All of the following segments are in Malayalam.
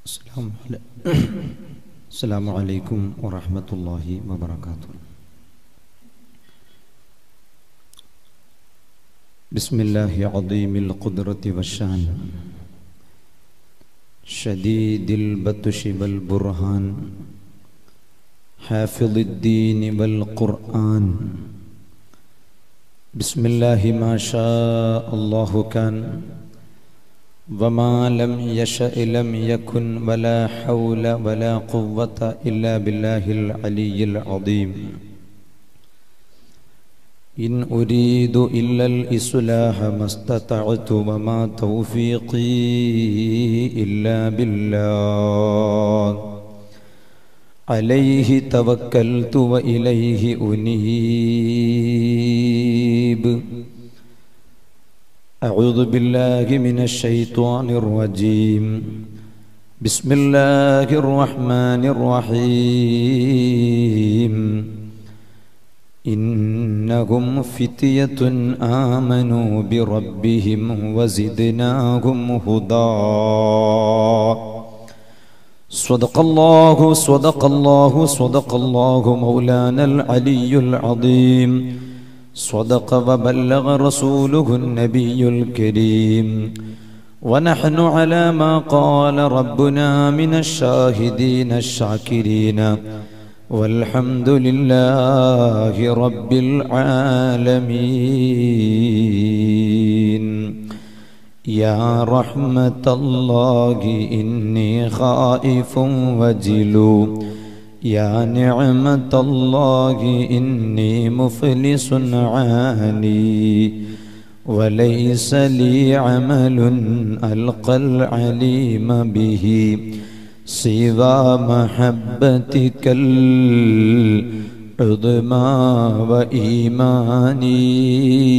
السلام علي- السلام عليكم ورحمة الله وبركاته بسم الله عظيم القدرة والشان شديد البطش والبرهان حافظ الدين والقرآن بسم الله ما شاء الله كان وما لم يشأ لم يكن ولا حول ولا قوة إلا بالله العلي العظيم إن أريد إلا الإصلاح ما استطعت وما توفيقي إلا بالله عليه توكلت وإليه أنيب أعوذ بالله من الشيطان الرجيم بسم الله الرحمن الرحيم إنهم فتية آمنوا بربهم وزدناهم هدى صدق الله صدق الله صدق الله مولانا العلي العظيم صدق وبلغ رسوله النبي الكريم ونحن على ما قال ربنا من الشاهدين الشاكرين والحمد لله رب العالمين يا رحمة الله إني خائف وجلو يا نعمة الله إني مفلس عاني وليس لي عمل ألقى العليم به سوى محبتك العظمى وإيماني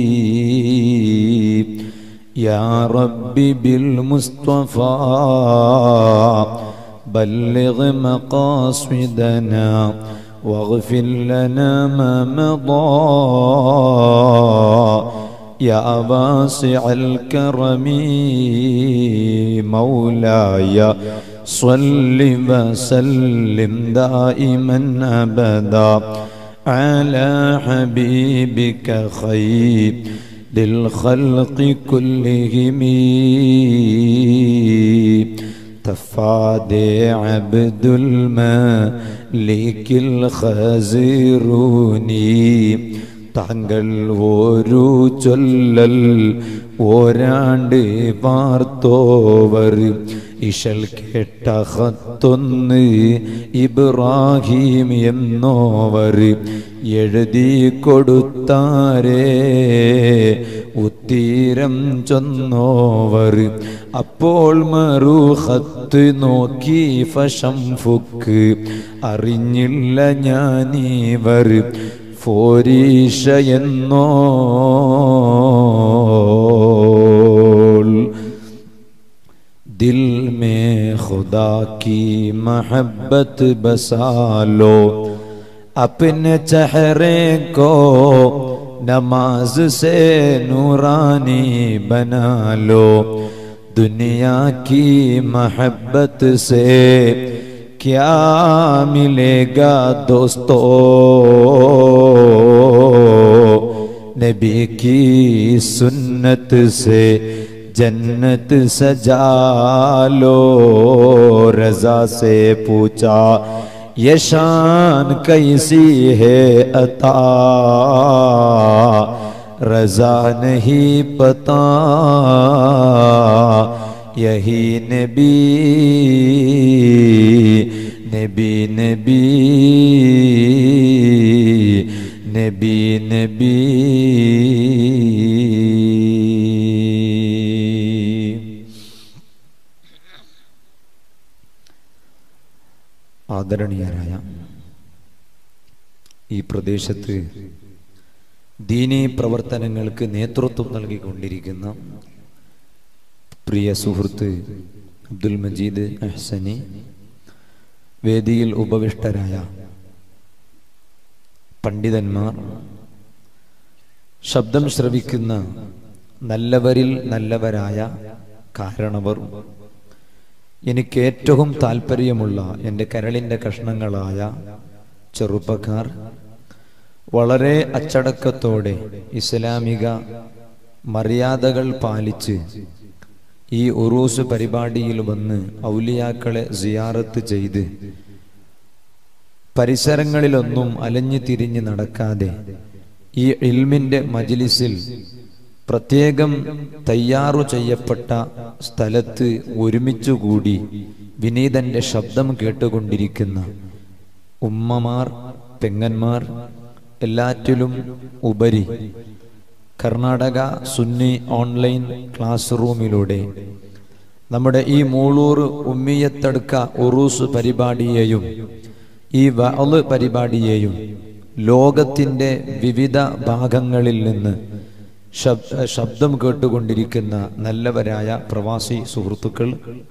يا ربي بالمصطفى بلغ مقاصدنا واغفر لنا ما مضى يا واسع الكرم مولاي صل وسلم دائما ابدا على حبيبك خير للخلق كلهم تفادي عبد الملك الخزيروني താങ്കൾ ഒരു ചൊല്ലൽ ഒരാണ്ട് പാർത്തോവർ ഇഷൽ കേട്ട ഹത്തൊന്ന് ഇബ്രാഹിം എന്നോവർ എഴുതി കൊടുത്താരേ ഉത്തീരം ചൊന്നോവർ അപ്പോൾ മറുഹത്ത് നോക്കി ഫഷംഫുക്ക് അറിഞ്ഞില്ല ഞാനീവർ ഫോരീഷ എന്നോ दिल में खुदा की मोहब्बत बसा लो अपने चेहरे को नमाज से नूरानी बना लो दुनिया की मोहब्बत से क्या मिलेगा दोस्तों नबी की सुन्नत से जन्नत सजा लो रजा से पूछा ये शान कैसी है अता रजा नहीं पता यही नबी नबी नबी നബി നബി ആദരണീയരായ ഈ പ്രദേശത്ത് ദീനീ പ്രവർത്തനങ്ങൾക്ക് നേതൃത്വം നൽകിക്കൊണ്ടിരിക്കുന്ന പ്രിയ സുഹൃത്ത് അബ്ദുൽ മജീദ് അഹ്സനി വേദിയിൽ ഉപവിഷ്ടരായ പണ്ഡിതന്മാർ ശബ്ദം ശ്രവിക്കുന്ന നല്ലവരിൽ നല്ലവരായ കാരണവർ എനിക്ക് ഏറ്റവും താല്പര്യമുള്ള എൻ്റെ കരളിൻ്റെ കഷ്ണങ്ങളായ ചെറുപ്പക്കാർ വളരെ അച്ചടക്കത്തോടെ ഇസ്ലാമിക മര്യാദകൾ പാലിച്ച് ഈ ഉറൂസ് പരിപാടിയിൽ വന്ന് ഔലിയാക്കളെ സിയാറത്ത് ചെയ്ത് പരിസരങ്ങളിലൊന്നും അലഞ്ഞു തിരിഞ്ഞ് നടക്കാതെ ഈ ഇൽമിന്റെ മജിലിസിൽ പ്രത്യേകം തയ്യാറു ചെയ്യപ്പെട്ട സ്ഥലത്ത് ഒരുമിച്ചുകൂടി വിനീതന്റെ ശബ്ദം കേട്ടുകൊണ്ടിരിക്കുന്ന ഉമ്മമാർ പെങ്ങന്മാർ എല്ലാറ്റിലും ഉപരി കർണാടക സുന്നി ഓൺലൈൻ ക്ലാസ് റൂമിലൂടെ നമ്മുടെ ഈ മൂളൂർ ഉമ്മിയത്തടുക്ക ഉറൂസ് പരിപാടിയെയും ഈ വഅള് പരിപാടിയെയും ലോകത്തിന്റെ വിവിധ ഭാഗങ്ങളിൽ നിന്ന് ശബ്- ശബ്ദം കേട്ടുകൊണ്ടിരിക്കുന്ന നല്ലവരായ പ്രവാസി സുഹൃത്തുക്കൾ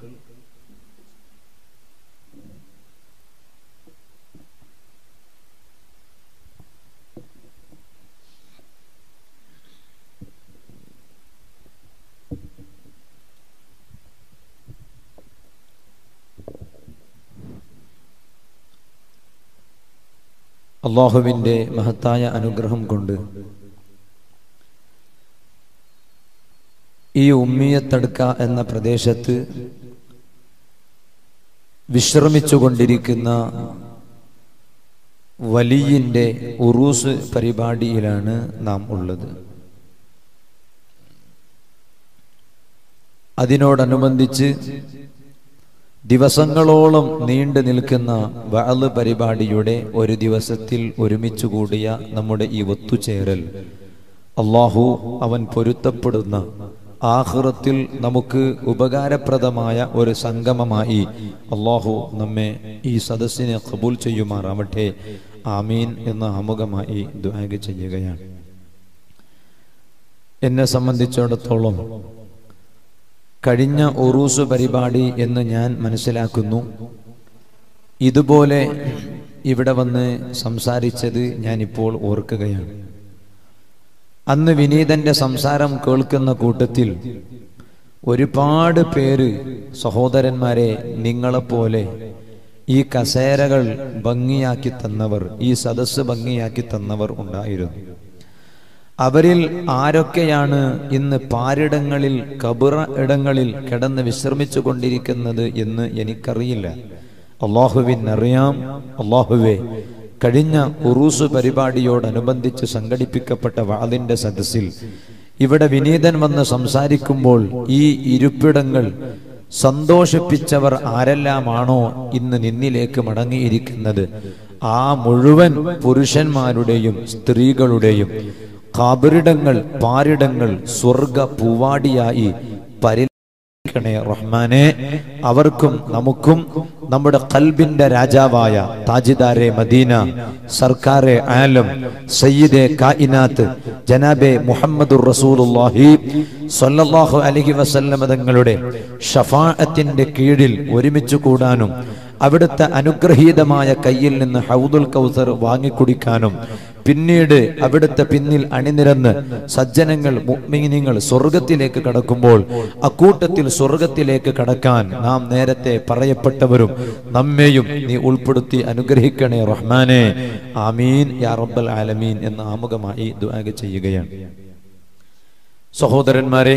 അള്ളാഹുവിൻ്റെ മഹത്തായ അനുഗ്രഹം കൊണ്ട് ഈ ഉമ്മിയത്തടുക്ക എന്ന പ്രദേശത്ത് വിശ്രമിച്ചുകൊണ്ടിരിക്കുന്ന വലിയിൻ്റെ ഉറൂസ് പരിപാടിയിലാണ് നാം ഉള്ളത് അതിനോടനുബന്ധിച്ച് ദിവസങ്ങളോളം നീണ്ടു നിൽക്കുന്ന വഅള് പരിപാടിയുടെ ഒരു ദിവസത്തിൽ ഒരുമിച്ച് കൂടിയ നമ്മുടെ ഈ ഒത്തുചേരൽ അള്ളാഹു അവൻ പൊരുത്തപ്പെടുന്ന ആഹ്റത്തിൽ നമുക്ക് ഉപകാരപ്രദമായ ഒരു സംഗമമായി അള്ളാഹു നമ്മെ ഈ സദസ്സിനെ കബൂൽ ചെയ്യുമാറാവട്ടെ ആമീൻ എന്ന ആമുഖമായി ദ്വാഗ ചെയ്യുകയാണ് എന്നെ സംബന്ധിച്ചിടത്തോളം കഴിഞ്ഞ ഒറൂസ് പരിപാടി എന്ന് ഞാൻ മനസ്സിലാക്കുന്നു ഇതുപോലെ ഇവിടെ വന്ന് സംസാരിച്ചത് ഞാനിപ്പോൾ ഓർക്കുകയാണ് അന്ന് വിനീതന്റെ സംസാരം കേൾക്കുന്ന കൂട്ടത്തിൽ ഒരുപാട് പേര് സഹോദരന്മാരെ നിങ്ങളെപ്പോലെ ഈ കസേരകൾ ഭംഗിയാക്കി തന്നവർ ഈ സദസ്സ് ഭംഗിയാക്കി തന്നവർ ഉണ്ടായിരുന്നു അവരിൽ ആരൊക്കെയാണ് ഇന്ന് പാരിടങ്ങളിൽ കബറ ഇടങ്ങളിൽ കിടന്ന് വിശ്രമിച്ചു കൊണ്ടിരിക്കുന്നത് എന്ന് എനിക്കറിയില്ല അള്ളാഹുവിനറിയാം അള്ളാഹുവെ കഴിഞ്ഞ ഉറൂസ് പരിപാടിയോടനുബന്ധിച്ച് സംഘടിപ്പിക്കപ്പെട്ട വാതിന്റെ സദസ്സിൽ ഇവിടെ വിനീതൻ വന്ന് സംസാരിക്കുമ്പോൾ ഈ ഇരിപ്പിടങ്ങൾ സന്തോഷിപ്പിച്ചവർ ആരെല്ലാമാണോ ഇന്ന് നിന്നിലേക്ക് മടങ്ങിയിരിക്കുന്നത് ആ മുഴുവൻ പുരുഷന്മാരുടെയും സ്ത്രീകളുടെയും കാബറിടങ്ങൾ പാരിടങ്ങൾ സ്വർഗ പൂവാടിയായി പരിലക്കണേ റഹ്മാനെ അവർക്കും നമുക്കും നമ്മുടെ കൽബിന്റെ രാജാവായ താജിദാരെ മദീന സർക്കാരെ ആലം സയ്യിദെ കായിനാത്ത് ജനാബെ മുഹമ്മദുർ റസൂലുള്ളാഹി സ്വല്ലല്ലാഹു അലൈഹി വസല്ലമ തങ്ങളുടെ ഷഫാഅത്തിന്റെ കീഴിൽ ഒരുമിച്ച് കൂടാനും അവിടുത്തെ അനുഗ്രഹീതമായ കയ്യിൽ നിന്ന് ഹൗദുൽ കൗസർ വാങ്ങിക്കുടിക്കാനും പിന്നീട് അവിടുത്തെ പിന്നിൽ അണിനിരന്ന് സജ്ജനങ്ങൾ മുഅ്മിനീങ്ങൾ സ്വർഗത്തിലേക്ക് കടക്കുമ്പോൾ അക്കൂട്ടത്തിൽ സ്വർഗത്തിലേക്ക് കടക്കാൻ നാം നേരത്തെ പറയപ്പെട്ടവരും നമ്മെയും നീ ഉൾപ്പെടുത്തി അനുഗ്രഹിക്കണേ റഹ്മാനെ ആമീൻ യാ റബ്ബൽ ആലമീൻ എന്ന ആമുഖമായി ദുആ ചെയ്യുകയാണ് സഹോദരന്മാരെ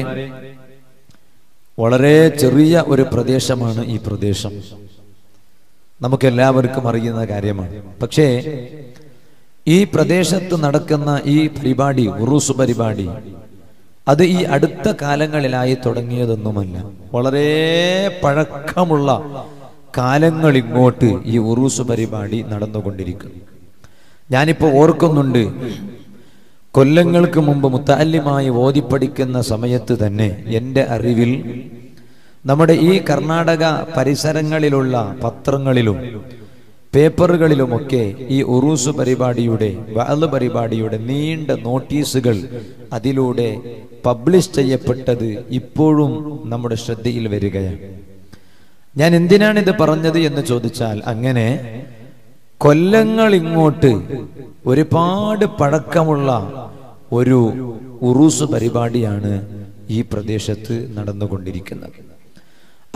വളരെ ചെറിയ ഒരു പ്രദേശമാണ് ഈ പ്രദേശം നമുക്ക് എല്ലാവർക്കും അറിയുന്ന കാര്യമാണ് പക്ഷേ ഈ പ്രദേശത്ത് നടക്കുന്ന ഈ പരിപാടി ഉറൂസ് പരിപാടി അത് ഈ അടുത്ത കാലങ്ങളിലായി തുടങ്ങിയതൊന്നുമല്ല വളരെ പഴക്കമുള്ള കാലങ്ങൾ ഇങ്ങോട്ട് ഈ ഉറൂസ് പരിപാടി നടന്നുകൊണ്ടിരിക്കുന്നു ഞാനിപ്പോ ഓർക്കുന്നുണ്ട് കൊല്ലങ്ങൾക്ക് മുമ്പ് മുത്താല്യമായി ഓതിപ്പടിക്കുന്ന സമയത്ത് തന്നെ എൻ്റെ അറിവിൽ നമ്മുടെ ഈ കർണാടക പരിസരങ്ങളിലുള്ള പത്രങ്ങളിലും പേപ്പറുകളിലുമൊക്കെ ഈ ഉറൂസ് പരിപാടിയുടെ വഅല് പരിപാടിയുടെ നീണ്ട നോട്ടീസുകൾ അതിലൂടെ പബ്ലിഷ് ചെയ്യപ്പെട്ടത് ഇപ്പോഴും നമ്മുടെ ശ്രദ്ധയിൽ വരികയാണ് ഞാൻ എന്തിനാണ് ഇത് പറഞ്ഞത് എന്ന് ചോദിച്ചാൽ അങ്ങനെ കൊല്ലങ്ങൾ ഇങ്ങോട്ട് ഒരുപാട് പഴക്കമുള്ള ഒരു ഉറൂസ് പരിപാടിയാണ് ഈ പ്രദേശത്ത് നടന്നുകൊണ്ടിരിക്കുന്നത്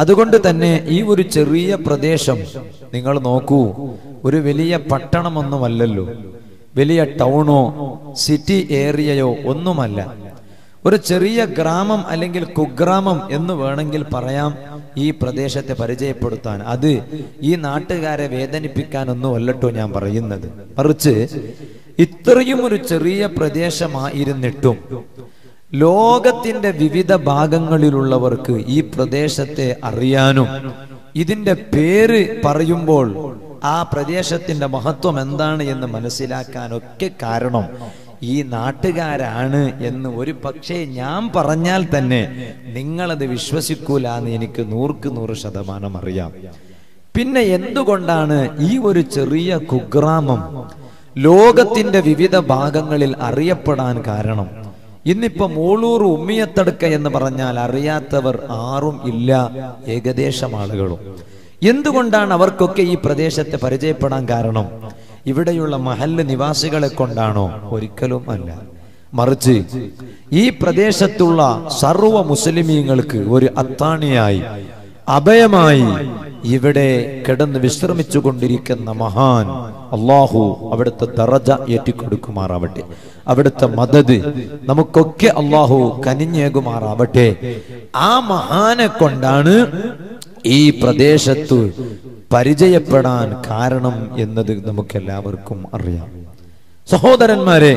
അതുകൊണ്ട് തന്നെ ഈ ഒരു ചെറിയ പ്രദേശം നിങ്ങൾ നോക്കൂ ഒരു വലിയ പട്ടണമൊന്നുമല്ലല്ലോ വലിയ ടൗണോ സിറ്റി ഏരിയയോ ഒന്നുമല്ല ഒരു ചെറിയ ഗ്രാമം അല്ലെങ്കിൽ കുഗ്രാമം എന്ന് വേണമെങ്കിൽ പറയാം ഈ പ്രദേശത്തെ പരിചയപ്പെടുത്താൻ അത് ഈ നാട്ടുകാരെ വേദനിപ്പിക്കാനൊന്നും അല്ലട്ടോ ഞാൻ പറയുന്നത് മറിച്ച് ഇത്രയും ഒരു ചെറിയ പ്രദേശമായിരുന്നിട്ടും ലോകത്തിന്റെ വിവിധ ഭാഗങ്ങളിലുള്ളവർക്ക് ഈ പ്രദേശത്തെ അറിയാനും ഇതിന്റെ പേര് പറയുമ്പോൾ ആ പ്രദേശത്തിന്റെ മഹത്വം എന്താണ് എന്ന് മനസ്സിലാക്കാനൊക്കെ കാരണം ഈ നാട്ടുകാരാണ് എന്ന് ഒരു പക്ഷേ ഞാൻ പറഞ്ഞാൽ തന്നെ നിങ്ങളത് വിശ്വസിക്കൂല എന്ന് എനിക്ക് നൂർക്ക് നൂറ് ശതമാനം അറിയാം പിന്നെ എന്തുകൊണ്ടാണ് ഈ ഒരു ചെറിയ കുഗ്രാമം ലോകത്തിന്റെ വിവിധ ഭാഗങ്ങളിൽ അറിയപ്പെടാൻ കാരണം ഇന്നിപ്പോ മൂളൂർ ഉമ്മിയത്തടുക്ക എന്ന് പറഞ്ഞാൽ അറിയാത്തവർ ആറും ഇല്ല ഏകദേശം ആളുകളും എന്തുകൊണ്ടാണ് അവർക്കൊക്കെ ഈ പ്രദേശത്തെ പരിചയപ്പെടാൻ കാരണം ഇവിടെയുള്ള മഹല്ല് നിവാസികളെ കൊണ്ടാണോ ഒരിക്കലും അല്ല മറിച്ച് ഈ പ്രദേശത്തുള്ള സർവ മുസ്ലിമീങ്ങൾക്ക് ഒരു അത്താണിയായി അഭയമായി ഇവിടെ കിടന്ന് വിശ്രമിച്ചു കൊണ്ടിരിക്കുന്ന മഹാൻ അള്ളാഹു അവിടുത്തെ ദറജ ഏറ്റിക്കൊടുക്കുമാറാവട്ടെ അവിടുത്തെ മദത് നമുക്കൊക്കെ അള്ളാഹു കനിഞ്ഞേകുമാറാവട്ടെ ആ മഹാനെ കൊണ്ടാണ് ഈ പ്രദേശത്ത് പരിചയപ്പെടാൻ കാരണം എന്നത് നമുക്കെല്ലാവർക്കും അറിയാം സഹോദരന്മാരെ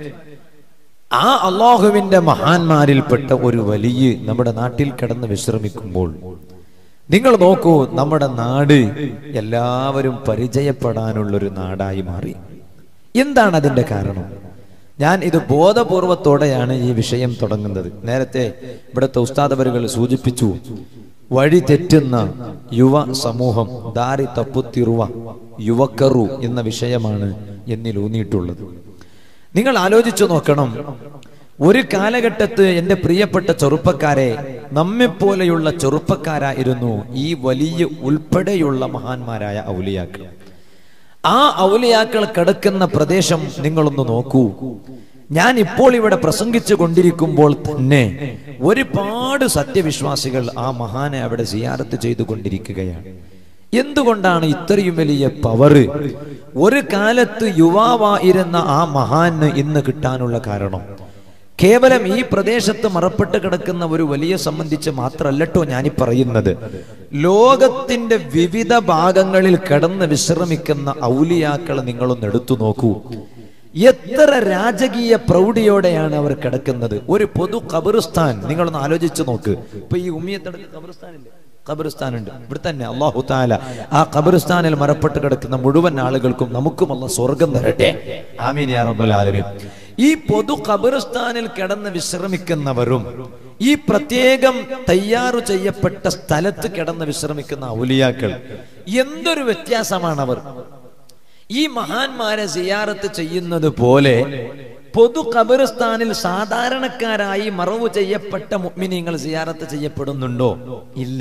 ആ അള്ളാഹുവിന്റെ മഹാന്മാരിൽപ്പെട്ട ഒരു വലിയ നമ്മുടെ നാട്ടിൽ കിടന്ന് വിശ്രമിക്കുമ്പോൾ നിങ്ങൾ നോക്കൂ നമ്മുടെ നാട് എല്ലാവരും പരിചയപ്പെടാനുള്ളൊരു നാടായി മാറി എന്താണ് അതിന്റെ കാരണം ഞാൻ ഇത് ബോധപൂർവത്തോടെയാണ് ഈ വിഷയം തുടങ്ങുന്നത് നേരത്തെ ഇവിടുത്തെ ഉസ്താദവരുകൾ സൂചിപ്പിച്ചു വഴി തെറ്റുന്ന യുവ സമൂഹം ദാരി തപ്പുത്തിറുവ യുവക്കറു എന്ന വിഷയമാണ് എന്നിൽ ഊന്നിയിട്ടുള്ളത് നിങ്ങൾ ആലോചിച്ചു നോക്കണം ഒരു കാലഘട്ടത്ത് എൻ്റെ പ്രിയപ്പെട്ട ചെറുപ്പക്കാരെ നമ്മെപ്പോലെയുള്ള ചെറുപ്പക്കാരായിരുന്നു ഈ വലിയ ഉൾപ്പെടെയുള്ള മഹാന്മാരായ ഔലിയാക്കൾ ആ ഔലിയാക്കൾ കിടക്കുന്ന പ്രദേശം നിങ്ങളൊന്ന് നോക്കൂ ഞാൻ ഇപ്പോൾ ഇവിടെ പ്രസംഗിച്ചു കൊണ്ടിരിക്കുമ്പോൾ തന്നെ ഒരുപാട് സത്യവിശ്വാസികൾ ആ മഹാനെ അവിടെ സിയാറത്ത് ചെയ്തുകൊണ്ടിരിക്കുകയാണ് എന്തുകൊണ്ടാണ് ഇത്രയും വലിയ പവറ് ഒരു കാലത്ത് യുവാവായിരുന്ന ആ മഹാന് ഇന്ന് കിട്ടാനുള്ള കാരണം കേവലം ഈ പ്രദേശത്ത് മറപ്പെട്ട് കിടക്കുന്ന ഒരു വലിയ സംബന്ധിച്ച് മാത്രല്ലട്ടോ ഞാനീ പറയുന്നത് ലോകത്തിന്റെ വിവിധ ഭാഗങ്ങളിൽ കിടന്ന് വിശ്രമിക്കുന്ന ഔലിയാക്കളെ നിങ്ങളൊന്ന് എടുത്തു നോക്കൂ എത്ര രാജകീയ പ്രൗഢിയോടെയാണ് അവർ കിടക്കുന്നത് ഒരു പൊതു ഖബറിസ്ഥാൻ നിങ്ങളൊന്ന് ആലോചിച്ചു നോക്ക് ഇപ്പൊ ഈ ഉമ്മിയത്തടക്ക് ഖബറിസ്ഥാനില്ലേ ഖബറിസ്ഥാൻ ഉണ്ട് ഇവിടെ തന്നെ അള്ളാഹു താല ആ ഖബറിസ്ഥാനിൽ മറപ്പെട്ട് കിടക്കുന്ന മുഴുവൻ ആളുകൾക്കും നമുക്കും അല്ല സ്വർഗം തരട്ടെ ആമീൻ യാ റബ്ബൽ ആലമീൻ ഈ പൊതു ഖബറിസ്ഥാനിൽ കിടന്ന് വിശ്രമിക്കുന്നവരും ഈ പ്രത്യേകം തയ്യാറു ചെയ്യപ്പെട്ട സ്ഥലത്ത് കിടന്ന് വിശ്രമിക്കുന്ന ഔലിയാക്കൾ എന്തൊരു വ്യത്യാസമാണ് അവർ ഈ മഹാന്മാരെ സിയാറത്ത് ചെയ്യുന്നത് പോലെ പൊതു ഖബറിസ്ഥാനിൽ സാധാരണക്കാരായി മറവ് ചെയ്യപ്പെട്ട മുഅ്മിനീങ്ങൾ സിയാറത്ത് ചെയ്യപ്പെടുന്നുണ്ടോ ഇല്ല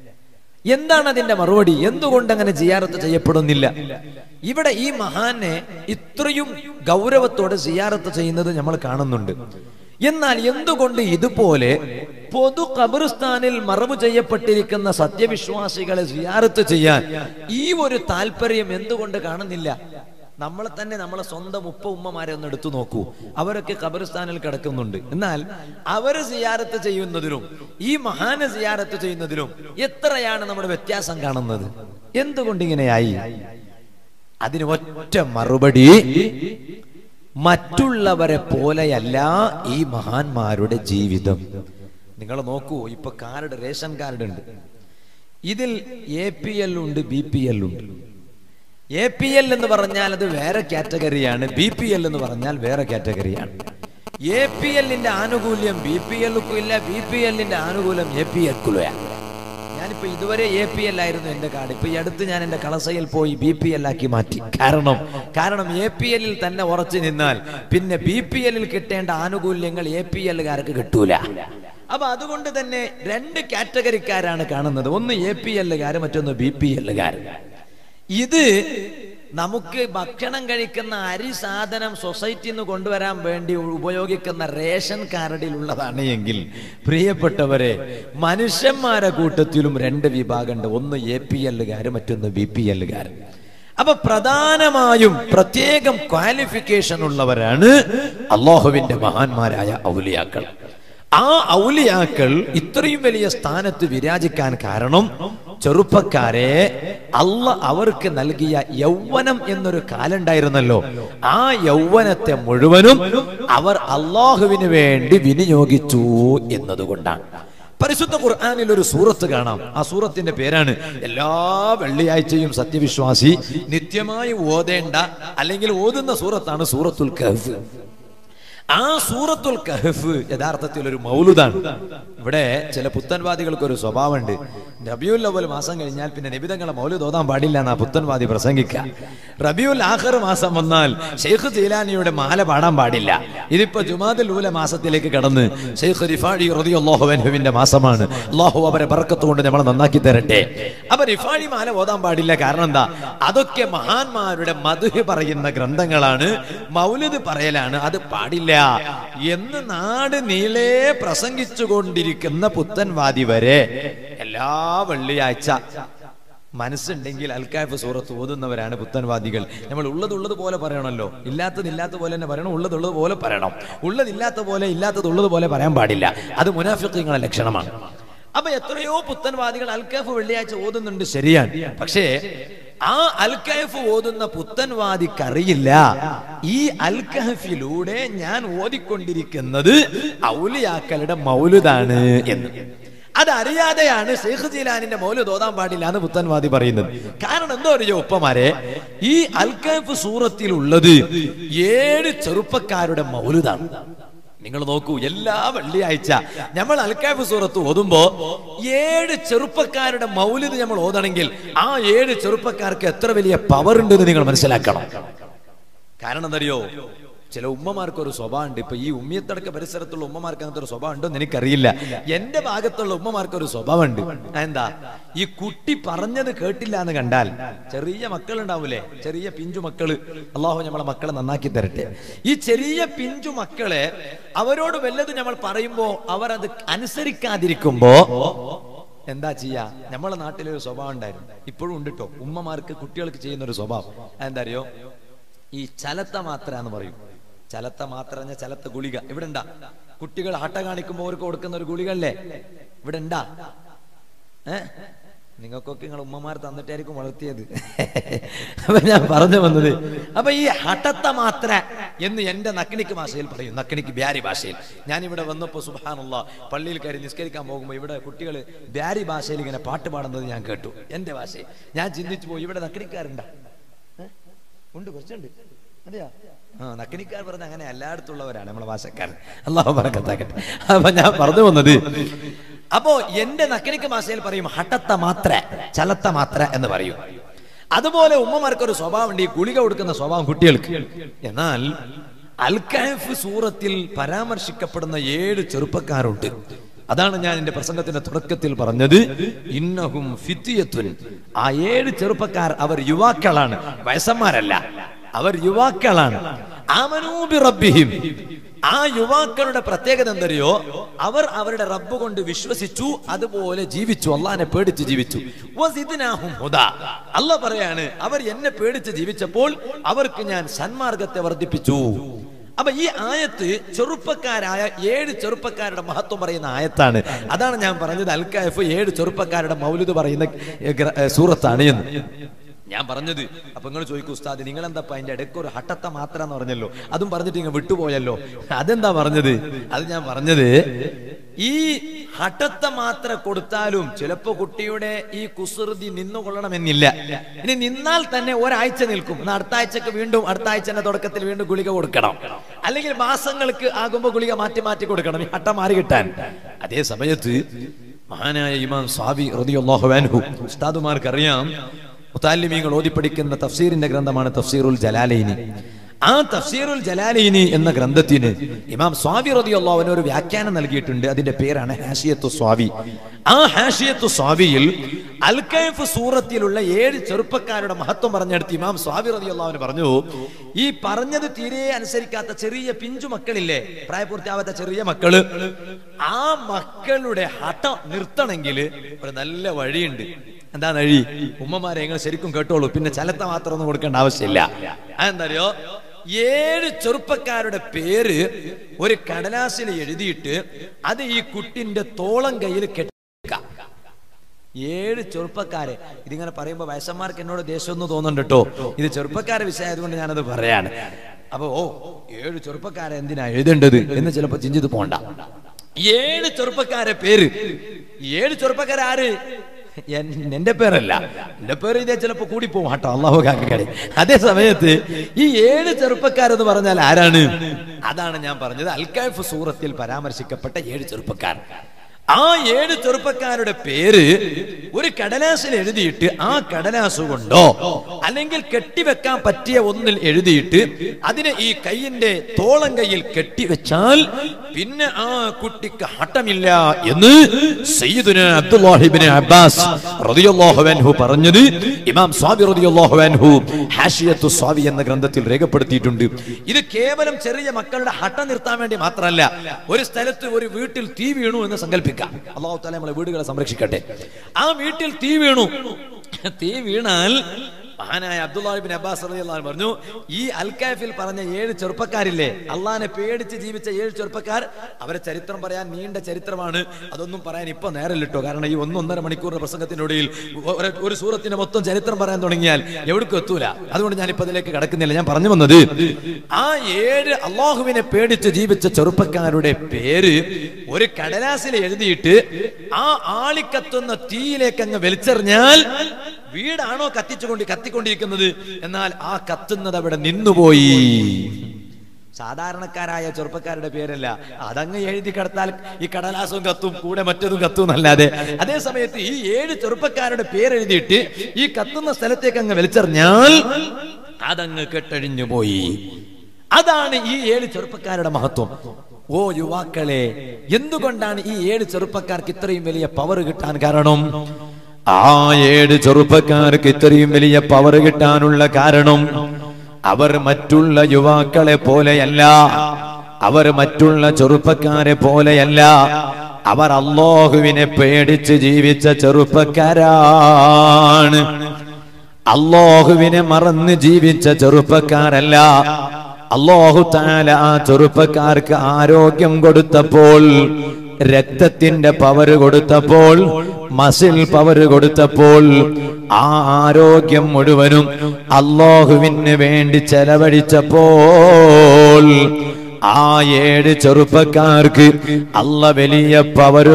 എന്താണ് അതിന്റെ മറുപടി എന്തുകൊണ്ട് അങ്ങനെ സിയാറത്ത് ചെയ്യപ്പെടുന്നില്ല ഇവിടെ ഈ മഹാനെ ഇത്രയും ഗൗരവത്തോടെ സിയാറത്ത് ചെയ്യുന്നത് നമ്മൾ കാണുന്നുണ്ട് എന്നാൽ എന്തുകൊണ്ട് ഇതുപോലെ പൊതു ഖബറിസ്ഥാനിൽ മറവ് ചെയ്യപ്പെട്ടിരിക്കുന്ന സത്യവിശ്വാസികളെ സിയാറത്ത് ചെയ്യാൻ ഈ ഒരു താല്പര്യം എന്തുകൊണ്ട് കാണുന്നില്ല നമ്മളെ തന്നെ നമ്മളെ സ്വന്തം ഉപ്പ ഉമ്മമാരെ ഒന്ന് എടുത്തു നോക്കൂ അവരൊക്കെ ഖബറിസ്ഥാനിൽ കിടക്കുന്നുണ്ട് എന്നാൽ അവര് സിയാറത്ത് ചെയ്യുന്നതിലും ഈ മഹാന സിയാറത്ത് ചെയ്യുന്നതിലും എത്രയാണ് നമ്മുടെ വ്യത്യാസം കാണുന്നത് എന്തുകൊണ്ട് ഇങ്ങനെയായി അതിന് ഒറ്റ മറുപടി മറ്റുള്ളവരെ പോലെയല്ല ഈ മഹാന്മാരുടെ ജീവിതം നിങ്ങൾ നോക്കൂ ഇപ്പൊ കാർഡ് റേഷൻ കാർഡ് ഉണ്ട് ഇതിൽ എ പി എൽ ഉണ്ട് ബി പി എൽ ഉണ്ട് എ പി എൽ എന്ന് പറഞ്ഞാൽ അത് വേറെ കാറ്റഗറിയാണ് ബി പി എൽ എന്ന് പറഞ്ഞാൽ വേറെ കാറ്റഗറിയാണ് എ പി എല്ലിന്റെ ആനുകൂല്യം ബി പി എല്ലുക്കും ഇല്ല ബി പി എല്ലിന്റെ ആനുകൂല്യം എ പി എൽക്കുലയാണ് ഞാനിപ്പോ ഇതുവരെ എ പി എൽ ആയിരുന്നു എന്റെ കാർഡ് ഇപ്പൊ ഈ അടുത്ത് ഞാൻ എന്റെ കളസയിൽ പോയി ബി പി എൽ ആക്കി മാറ്റി കാരണം കാരണം എ പി എല്ലിൽ തന്നെ ഉറച്ചു നിന്നാൽ പിന്നെ ബി പി എല്ലിൽ കിട്ടേണ്ട ആനുകൂല്യങ്ങൾ എ പി എല്ലുകാർക്ക് കിട്ടൂല അപ്പൊ അതുകൊണ്ട് തന്നെ രണ്ട് കാറ്റഗറിക്കാരാണ് കാണുന്നത് ഒന്ന് എ പി എല്ലുകാർ മറ്റൊന്ന് ബി പി എല്ലുകാർ ഇത് നമുക്ക് ഭക്ഷണം കഴിക്കുന്ന അരി സാധനം സൊസൈറ്റിയിൽ നിന്ന് കൊണ്ടുവരാൻ വേണ്ടി ഉപയോഗിക്കുന്ന റേഷൻ കാർഡിലുള്ളതാണ് എങ്കിൽ പ്രിയപ്പെട്ടവരെ മനുഷ്യന്മാരെ കൂട്ടത്തിലും രണ്ട് വിഭാഗമുണ്ട് ഒന്ന് എ പി എല്ലുകാർ മറ്റൊന്ന് ബി പി എല്ലുകാർ അപ്പൊ പ്രധാനമായും പ്രത്യേകം ക്വാലിഫിക്കേഷൻ ഉള്ളവരാണ് അള്ളാഹുവിന്റെ മഹാന്മാരായ ഔലിയാക്കൾ ആ ഔലിയാക്കൾ ഇത്രയും വലിയ സ്ഥാനത്ത് വിരാജിക്കാൻ കാരണം ചെറുപ്പക്കാരെ അല്ല അവർക്ക് നൽകിയ യൗവനം എന്നൊരു കാലുണ്ടായിരുന്നല്ലോ ആ യൗവനത്തെ മുഴുവനും അവർ അള്ളാഹുവിന് വേണ്ടി വിനിയോഗിച്ചു എന്നതുകൊണ്ടാണ് പരിശുദ്ധ ഖുർആനിൽ ഒരു സൂറത്ത് കാണാം ആ സൂറത്തിന്റെ പേരാണ് എല്ലാ വെള്ളിയാഴ്ചയും സത്യവിശ്വാസി നിത്യമായി ഓതേണ്ട അല്ലെങ്കിൽ ഓതുന്ന സൂറത്താണ് സൂറത്തുൽ കഹഫ് ആ സൂറത്തുൽ കഹഫ് യഥാർത്ഥത്തിൽ ഒരു മൗലുദാണ് ഇവിടെ ചില പുത്തൻവാദികൾക്ക് ഒരു സ്വഭാവമുണ്ട് റബിയുൽ അവൽ മാസം കഴിഞ്ഞാൽ പിന്നെ നിബിതങ്ങളെ മൗലുദ് ഓതാൻ പാടില്ല എന്നാ പുത്തൻവാദി പ്രസംഗിക്കുക റബിയുൽ ആഖർ മാസം വന്നാൽ ഷെയ്ഖ് ജീലാനിയുടെ മാല പാടാൻ പാടില്ല ഇതിപ്പോ ജുമാദുൽ ഊല മാസത്തിലേക്ക് കടന്ന് ഷെയ്ഖ് റിഫാഴി റളിയല്ലാഹുവിന്റെ മാസമാണ് അള്ളാഹു അവരെ ബർക്കത്ത് കൊണ്ട് നമ്മളെ നന്നാക്കി തരട്ടെ അപ്പൊ റിഫാഴി മാല ഓതാൻ പാടില്ല കാരണം എന്താ അതൊക്കെ മഹാന്മാരുടെ മധുഹ് പറയുന്ന ഗ്രന്ഥങ്ങളാണ് മൗലിദ് പറയലാണ് അത് പാടില്ല എന്ന് നാട് നീളെ പ്രസംഗിച്ചു കൊണ്ടിരിക്കുന്ന പുത്തൻവാദി വരെ എല്ലാ വെള്ളിയാഴ്ച മനസ്സുണ്ടെങ്കിൽ അൽക്കാഫ് സൂറത്ത് ഓതുന്നവരാണ് പുത്തൻവാദികൾ നമ്മൾ ഉള്ളത് ഉള്ളത് പോലെ പറയണമല്ലോ ഇല്ലാത്തത് ഇല്ലാത്ത പോലെ തന്നെ പറയണം ഉള്ളത് ഉള്ളത് പോലെ പറയണം ഉള്ളത് ഇല്ലാത്ത പോലെ ഇല്ലാത്തത് ഉള്ളത് പോലെ പറയാൻ പാടില്ല അത് മുനാഫിക്കങ്ങളുടെ ലക്ഷണമാണ് അപ്പൊ എത്രയോ പുത്തൻവാദികൾ അൽക്കാഫ് വെള്ളിയാഴ്ച ഓതുന്നുണ്ട് ശരിയാണ് പക്ഷേ ആ അൽക്കഹഫ് ഓതുന്ന പുത്തൻവാദിക്കറിയില്ല ഈ അൽക്കഹഫിലൂടെ ഞാൻ ഓതിക്കൊണ്ടിരിക്കുന്നത് ഔലിയാക്കളുടെ മൗലുദാണ് എന്ന് അതറിയാതെയാണ് ഷെയ്ഖ് ജീലാനിന്റെ മൗലൂദ് ഓതാൻ പാടില്ല എന്ന് പുത്തൻവാദി പറയുന്നത് കാരണം എന്തോ അറിയോ ഉപ്പമാരെ ഈ അൽക്കഹഫ് സൂറത്തിലുള്ളത് ഏഴ് ചെറുപ്പക്കാരുടെ മൗലുദാണ് നിങ്ങൾ നോക്കൂ എല്ലാ വെള്ളിയാഴ്ച നമ്മൾ അൽക്കാഫ് സൂറത്ത് ഓതുമ്പോ ഏഴ് ചെറുപ്പക്കാരുടെ മൗലിത് നമ്മൾ ഓതണമെങ്കിൽ ആ ഏഴ് ചെറുപ്പക്കാർക്ക് എത്ര വലിയ പവർ ഉണ്ടെന്ന് നിങ്ങൾ മനസ്സിലാക്കണം കാരണം എന്തറിയോ ചില ഉമ്മമാർക്ക് ഒരു സ്വഭാവം ഉണ്ട് ഇപ്പൊ ഈ ഉമ്മിയത്തടക്ക പരിസരത്തുള്ള ഉമ്മമാർക്ക് അങ്ങനത്തെ ഒരു സ്വഭാവം ഉണ്ടോ എന്ന് എനിക്കറിയില്ല എന്റെ ഭാഗത്തുള്ള ഉമ്മമാർക്ക് ഒരു സ്വഭാവം ഉണ്ട് എന്താ ഈ കുട്ടി പറഞ്ഞത് കേട്ടില്ല എന്ന് കണ്ടാൽ ചെറിയ മക്കൾ ഉണ്ടാവൂലേ ചെറിയ പിഞ്ചു മക്കള് അള്ളാഹു നമ്മളെ മക്കളെ നന്നാക്കി തരട്ടെ ഈ ചെറിയ പിഞ്ചു മക്കളെ അവരോട് വല്ലതും നമ്മൾ പറയുമ്പോ അവർ അത് അനുസരിക്കാതിരിക്കുമ്പോ എന്താ ചെയ്യാ നമ്മളെ നാട്ടിലെ ഒരു സ്വഭാവം ഉണ്ടായിരുന്നു ഇപ്പോഴും ഉണ്ട് കേട്ടോ ഉമ്മമാർക്ക് കുട്ടികൾക്ക് ചെയ്യുന്ന ഒരു സ്വഭാവം എന്താ അറിയോ ഈ ചലത്ത മാത്ര എന്ന് പറയും ചലത്ത മാത്ര എന്ന ചലത്ത ഗുളിക ഇവിടെ ഉണ്ടാ കുട്ടികൾ ആട്ട കാണിക്കുമ്പോൾ അവർക്ക് കൊടുക്കുന്ന ഒരു ഗുളിക അല്ലേ ഇവിടെ ഉണ്ടാ ഏ നിങ്ങൾക്കൊക്കെ നിങ്ങൾ ഉമ്മമാർ തന്നിട്ടായിരിക്കും വളർത്തിയത് അപ്പൊ ഞാൻ പറഞ്ഞു വന്നത് അപ്പൊ ഈ ഹട്ടത്ത മാത്ര എന്ന് എന്റെ നക്കിണിക്ക് ഭാഷയിൽ പറയും നക്കിണിക്ക് ബ്യാരി ഭാഷയിൽ ഞാൻ ഇവിടെ വന്നപ്പോ സുബാനുള്ള പള്ളിയിൽ കയറി നിസ്കരിക്കാൻ പോകുമ്പോൾ ഇവിടെ കുട്ടികൾ ബ്യാരി ഭാഷയിൽ ഇങ്ങനെ പാട്ട് പാടുന്നത് ഞാൻ കേട്ടു എന്റെ ഭാഷയിൽ ഞാൻ ചിന്തിച്ചു പോയി ഇവിടെ നക്കിണിക്കാരുണ്ടാ ഏ? ഉണ്ട് കുറച്ചുണ്ട് അതെയാ ആ നക്കിനിക്കാർ പറഞ്ഞ അങ്ങനെ എല്ലായിടത്തുള്ളവരാണ് നമ്മളെ ഭാഷക്കാരൻ അള്ളാഹു പറക്കത്താക്കട്ടെ അപ്പൊ ഞാൻ പറഞ്ഞു വന്നത് അപ്പോ എന്റെ നക്കിനിക്ക് ഭാഷയിൽ പറയും ഹട്ടത്ത മാത്ര ചലത്ത മാത്ര എന്ന് പറയും അതുപോലെ ഉമ്മമാർക്ക് ഒരു സ്വഭാവം ഉണ്ട് ഈ ഗുളിക കൊടുക്കുന്ന സ്വഭാവം കുട്ടികൾക്ക് എന്നാൽ അൽക്കാഫ് സൂറത്തിൽ പരാമർശിക്കപ്പെടുന്ന ഏഴ് ചെറുപ്പക്കാരുണ്ട് അതാണ് ഞാൻ എന്റെ പ്രസംഗത്തിന്റെ തുടക്കത്തിൽ പറഞ്ഞത് ഇന്നഹും ഫിത്തിയത്തുൻ ആ ഏഴ് ചെറുപ്പക്കാർ അവർ യുവാക്കളാണ് വയസ്സന്മാരല്ല അവർ യുവാക്കളാണ് ആമനൂബി റബ്ബിഹിം ആ യുവാക്കളുടെ പ്രത്യേകത എന്തറിയോ അവർ അവരുടെ റബ്ബ് കൊണ്ട് വിശ്വസിച്ചു അതുപോലെ ജീവിച്ചു അള്ളാഹിനെ പേടിച്ച് ജീവിച്ചു വസിദ്നാഹും ഹുദാ. അല്ല പറയാണ് അവർ എന്നെ പേടിച്ച് ജീവിച്ചപ്പോൾ അവർക്ക് ഞാൻ സന്മാർഗത്തെ വർദ്ധിപ്പിച്ചു അപ്പൊ ഈ ആയത്ത് ചെറുപ്പക്കാരായ ഏഴ് ചെറുപ്പക്കാരുടെ മഹത്വം പറയുന്ന ആയത്താണ് അതാണ് ഞാൻ പറഞ്ഞത് അൽക്കാഫ് ഏഴ് ചെറുപ്പക്കാരുടെ മൗലിദ് പറയുന്ന ഏ, ഗ്ര- ഏ, സൂറത്താണ് എന്ന് ഞാൻ പറഞ്ഞത് അപ്പൊ നിങ്ങൾ ചോദിക്കും ഉസ്താദ് നിങ്ങൾ എന്താ അതിന്റെ ഇടയ്ക്ക് ഒരു ഹട്ടത്ത മാത്ര എന്ന് പറഞ്ഞല്ലോ അതും പറഞ്ഞിട്ട് ഇങ്ങനെ വിട്ടുപോയല്ലോ അതെന്താ പറഞ്ഞത് അത് ഞാൻ പറഞ്ഞത് ഈ ഹട്ടത്ത മാത്ര കൊടുത്താലും ചിലപ്പോ കുട്ടിയുടെ ഈ കുസൃതി നിന്നുകൊള്ളണമെന്നില്ല ഇനി നിന്നാൽ തന്നെ ഒരാഴ്ച നിൽക്കും എന്നാ അടുത്ത ആഴ്ചക്ക് വീണ്ടും അടുത്ത ആഴ്ചന്റെ തുടക്കത്തിൽ വീണ്ടും ഗുളിക കൊടുക്കണം അല്ലെങ്കിൽ മാസങ്ങൾക്ക് ആകുമ്പോ ഗുളിക മാറ്റി മാറ്റി കൊടുക്കണം ഈ ഹട്ട മാറി കിട്ടാൻ അതേ സമയത്ത് മഹാനായ ഇമാം സ്വാബി റളിയല്ലാഹു അൻഹു ഉസ്താദുമാർക്ക് അറിയാം മുത്താലിമീങ്ങൾ ഓതിപ്പടിക്കുന്ന തഫ്സീറിന്റെ ഗ്രന്ഥമാണ് തഫ്സീറുൽ ജലാലൈനി ആ തഫ്സീറുൽ ജലാലീനി എന്ന ഗ്രന്ഥത്തിന് ഇമാം സ്വാമി റളിയല്ലാഹു അവന് ഒരു വ്യാഖ്യാനം നൽകിയിട്ടുണ്ട് അതിന്റെ പേരാണ് ഹാഷിയത്തു സ്വാവി ആ ഹാഷിയത്തു സ്വാവിയിൽ അൽ കൈഫ് സൂറത്തിലുള്ള ഏഴ് ചെറുപ്പക്കാരുടെ മഹത്വം പറഞ്ഞെടുത്ത് ഇമാം സ്വാമി റളിയല്ലാഹു അവന് പറഞ്ഞു ഈ പറഞ്ഞത് തീരെ അനുസരിക്കാത്ത ചെറിയ പിഞ്ചു മക്കളില്ലേ പ്രായപൂർത്തിയാവാത്ത ചെറിയ മക്കള് ആ മക്കളുടെ ഹഠ നിർത്തണമെങ്കിൽ ഒരു നല്ല വഴിയുണ്ട് എന്താ വഴി ഉമ്മമാരെ നിങ്ങൾ ശരിക്കും കേട്ടോളൂ പിന്നെ ചലത്ത മാത്രം ഒന്നും കൊടുക്കേണ്ട ആവശ്യമില്ല അതെന്തറിയോ ഏഴ് ചെറുപ്പക്കാരുടെ പേര് ഒരു കടലാസിൽ എഴുതിയിട്ട് അത് ഈ കുട്ടിന്റെ തോളം കയ്യിൽ കെട്ടിക്കാം ഏഴ് ചെറുപ്പക്കാരെ ഇതിങ്ങനെ പറയുമ്പോൾ വയസ്സന്മാർക്ക് എന്നോട് ദേഷ്യമൊന്നും തോന്നുന്നുണ്ട് കേട്ടോ ഇത് ചെറുപ്പക്കാരെ വിഷയമായതുകൊണ്ട് ഞാനത് പറയാണ് അപ്പൊ ഓ ഏഴ് ചെറുപ്പക്കാരെ എന്തിനാ എഴുതേണ്ടത് എന്ന് ചിലപ്പോ ചിന്തിത് പോണ്ട ഏഴ് ചെറുപ്പക്കാരെ പേര് ഏഴ് ചെറുപ്പക്കാരെ ആര് എൻ- എന്റെ പേരല്ല എന്റെ പേര് ഇതേ ചിലപ്പോ കൂടി പോകും കേട്ടോ അള്ളാഹു കാക്കടെ അതേ സമയത്ത് ഈ ഏഴ് ചെറുപ്പക്കാരെന്ന് പറഞ്ഞാൽ ആരാണ് അതാണ് ഞാൻ പറഞ്ഞത് അൽക്കാഫ് സൂറത്തിൽ പരാമർശിക്കപ്പെട്ട ഏഴ് ചെറുപ്പക്കാർ ആ ഏഴ് ചെറുപ്പക്കാരുടെ പേര് ഒരു കടലാസിൽ എഴുതിയിട്ട് ആ കടലാസ് കൊണ്ടോ അല്ലെങ്കിൽ കെട്ടിവെക്കാൻ പറ്റിയ ഒന്നിൽ എഴുതിയിട്ട് അതിനെ ഈ കൈയിന്റെ തോളം കൈയിൽ കെട്ടിവെച്ചാൽ പിന്നെ ആ കുട്ടിക്ക് ഹട്ടമില്ല എന്ന് സയ്യിദുന അബ്ദുല്ലാഹിബ്നു അബ്ബാസ് റളിയല്ലാഹു അൻഹു പറഞ്ഞത് ഇമാം സ്വാബി റളിയല്ലാഹു അൻഹു ഹാഷിയത്തു സ്വാബി എന്ന ഗ്രന്ഥത്തിൽ രേഖപ്പെടുത്തിയിട്ടുണ്ട് ഇത് കേവലം ചെറിയ മക്കളുടെ ഹട്ട നിർത്താൻ വേണ്ടി മാത്രമല്ല ഒരു സ്ഥലത്ത് ഒരു വീട്ടിൽ തീ വീണു എന്ന് സങ്കല്പിക്കാം അള്ളാഹു താല നമ്മളെ വീടുകളെ സംരക്ഷിക്കട്ടെ ആ വീട്ടിൽ തീ വീണു തീ വീണാൽ മഹാനായ അബ്ദുല്ലാഹിബിൻ അബ്ബാസ് റളിയല്ലാഹു അൻഹു പറഞ്ഞു ഈ അൽക്കാഫിൽ പറഞ്ഞ ഏഴ് ചെറുപ്പക്കാരില്ലേ അള്ളാഹിനെ പേടിച്ച് ജീവിച്ച ഏഴ് ചെറുപ്പക്കാർ അവരെ ചരിത്രം പറയാൻ നീണ്ട ചരിത്രമാണ് അതൊന്നും പറയാൻ ഇപ്പൊ നേരമില്ലട്ടോ കാരണം ഈ ഒന്നൊന്നര മണിക്കൂറിന്റെ പ്രസംഗത്തിനൊടിയിൽ ഒരു- ഒരു സൂറത്തിന്റെ മൊത്തം ചരിത്രം പറയാൻ തുടങ്ങിയാൽ എവിടേക്കും എത്തൂല അതുകൊണ്ട് ഞാൻ ഇപ്പൊ അതിലേക്ക് കടക്കുന്നില്ല ഞാൻ പറഞ്ഞു വന്നത് ആ ഏഴ് അള്ളാഹുവിനെ പേടിച്ച് ജീവിച്ച ചെറുപ്പക്കാരുടെ പേര് ഒരു കടലാസിൽ എഴുതിയിട്ട് ആ ആളിക്കത്തുന്ന തീയിലേക്ക് അങ്ങ് വലിച്ചെറിഞ്ഞാൽ വീടാണോ കത്തിച്ചുകൊണ്ട് കത്തിക്കൊണ്ടിരിക്കുന്നത് എന്നാൽ ആ കത്തുന്നത് അവിടെ നിന്നുപോയി സാധാരണക്കാരായ ചെറുപ്പക്കാരുടെ പേരല്ല അതങ്ങ് എഴുതി കിടത്താൽ ഈ കടലാസും കത്തും കൂടെ മറ്റതും കത്തും എന്നല്ലാതെ അതേ സമയത്ത് ഈ ഏഴ് ചെറുപ്പക്കാരുടെ പേരെഴുതിയിട്ട് ഈ കത്തുന്ന സ്ഥലത്തേക്ക് അങ്ങ് വലിച്ചെറിഞ്ഞാൽ അതങ്ങ് കെട്ടഴിഞ്ഞു പോയി അതാണ് ഈ ഏഴ് ചെറുപ്പക്കാരുടെ മഹത്വം ഓ യുവാക്കളെ എന്തുകൊണ്ടാണ് ഈ ഏഴ് ചെറുപ്പക്കാർക്ക് ഇത്രയും വലിയ പവർ കിട്ടാൻ കാരണം ആ ഏഴ് ചെറുപ്പക്കാർക്ക് ഇത്രയും വലിയ പവർ കിട്ടാനുള്ള കാരണം അവർ മറ്റുള്ള യുവാക്കളെ പോലെയല്ല അവർ മറ്റുള്ള ചെറുപ്പക്കാരെ പോലെയല്ല അവർ അള്ളാഹുവിനെ പേടിച്ച് ജീവിച്ച ചെറുപ്പക്കാരാണ് അള്ളാഹുവിനെ മറന്ന് ജീവിച്ച ചെറുപ്പക്കാരല്ല അള്ളാഹു താല ആ ചെറുപ്പക്കാർക്ക് ആരോഗ്യം കൊടുത്തപ്പോൾ രക്തത്തിന്റെ പവർ കൊടുത്തപ്പോൾ മസിൽ പവർ കൊടുത്തപ്പോൾ ആ ആരോഗ്യം മുഴുവനും അള്ളാഹുവിന് വേണ്ടി ചെലവഴിച്ചപ്പോൾ ആ ഏഴ് ചെറുപ്പക്കാർക്ക് അല്ല വലിയ പവർ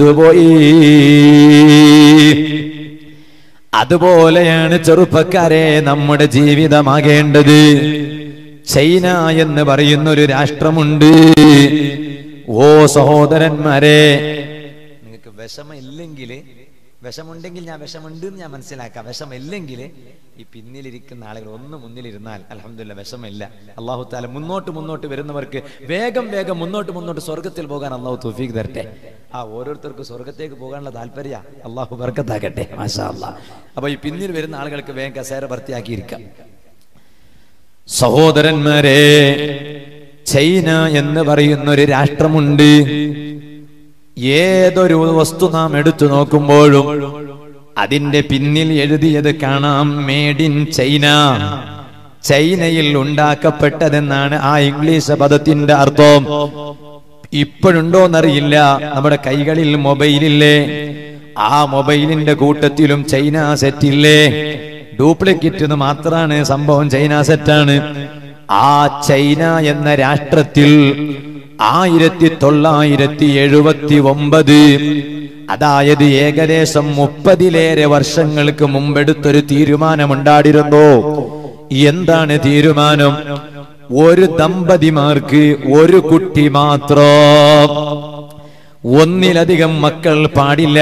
കൊടുത്തുപോയി അതുപോലെയാണ് ചെറുപ്പക്കാരെ നമ്മുടെ ജീവിതമാകേണ്ടത് ചൈന എന്ന് പറയുന്ന ഒരു രാഷ്ട്രമുണ്ട് ഓ സഹോദരന്മാരെ നിങ്ങൾക്ക് വിഷമില്ലെങ്കിൽ വിഷമുണ്ടെങ്കിൽ ഞാൻ വിഷമുണ്ട് എന്ന് ഞാൻ മനസ്സിലാക്കാം വിഷമില്ലെങ്കിൽ ഈ പിന്നിലിരിക്കുന്ന ആളുകൾ ഒന്ന് മുന്നിലിരുന്നാൽ അലഹമില്ല വിഷമില്ല അള്ളാഹു താല മുന്നോട്ട് മുന്നോട്ട് വരുന്നവർക്ക് വേഗം വേഗം മുന്നോട്ട് മുന്നോട്ട് സ്വർഗത്തിൽ പോകാൻ അള്ളാഹു തുഫീഖ് തരട്ടെ ആ ഓരോരുത്തർക്കും സ്വർഗത്തേക്ക് പോകാനുള്ള താല്പര്യ അള്ളാഹു ബർക്കത്താക്കട്ടെ മാഷാ അള്ളാഹ് അപ്പൊ ഈ പിന്നിൽ വരുന്ന ആളുകൾക്ക് വേഗം കസേര ഭർത്തിയാക്കിയിരിക്കാം സഹോദരന്മാരെ ചൈന എന്ന് പറയുന്ന ഒരു രാഷ്ട്രമുണ്ട് ഏതൊരു വസ്തു നാം എടുത്തു നോക്കുമ്പോഴും അതിന്റെ പിന്നിൽ എഴുതിയത് കാണാം മേഡ് ഇൻ ചൈന ചൈനയിൽ ഉണ്ടാക്കപ്പെട്ടതെന്നാണ് ആ ഇംഗ്ലീഷ് പദത്തിന്റെ അർത്ഥം ഇപ്പോഴുണ്ടോന്നറിയില്ല നമ്മുടെ കൈകളിൽ മൊബൈലില്ലേ ആ മൊബൈലിന്റെ കൂട്ടത്തിലും ചൈന സെറ്റില്ലേ ഡ്യൂപ്ലിക്കേറ്റ് എന്ന് മാത്രമാണ് സംഭവം ചൈന സെറ്റാണ് ആ ചൈന എന്ന രാഷ്ട്രത്തിൽ ആയിരത്തി തൊള്ളായിരത്തി എഴുപത്തി ഒമ്പത് അതായത് ഏകദേശം മുപ്പതിലേറെ വർഷങ്ങൾക്ക് മുമ്പെടുത്തൊരു തീരുമാനമുണ്ടായിരുന്നു എന്താണ് തീരുമാനം ഒരു ദമ്പതിമാർക്ക് ഒരു കുട്ടി മാത്രം ഒന്നിലധികം മക്കൾ പാടില്ല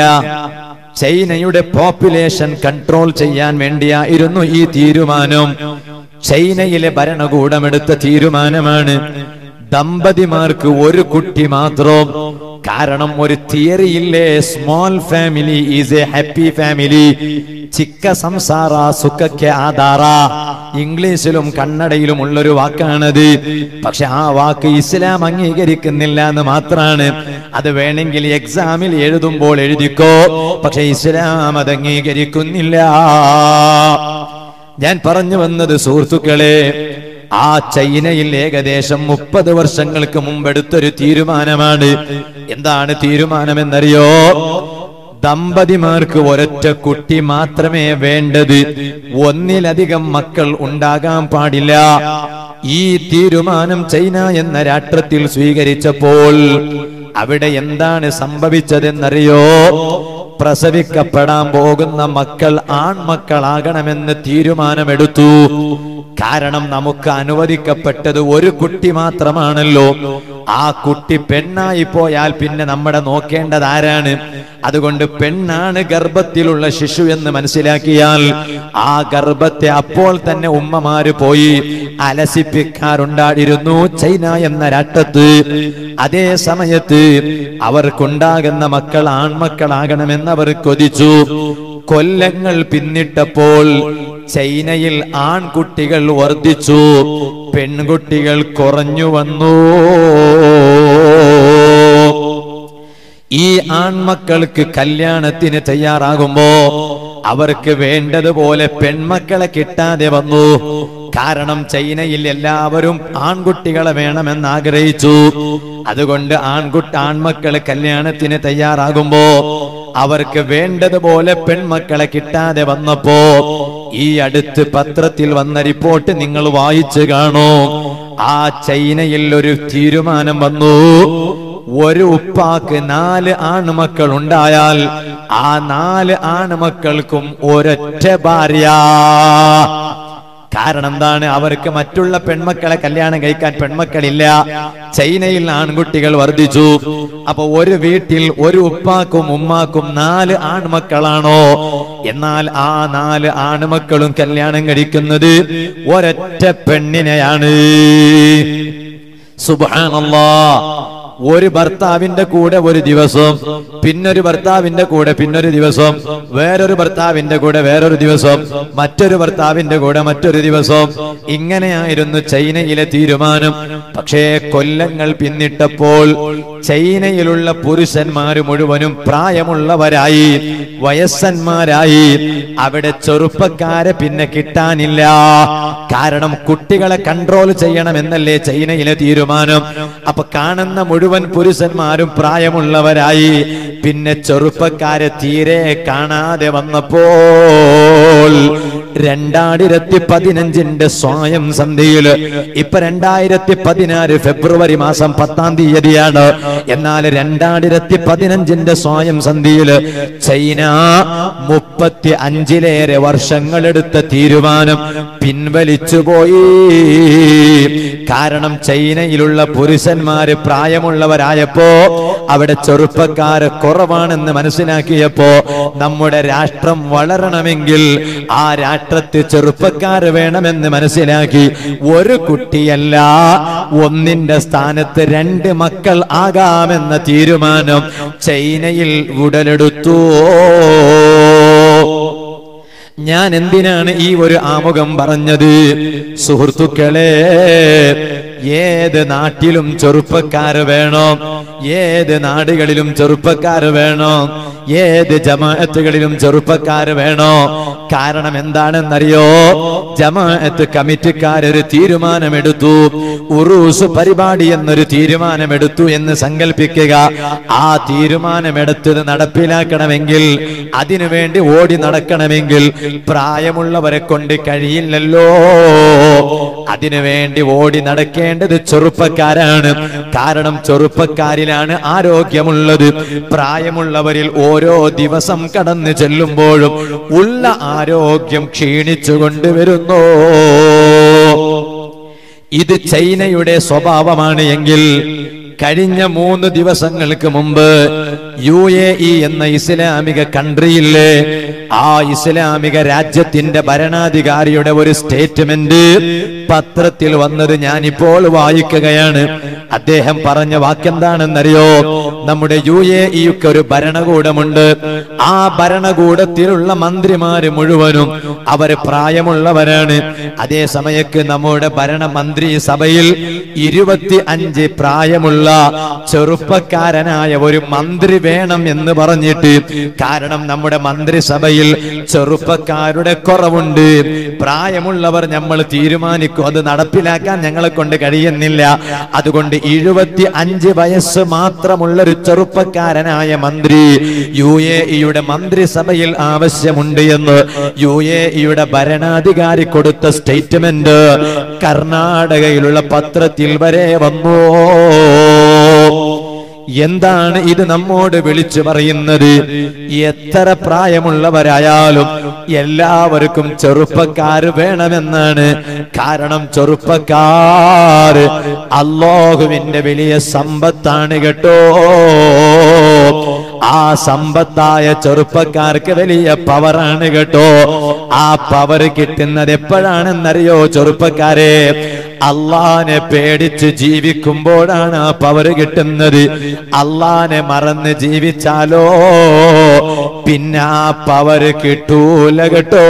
ചൈനയുടെ പോപ്പുലേഷൻ കൺട്രോൾ ചെയ്യാൻ വേണ്ടിയായിരുന്നു ഈ തീരുമാനം ചൈനയിലെ ഭരണകൂടമെടുത്ത തീരുമാനമാണ് ദമ്പതിമാർക്ക് ഒരു കുട്ടി മാത്രം കാരണം ഒരു തിയറിയില്ലേ small family is a happy family ചിക്ക സംസാര സുഖയ്ക്ക് ആധാര ഇംഗ്ലീഷിലും കന്നഡയിലും ഉള്ളൊരു വാക്കാണത് പക്ഷെ ആ വാക്ക് ഇസ്ലാം അംഗീകരിക്കുന്നില്ല എന്ന് മാത്രാണ് അത് വേണമെങ്കിൽ എക്സാമിൽ എഴുതുമ്പോൾ എഴുതിക്കോ പക്ഷെ ഇസ്ലാം അത് അംഗീകരിക്കുന്നില്ല ഞാൻ പറഞ്ഞു വന്നത് സുഹൃത്തുക്കളെ ആ ചൈനയിൽ ഏകദേശം മുപ്പത് വർഷങ്ങൾക്ക് മുമ്പ് എടുത്തൊരു തീരുമാനമാണ് എന്താണ് തീരുമാനമെന്നറിയോ ദമ്പതിമാർക്ക് ഒരൊറ്റ കുട്ടി മാത്രമേ വേണ്ടത് ഒന്നിലധികം മക്കൾ ഉണ്ടാകാൻ പാടില്ല ഈ തീരുമാനം ചൈന എന്ന രാഷ്ട്രത്തിൽ സ്വീകരിച്ചപ്പോൾ അവിടെ എന്താണ് സംഭവിച്ചതെന്നറിയോ പ്രസവിക്കപ്പെടാൻ പോകുന്ന മക്കൾ ആൺമക്കളാകണമെന്ന് തീരുമാനമെടുത്തു കാരണം നമുക്ക് അനുവദിക്കപ്പെട്ടത് ഒരു കുട്ടി മാത്രമാണല്ലോ ആ കുട്ടി പെണ്ണായി പോയാൽ പിന്നെ നമ്മുടെ നോക്കേണ്ടത് ആരാണ് അതുകൊണ്ട് പെണ്ണാണ് ഗർഭത്തിലുള്ള ശിശു എന്ന് മനസ്സിലാക്കിയാൽ ആ ഗർഭത്തെ അപ്പോൾ തന്നെ ഉമ്മമാര് പോയി അലസിപ്പിക്കാറുണ്ടായിരുന്നു ചൈന എന്ന രാഷ്ട്രത്ത് അതേ സമയത്ത് അവർക്കുണ്ടാകുന്ന മക്കൾ ആൺമക്കളാകണമെന്ന് അവർ കൊതിച്ചു കൊല്ലങ്ങൾ പിന്നിട്ടപ്പോൾ ചൈനയിൽ ആൺകുട്ടികൾ വർദ്ധിച്ചു പെൺകുട്ടികൾ കുറഞ്ഞു വന്നു ഈ ആൺമക്കൾക്ക് കല്യാണത്തിന് തയ്യാറാകുമ്പോ അവർക്ക് വേണ്ടതുപോലെ പെൺമക്കളെ കിട്ടാതെ വന്നു കാരണം ചൈനയിൽ എല്ലാവരും ആൺകുട്ടികളെ വേണമെന്ന് ആഗ്രഹിച്ചു അതുകൊണ്ട് ആൺകുട്ടി ആൺമക്കള് കല്യാണത്തിന് തയ്യാറാകുമ്പോ അവർക്ക് വേണ്ടതുപോലെ പെൺമക്കളെ കിട്ടാതെ വന്നപ്പോ ഈ അടുത്ത് പത്രത്തിൽ വന്ന റിപ്പോർട്ട് നിങ്ങൾ വായിച്ചു കാണൂ ആ ചൈനയിൽ ഒരു തീരുമാനം വന്നു ഒരു ഉപ്പാക്ക് നാല് ആൺമക്കൾ ഉണ്ടായാൽ ആ നാല് ആൺമക്കൾക്കും ഒരൊറ്റ ഭാര്യ കാരണം എന്താണ് അവർക്ക് മറ്റുള്ള പെൺമക്കളെ കല്യാണം കഴിക്കാൻ പെൺമക്കളില്ല ചൈനയിൽ ആൺകുട്ടികൾ വർദ്ധിച്ചു അപ്പൊ ഒരു വീട്ടിൽ ഒരു ഉപ്പാക്കും ഉമ്മാക്കും നാല് ആൺമക്കളാണോ എന്നാൽ ആ നാല് ആൺമക്കളും കല്യാണം കഴിക്കുന്നത് ഒരൊറ്റ പെണ്ണിനെയാണ് സുബാനല്ലാ ഒരു ഭർത്താവിന്റെ കൂടെ ഒരു ദിവസം പിന്നൊരു ഭർത്താവിന്റെ കൂടെ പിന്നൊരു ദിവസം വേറൊരു ഭർത്താവിന്റെ കൂടെ വേറൊരു ദിവസം മറ്റൊരു ഭർത്താവിന്റെ കൂടെ മറ്റൊരു ദിവസം ഇങ്ങനെയായിരുന്നു ചൈനയിലെ തീരുമാനം പക്ഷേ കൊല്ലങ്ങൾ പിന്നിട്ടപ്പോൾ ചൈനയിലുള്ള പുരുഷന്മാര് മുഴുവനും പ്രായമുള്ളവരായി വയസ്സന്മാരായി അവിടെ ചെറുപ്പക്കാരെ പിന്നെ കിട്ടാനില്ല കാരണം കുട്ടികളെ കൺട്രോൾ ചെയ്യണമെന്നല്ലേ ചൈനയിലെ തീരുമാനം അപ്പൊ കാണുന്ന മുഴുവൻ പുരുഷന്മാരും പ്രായമുള്ളവരായി പിന്നെ ചെറുപ്പക്കാരെ തീരെ കാണാതെ വന്നപ്പോൾ രണ്ടായിരത്തി പതിനഞ്ചിന്റെ സ്വയം സന്ധ്യയില് ഇപ്പൊ രണ്ടായിരത്തി പതിനാറ് ഫെബ്രുവരി മാസം പത്താം തീയതിയാണ് എന്നാൽ രണ്ടായിരത്തി പതിനഞ്ചിന്റെ സ്വയം സന്ധ്യയില് ചൈന മുപ്പത്തി അഞ്ചിലേറെ വർഷങ്ങളെടുത്ത തീരുമാനം പിൻവലിച്ചുപോയി കാരണം ചൈനയിലുള്ള പുരുഷന്മാര് പ്രായമുള്ളവരായപ്പോ അവിടെ ചെറുപ്പക്കാര് കുറവാണെന്ന് മനസ്സിലാക്കിയപ്പോ നമ്മുടെ രാഷ്ട്രം വളരണമെങ്കിൽ ആ രാഷ്ട്രത്തിൽ ചെറുപ്പക്കാര് വേണമെന്ന് മനസ്സിലാക്കി ഒരു കുട്ടിയല്ല ഒന്നിന്റെ സ്ഥാനത്ത് രണ്ട് മക്കൾ ആകാമെന്ന തീരുമാനം ചൈനയിൽ ഉടലെടുത്തു ഞാൻ എന്തിനാണ് ഈ ഒരു ആമുഖം പറഞ്ഞത് സുഹൃത്തുക്കളെ ഏത് നാട്ടിലും ചെറുപ്പക്കാര് വേണോ ഏത് നാടുകളിലും ചെറുപ്പക്കാര് വേണോ ഏത് ജമാഅത്തുകളിലും ചെറുപ്പക്കാര് വേണോ കാരണം എന്താണെന്നറിയോ ജമാഅത്ത് കമ്മിറ്റിക്കാരൊരു തീരുമാനമെടുത്തു ഉറൂസ് പരിപാടി എന്നൊരു തീരുമാനമെടുത്തു എന്ന് സങ്കല്പിക്കുക ആ തീരുമാനമെടുത്തത് നടപ്പിലാക്കണമെങ്കിൽ അതിനുവേണ്ടി ഓടി നടക്കണമെങ്കിൽ പ്രായമുള്ളവരെ കൊണ്ട് കഴിയില്ലല്ലോ അതിനുവേണ്ടി ഓടി നടക്കേണ്ടത് ചെറുപ്പക്കാരാണ് കാരണം ചെറുപ്പക്കാരിലാണ് ആരോഗ്യമുള്ളത് പ്രായമുള്ളവരിൽ ഓരോ ദിവസം കടന്നു ചെല്ലുമ്പോഴും ഉള്ള ആരോഗ്യം ക്ഷീണിച്ചു കൊണ്ടുവരുന്നു ഇത് ചൈനയുടെ സ്വഭാവമാണ് എങ്കിൽ കഴിഞ്ഞ മൂന്ന് ദിവസങ്ങൾക്ക് മുമ്പ് യു എ ഇ എന്ന ഇസ്ലാമിക കൺട്രിയിലെ ആ ഇസ്ലാമിക രാജ്യത്തിന്റെ ഭരണാധികാരിയുടെ ഒരു സ്റ്റേറ്റ്മെന്റ് പത്രത്തിൽ വന്നത് ഞാനിപ്പോൾ വായിക്കുകയാണ് അദ്ദേഹം പറഞ്ഞ വാക്കെന്താണെന്നറിയോ നമ്മുടെ യു എ ഇക്ക് ഒരു ഭരണകൂടമുണ്ട് ആ ഭരണകൂടത്തിലുള്ള മന്ത്രിമാര് മുഴുവനും അവർ പ്രായമുള്ളവരാണ് അതേ സമയത്ത് നമ്മുടെ ഭരണമന്ത്രി സഭയിൽ ഇരുപത്തി അഞ്ച് പ്രായമുള്ള ചെറുപ്പക്കാരനായ ഒരു മന്ത്രി വേണം എന്ന് പറഞ്ഞിട്ട് കാരണം നമ്മുടെ മന്ത്രിസഭയിൽ ചെറുപ്പക്കാരുടെ കുറവുണ്ട് പ്രായമുള്ളവർ നമ്മൾ തീരുമാനിക്കും അത് നടപ്പിലാക്കാൻ ഞങ്ങളെ കൊണ്ട് കഴിയുന്നില്ല അതുകൊണ്ട് എഴുപത്തി അഞ്ച് വയസ്സ് മാത്രമുള്ള ഒരു ചെറുപ്പക്കാരനായ മന്ത്രി യു എ ഇയുടെ മന്ത്രിസഭയിൽ ആവശ്യമുണ്ട് എന്ന് യു എ ഇയുടെ ഭരണാധികാരി കൊടുത്ത സ്റ്റേറ്റ്മെന്റ് കർണാടകയിലുള്ള പത്രത്തിൽ വരെ വന്നു എന്താണ് ഇത് നമ്മോട് വിളിച്ചു പറയുന്നത് എത്ര പ്രായമുള്ളവരായാലും എല്ലാവർക്കും ചെറുപ്പക്കാർ വേണമെന്നാണ് കാരണം ചെറുപ്പക്കാർ അള്ളാഹുവിന്റെ വലിയ സമ്പത്താണ് കേട്ടോ ആ സമ്പത്തായ ചെറുപ്പക്കാർക്ക് വലിയ പവറാണ് കേട്ടോ ആ പവർ കിട്ടുന്നത് എപ്പോഴാണെന്നറിയോ ചെറുപ്പക്കാരെ അള്ളാനെ പേടിച്ച് ജീവിക്കുമ്പോഴാണ് ആ പവർ കിട്ടുന്നത് അള്ളാനെ മറന്ന് ജീവിച്ചാലോ പിന്നെ ആ പവർ കിട്ടൂല കേട്ടോ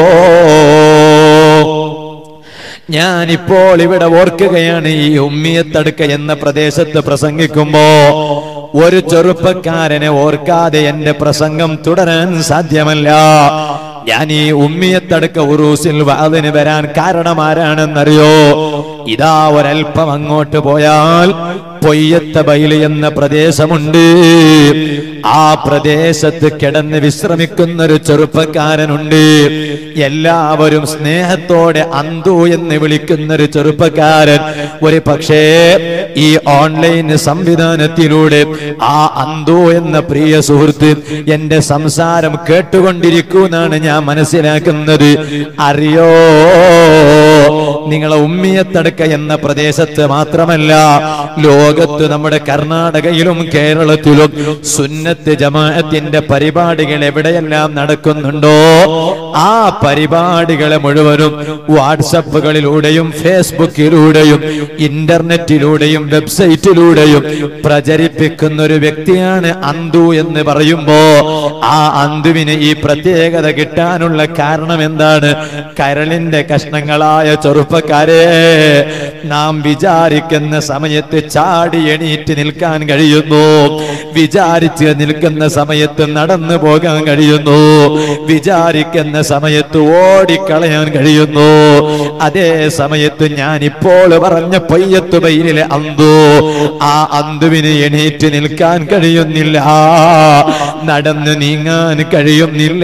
ഞാനിപ്പോൾ ഇവിടെ ഓർക്കുകയാണ് ഈ ഉമ്മിയത്തടുക്ക എന്ന പ്രദേശത്ത് പ്രസംഗിക്കുമ്പോ ഒരു ചെറുപ്പക്കാരനെ ഓർക്കാതെ എന്റെ പ്രസംഗം തുടരാൻ സാധ്യമല്ല ഞാൻ ഈ ഉമ്മിയത്തടുക്ക ഉറൂസിൽ വാതിന് വരാൻ കാരണം ആരാണെന്നറിയോ ഇതാ ഒരൽപ്പം അങ്ങോട്ട് പോയാൽ പൊയ്യത്ത ബൈല് എന്ന പ്രദേശമുണ്ട് ആ പ്രദേശത്ത് കിടന്ന് വിശ്രമിക്കുന്ന ഒരു ചെറുപ്പക്കാരനുണ്ട് എല്ലാവരും സ്നേഹത്തോടെ അന്തു എന്ന് വിളിക്കുന്ന ഒരു ചെറുപ്പക്കാരൻ ഒരു പക്ഷേ ഈ ഓൺലൈൻ സംവിധാനത്തിലൂടെ ആ അന്തു എന്ന പ്രിയ സുഹൃത്ത് എന്റെ സംസാരം കേട്ടുകൊണ്ടിരിക്കുന്നാണ് ഞാൻ മനസ്സിലാക്കുന്നത് അറിയോ നിങ്ങളെ ഉമ്മിയത്തടുക്ക എന്ന പ്രദേശത്ത് മാത്രമല്ല ലോകത്ത് നമ്മുടെ കർണാടകയിലും കേരളത്തിലും സുന്നത്ത് ജമാഅത്തിന്റെ പരിപാടികൾ എവിടെയെല്ലാം നടക്കുന്നുണ്ടോ ആ പരിപാടികളെ മുഴുവനും വാട്സപ്പുകളിലൂടെയും ഫേസ്ബുക്കിലൂടെയും ഇന്റർനെറ്റിലൂടെയും വെബ്സൈറ്റിലൂടെയും പ്രചരിപ്പിക്കുന്ന ഒരു വ്യക്തിയാണ് അന്തു എന്ന് പറയുമ്പോ ആ അന്തുവിന് ഈ പ്രത്യേകത കിട്ടാനുള്ള കാരണം എന്താണ് കരളിന്റെ കഷ്ണങ്ങളായ ചെറുപ്പക്കാരെ നാം വിചാരിക്കുന്ന സമയത്ത് ചാടി എണീറ്റ് നിൽക്കാൻ കഴിയുന്നു വിചാരിച്ച് നിൽക്കുന്ന സമയത്ത് നടന്നു പോകാൻ കഴിയുന്നു വിചാരിക്കുന്ന സമയത്ത് ഓടിക്കളയാൻ കഴിയുന്നു അതേ സമയത്ത് ഞാൻ ഇപ്പോൾ പറഞ്ഞ പൊയ്യത്ത് ബൈലിലെ അന്തു ആ അന്തുവിന് എണീറ്റ് നിൽക്കാൻ കഴിയുന്നില്ല നടന്ന് നീങ്ങാൻ കഴിയുന്നില്ല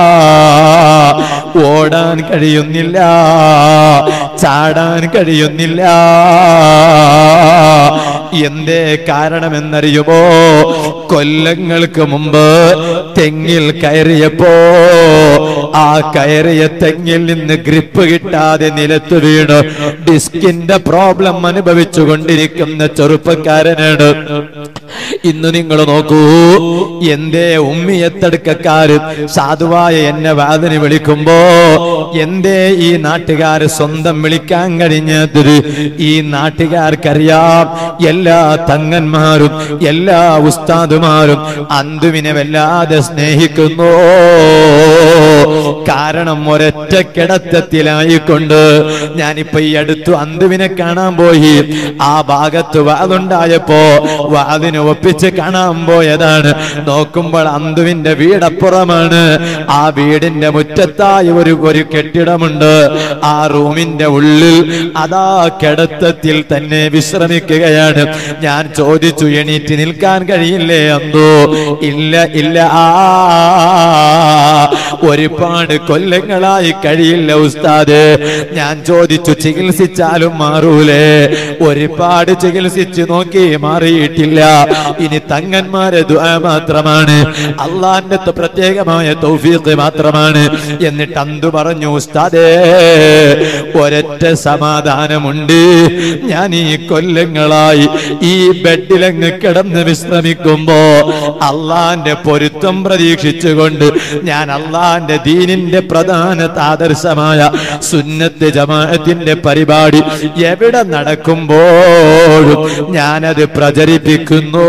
ഓടാൻ കഴിയുന്നില്ല ചാടാൻ കഴിയുന്നില്ല എന്തേ കാരണമെന്നറിയുമോ കൊല്ലങ്ങൾക്ക് മുമ്പ് തെങ്ങിൽ കയറിയപ്പോ ആ കയറിയ തെങ്ങിൽ നിന്ന് ഗ്രിപ്പ് കിട്ടാതെ നിലത്ത് വീണ് ഡിസ്കിന്റെ പ്രോബ്ലം അനുഭവിച്ചു കൊണ്ടിരിക്കുന്ന ചെറുപ്പക്കാരനാണ് ഇന്ന് നിങ്ങൾ നോക്കൂ എന്തേ ഉമ്മിയത്തടുക്കക്കാര് സാധുവായ എന്നെ വാതിന് വിളിക്കുമ്പോ എന്തേ ഈ നാട്ടുകാര് സ്വന്തം വിളിക്കാൻ കഴിഞ്ഞത് ഈ നാട്ടുകാർക്കറിയാം എല്ലാ തങ്ങന്മാരും എല്ലാ ഉസ്താദുമാരും അന്തുവിനെ വല്ലാതെ സ്നേഹിക്കുന്നു കാരണം ഒരൊറ്റ കിടത്തത്തിലായിക്കൊണ്ട് ഞാനിപ്പോ ഈ അടുത്തു അന്തുവിനെ കാണാൻ പോയി ആ ഭാഗത്ത് വാതുണ്ടായപ്പോ വാതിന് ഒപ്പിച്ച് കാണാൻ പോയതാണ് നോക്കുമ്പോൾ അന്തുവിന്റെ വീടപ്പുറമാണ് ആ വീടിന്റെ മുറ്റത്തായി ഒരു ഒരു കെട്ടിടമുണ്ട് ആ റൂമിന്റെ ഉള്ളിൽ അതാ കിടത്തത്തിൽ തന്നെ വിശ്രമിക്കുകയാണ് ഞാൻ ചോദിച്ചു എണീറ്റ് നിൽക്കാൻ കഴിയില്ലേ അന്തോ ഇല്ല ഇല്ല ആ ഒരുപാട് ഒരുപാട് കൊല്ലങ്ങളായി കഴിയില്ല ഉസ്താദ് ഞാൻ ചോദിച്ചു ചികിത്സിച്ചാലും മാറൂലേ ഒരുപാട് ചികിത്സിച്ച് നോക്കി മാറിയിട്ടില്ല ഇനി തങ്ങന്മാരെ ദുആ മാത്രമാണ് അള്ളാന്റെ ത- പ്രത്യേകമായ തൗഫീഖ് മാത്രമാണ് എന്നിട്ട് അന്തു പറഞ്ഞു ഉസ്താദേ ഒരൊറ്റ സമാധാനമുണ്ട് ഞാൻ ഈ കൊല്ലങ്ങളായി ഈ ബെഡിലങ്ങ് കിടന്ന് വിശ്രമിക്കുമ്പോ അള്ളാന്റെ പൊരുത്തം പ്രതീക്ഷിച്ചുകൊണ്ട് ഞാൻ അള്ളാന്റെ ദീനിന്റെ പ്രധാന ആദർശമായ സുന്നത്ത് ജമാഅത്തിന്റെ പരിപാടി എവിടെ നടക്കുമ്പോഴും ഞാനത് പ്രചരിപ്പിക്കുന്നു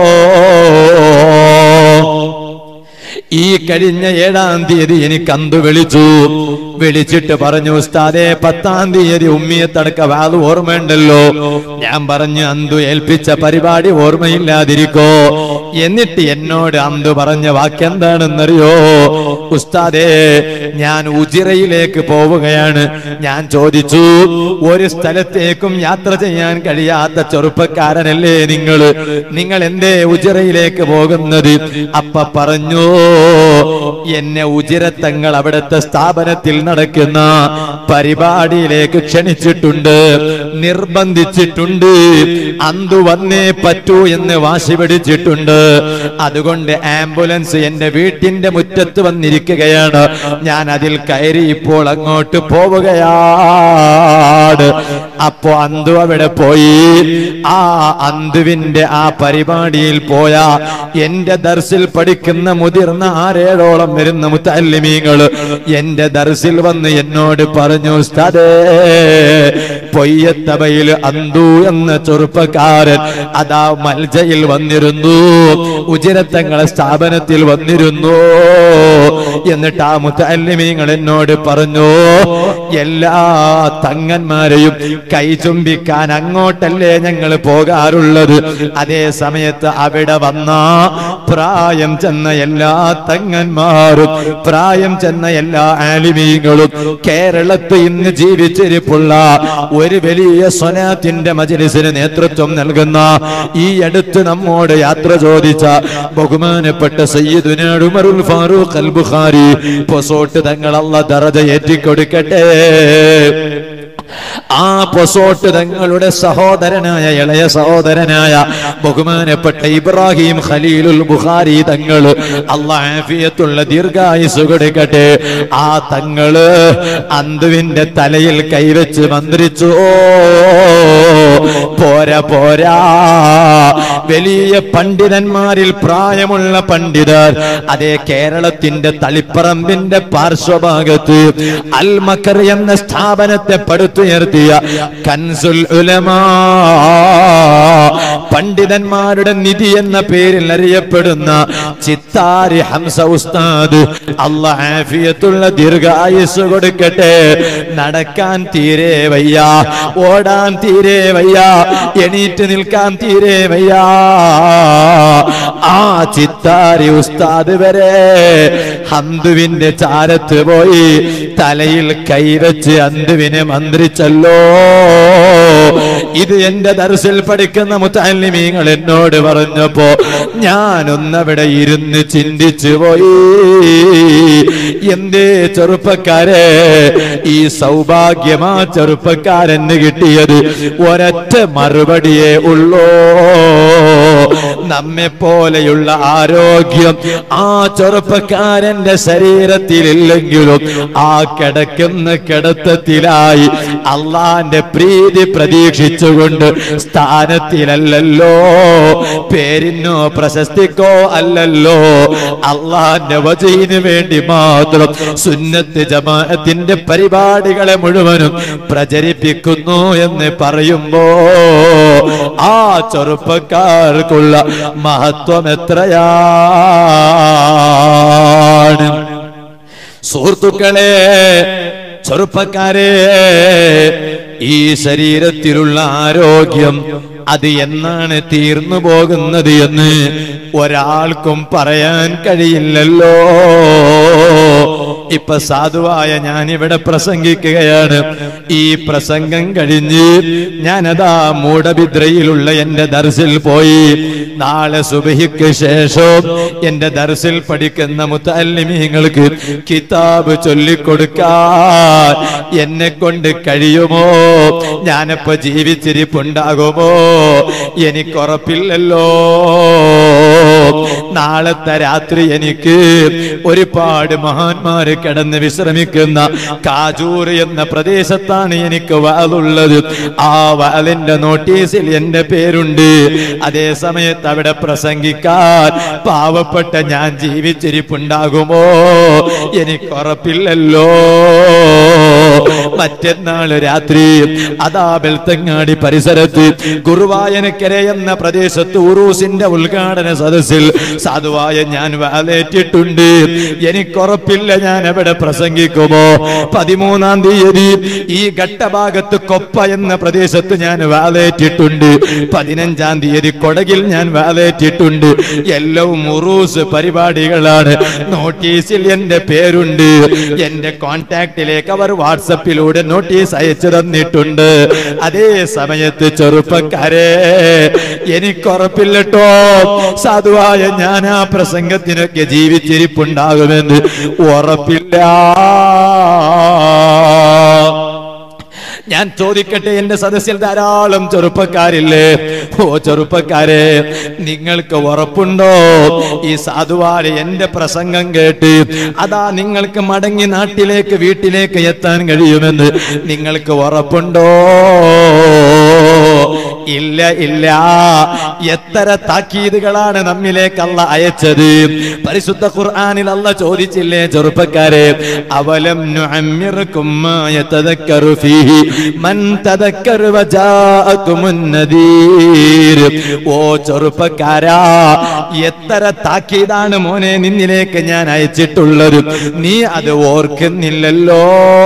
ഈ കഴിഞ്ഞ ഏഴാം തീയതി എനിക്ക് അന്തു വിളിച്ചു വിളിച്ചിട്ട് പറഞ്ഞു ഉസ്താദെ പത്താം തീയതി ഉമ്മിയെ തടക്ക വാത് ഓർമ്മയുണ്ടല്ലോ ഞാൻ പറഞ്ഞു അന്തു ഏൽപ്പിച്ച പരിപാടി ഓർമ്മയില്ലാതിരിക്കോ എന്നിട്ട് എന്നോട് അന്തു പറഞ്ഞ വാക്കെന്താണെന്നറിയോ ഉസ്താദേ ഞാൻ ഉജിറയിലേക്ക് പോവുകയാണ് ഞാൻ ചോദിച്ചു ഒരു സ്ഥലത്തേക്കും യാത്ര ചെയ്യാൻ കഴിയാത്ത ചെറുപ്പക്കാരനല്ലേ നിങ്ങൾ നിങ്ങൾ എന്തേ ഉജിറയിലേക്ക് പോകുന്നത് അപ്പ പറഞ്ഞു എന്നെ ഉജിരത്തങ്ങൾ അവിടുത്തെ സ്ഥാപനത്തിൽ നടക്കുന്ന പരിപാടിയിലേക്ക് ക്ഷണിച്ചിട്ടുണ്ട് നിർബന്ധിച്ചിട്ടുണ്ട് അന്തു വന്നേ പറ്റൂ എന്ന് വാശി പിടിച്ചിട്ടുണ്ട് അതുകൊണ്ട് ആംബുലൻസ് എന്റെ വീട്ടിന്റെ മുറ്റത്ത് വന്നിരിക്കുകയാണ് ഞാൻ അതിൽ കയറി ഇപ്പോൾ അങ്ങോട്ട് പോവുകയാണ് അപ്പോ അന്തു അവിടെ പോയി ആ അന്തുവിന്റെ ആ പരിപാടിയിൽ പോയ എന്റെ ദർസിൽ പഠിക്കുന്ന മുതിർന്ന ആറേഴോളം വരുന്ന മുത്തല്ലിമീങ്ങള് എന്റെ ദർസിൽ വന്ന് എന്നോട് പറഞ്ഞു ഉസ്താദേ പൊയ്യത്തബയിൽ അന്തു എന്ന ചെറുപ്പക്കാരൻ അതാ മൽജയിൽ വന്നിരുന്നു ഉജിരത്തങ്ങളെ സ്ഥാപനത്തിൽ വന്നിരുന്നു എന്നിട്ട് ആ മുത്തല്ലിമീങ്ങൾ എന്നോട് പറഞ്ഞു എല്ലാ തങ്ങന്മാരെയും കൈ ചുംബിക്കാൻ അങ്ങോട്ടല്ലേ ഞങ്ങൾ പോകാറുള്ളത് അതേ സമയത്ത് അവിടെ വന്ന പ്രായം ചെന്ന എല്ലാ തങ്ങന്മാരും പ്രായം ചെന്ന എല്ലാ ആലിമീങ്ങളും കേരളത്തിൽ ഇന്ന് ജീവിച്ചിരിപ്പുള്ള ഒരു വലിയ സ്വനാത്തിന്റെ മജലിസിന് നേതൃത്വം നൽകുന്ന ഈ അടുത്ത് നമ്മോട് യാത്ര ചോദിച്ച ബഹുമാനപ്പെട്ട സയ്യിദുനാട് ഉമറുൽ ഫാറൂഖ് അൽ ബുഖാരി പൊസോട്ട് തങ്ങൾ അല്ല ദറജ ഏറ്റിക്കൊടുക്കട്ടെ ആ പൊസോട്ട് തങ്ങളുടെ സഹോദരനായ ഇളയ സഹോദരനായ ബഹുമാനപ്പെട്ട ഇബ്രാഹിം ഖലീലുൽ ബുഖാരി തങ്ങൾ അള്ളാഫിയത്തുള്ള ദീർഘായുസ് കൊടുക്കട്ടെ ആ തങ്ങള് അന്തുവിന്റെ തലയിൽ കൈവച്ച് മന്ത്രിച്ചു ഓ പോരാ പോരാ വലിയ പണ്ഡിതന്മാരിൽ പ്രായമുള്ള പണ്ഡിതർ അതേ കേരളത്തിന്റെ തളിപ്പറമ്പിന്റെ പാർശ്വഭാഗത്ത് അൽ മക്കർ എന്ന സ്ഥാപനത്തെ പടുത്തുയർത്തിയ കൻസുൽ ഉലമാ പണ്ഡിതന്മാരുടെ നിധി എന്ന പേരിൽ അറിയപ്പെടുന്ന ചിത്താരി ഹംസ ഉസ്താദ് അള്ളാഫിയത്തുള്ള ദീർഘായുസ് കൊടുക്കട്ടെ നടക്കാൻ തീരെ വയ്യ ഓടാൻ തീരെ വയ്യ എണീറ്റ് നിൽക്കാൻ തീരെ വയ്യ ആ ചിത്താരി ഉസ്താദ് വരെ ഹന്തുവിന്റെ ചാരത്ത് പോയി തലയിൽ കൈവച്ച് അന്തുവിനെ മന്ത്രിച്ചല്ലോ ഇത് എന്റെ ദർസിൽ പഠിക്കുന്ന മുത്തല്ലിമീങ്ങൾ എന്നോട് പറഞ്ഞപ്പോ ഞാനൊന്നവിടെ ഇരുന്ന് ചിന്തിച്ചു പോയി എന്തേ ചെറുപ്പക്കാരെ ഈ സൗഭാഗ്യമാ ചെറുപ്പക്കാരന് കിട്ടിയത് ഒരൊറ്റ മറുപടിയേ ഉള്ളൂ നമ്മെ പോലെയുള്ള ആരോഗ്യം ആ ചെറുപ്പക്കാരന്റെ ശരീരത്തിലില്ലെങ്കിലും ആ കിടക്കുന്ന കിടത്തത്തിലായി അള്ളാന്റെ പ്രീതി പ്രതീക്ഷിച്ചുകൊണ്ട് സ്ഥാനത്തിലല്ലല്ലോ പേരിനോ പ്രശസ്തിക്കോ അല്ലല്ലോ അള്ളാന്റെ വജയിന് വേണ്ടി മാത്രം സുന്നത്ത് ജമാഅത്തിന്റെ പരിപാടികളെ മുഴുവനും പ്രചരിപ്പിക്കുന്നു എന്ന് പറയുമ്പോ ആ ചെറുപ്പക്കാർക്കുള്ള മഹത്വം എത്രയാണ് സുഹൃത്തുക്കളെ ചെറുപ്പക്കാരെ ഈ ശരീരത്തിലുള്ള ആരോഗ്യം അത് എന്നാണ് തീർന്നു പോകുന്നത് എന്ന് ഒരാൾക്കും പറയാൻ കഴിയില്ലല്ലോ ഇപ്പൊ സാധുവായ ഞാൻ ഇവിടെ പ്രസംഗിക്കുകയാണ് ഈ പ്രസംഗം കഴിഞ്ഞ് ഞാനതാ മൂടബിദ്രയിലുള്ള എന്റെ ദർസിൽ പോയി നാളെ സുബഹിക്ക് ശേഷം എന്റെ ദർസിൽ പഠിക്കുന്ന മുത്തല്ലിമീങ്ങൾക്ക് കിതാബ് ചൊല്ലിക്കൊടുക്കാൻ എന്നെ കൊണ്ട് കഴിയുമോ ഞാനിപ്പോ ജീവിച്ചിരിപ്പുണ്ടാകുമോ എനിക്കുറപ്പില്ലല്ലോ നാളത്തെ രാത്രി എനിക്ക് ഒരുപാട് മഹാന്മാര് കിടന്ന് വിശ്രമിക്കുന്ന കാജൂർ എന്ന പ്രദേശത്താണ് എനിക്ക് വാളുള്ളത് ആ വാലിന്റെ നോട്ടീസിൽ എന്റെ പേരുണ്ട് അതേ സമയത്ത് അവിടെ പ്രസംഗിക്കാൻ പാവപ്പെട്ട ഞാൻ ജീവിച്ചിരിപ്പുണ്ടാകുമോ എനിക്കുറപ്പില്ലല്ലോ മറ്റന്നാള് രാത്രി അതാ ബെൽത്തങ്ങാടി പരിസരത്ത് ഗുരുവായനക്കര എന്ന പ്രദേശത്ത് ഉറൂസിന്റെ ഉദ്ഘാടന സദസ്സിൽ സാധുവായ ഞാൻ വാലേറ്റിട്ടുണ്ട് എനിക്കുറപ്പില്ല ഞാൻ എവിടെ പ്രസംഗിക്കുമോ പതിമൂന്നാം തീയതി ഈ ഘട്ടഭാഗത്ത് കൊപ്പ എന്ന പ്രദേശത്ത് ഞാൻ വാലേറ്റിട്ടുണ്ട് പതിനഞ്ചാം തീയതി കൊടകിൽ ഞാൻ വാലേറ്റിട്ടുണ്ട് എല്ലാം ഉറൂസ് പരിപാടികളാണ് നോട്ടീസിൽ എന്റെ പേരുണ്ട് എന്റെ കോണ്ടാക്റ്റിലേക്ക് അവർ വാട്സപ്പിലൂടെ നോട്ടീസ് അയച്ചു തന്നിട്ടുണ്ട് അതേ സമയത്ത് ചെറുപ്പക്കാരെ എനിക്കുറപ്പില്ലട്ടോ സാധുവായ ഞാൻ ആ പ്രസംഗത്തിനൊക്കെ ജീവിച്ചിരിപ്പുണ്ടാകുമെന്ന് ഉറപ്പില്ല ഞാൻ ചോദിക്കട്ടെ എന്റെ സദസ്സിൽ ധാരാളം ചെറുപ്പക്കാരില്ലേ ഓ ചെറുപ്പക്കാരെ നിങ്ങൾക്ക് ഉറപ്പുണ്ടോ ഈ സാധുവാര് എന്റെ പ്രസംഗം കേട്ട് അതാ നിങ്ങൾക്ക് മടങ്ങി നാട്ടിലേക്ക് വീട്ടിലേക്ക് എത്താൻ കഴിയുമെന്ന് നിങ്ങൾക്ക് ഉറപ്പുണ്ടോ ഇല്ല ഇല്ല എത്ര താക്കീതുകളാണ് നമ്മിലേക്ക് അല്ല അയച്ചത് പരിശുദ്ധ ഖുർആനിൽ അല്ല ചോദിച്ചില്ലേ ചെറുപ്പക്കാരെ അവലം നുഅമ്മിറുക്കും മാ യതദക്കറു ഫീഹി മൻ തദക്കറ വജാഅകുമുൻ നദീർ ഓ ചെറുപ്പക്കാരാ എത്ര താക്കീതാണ് മോനെ നിന്നിലേക്ക് ഞാൻ അയച്ചിട്ടുള്ളത് നീ അത് ഓർക്കുന്നില്ലല്ലോ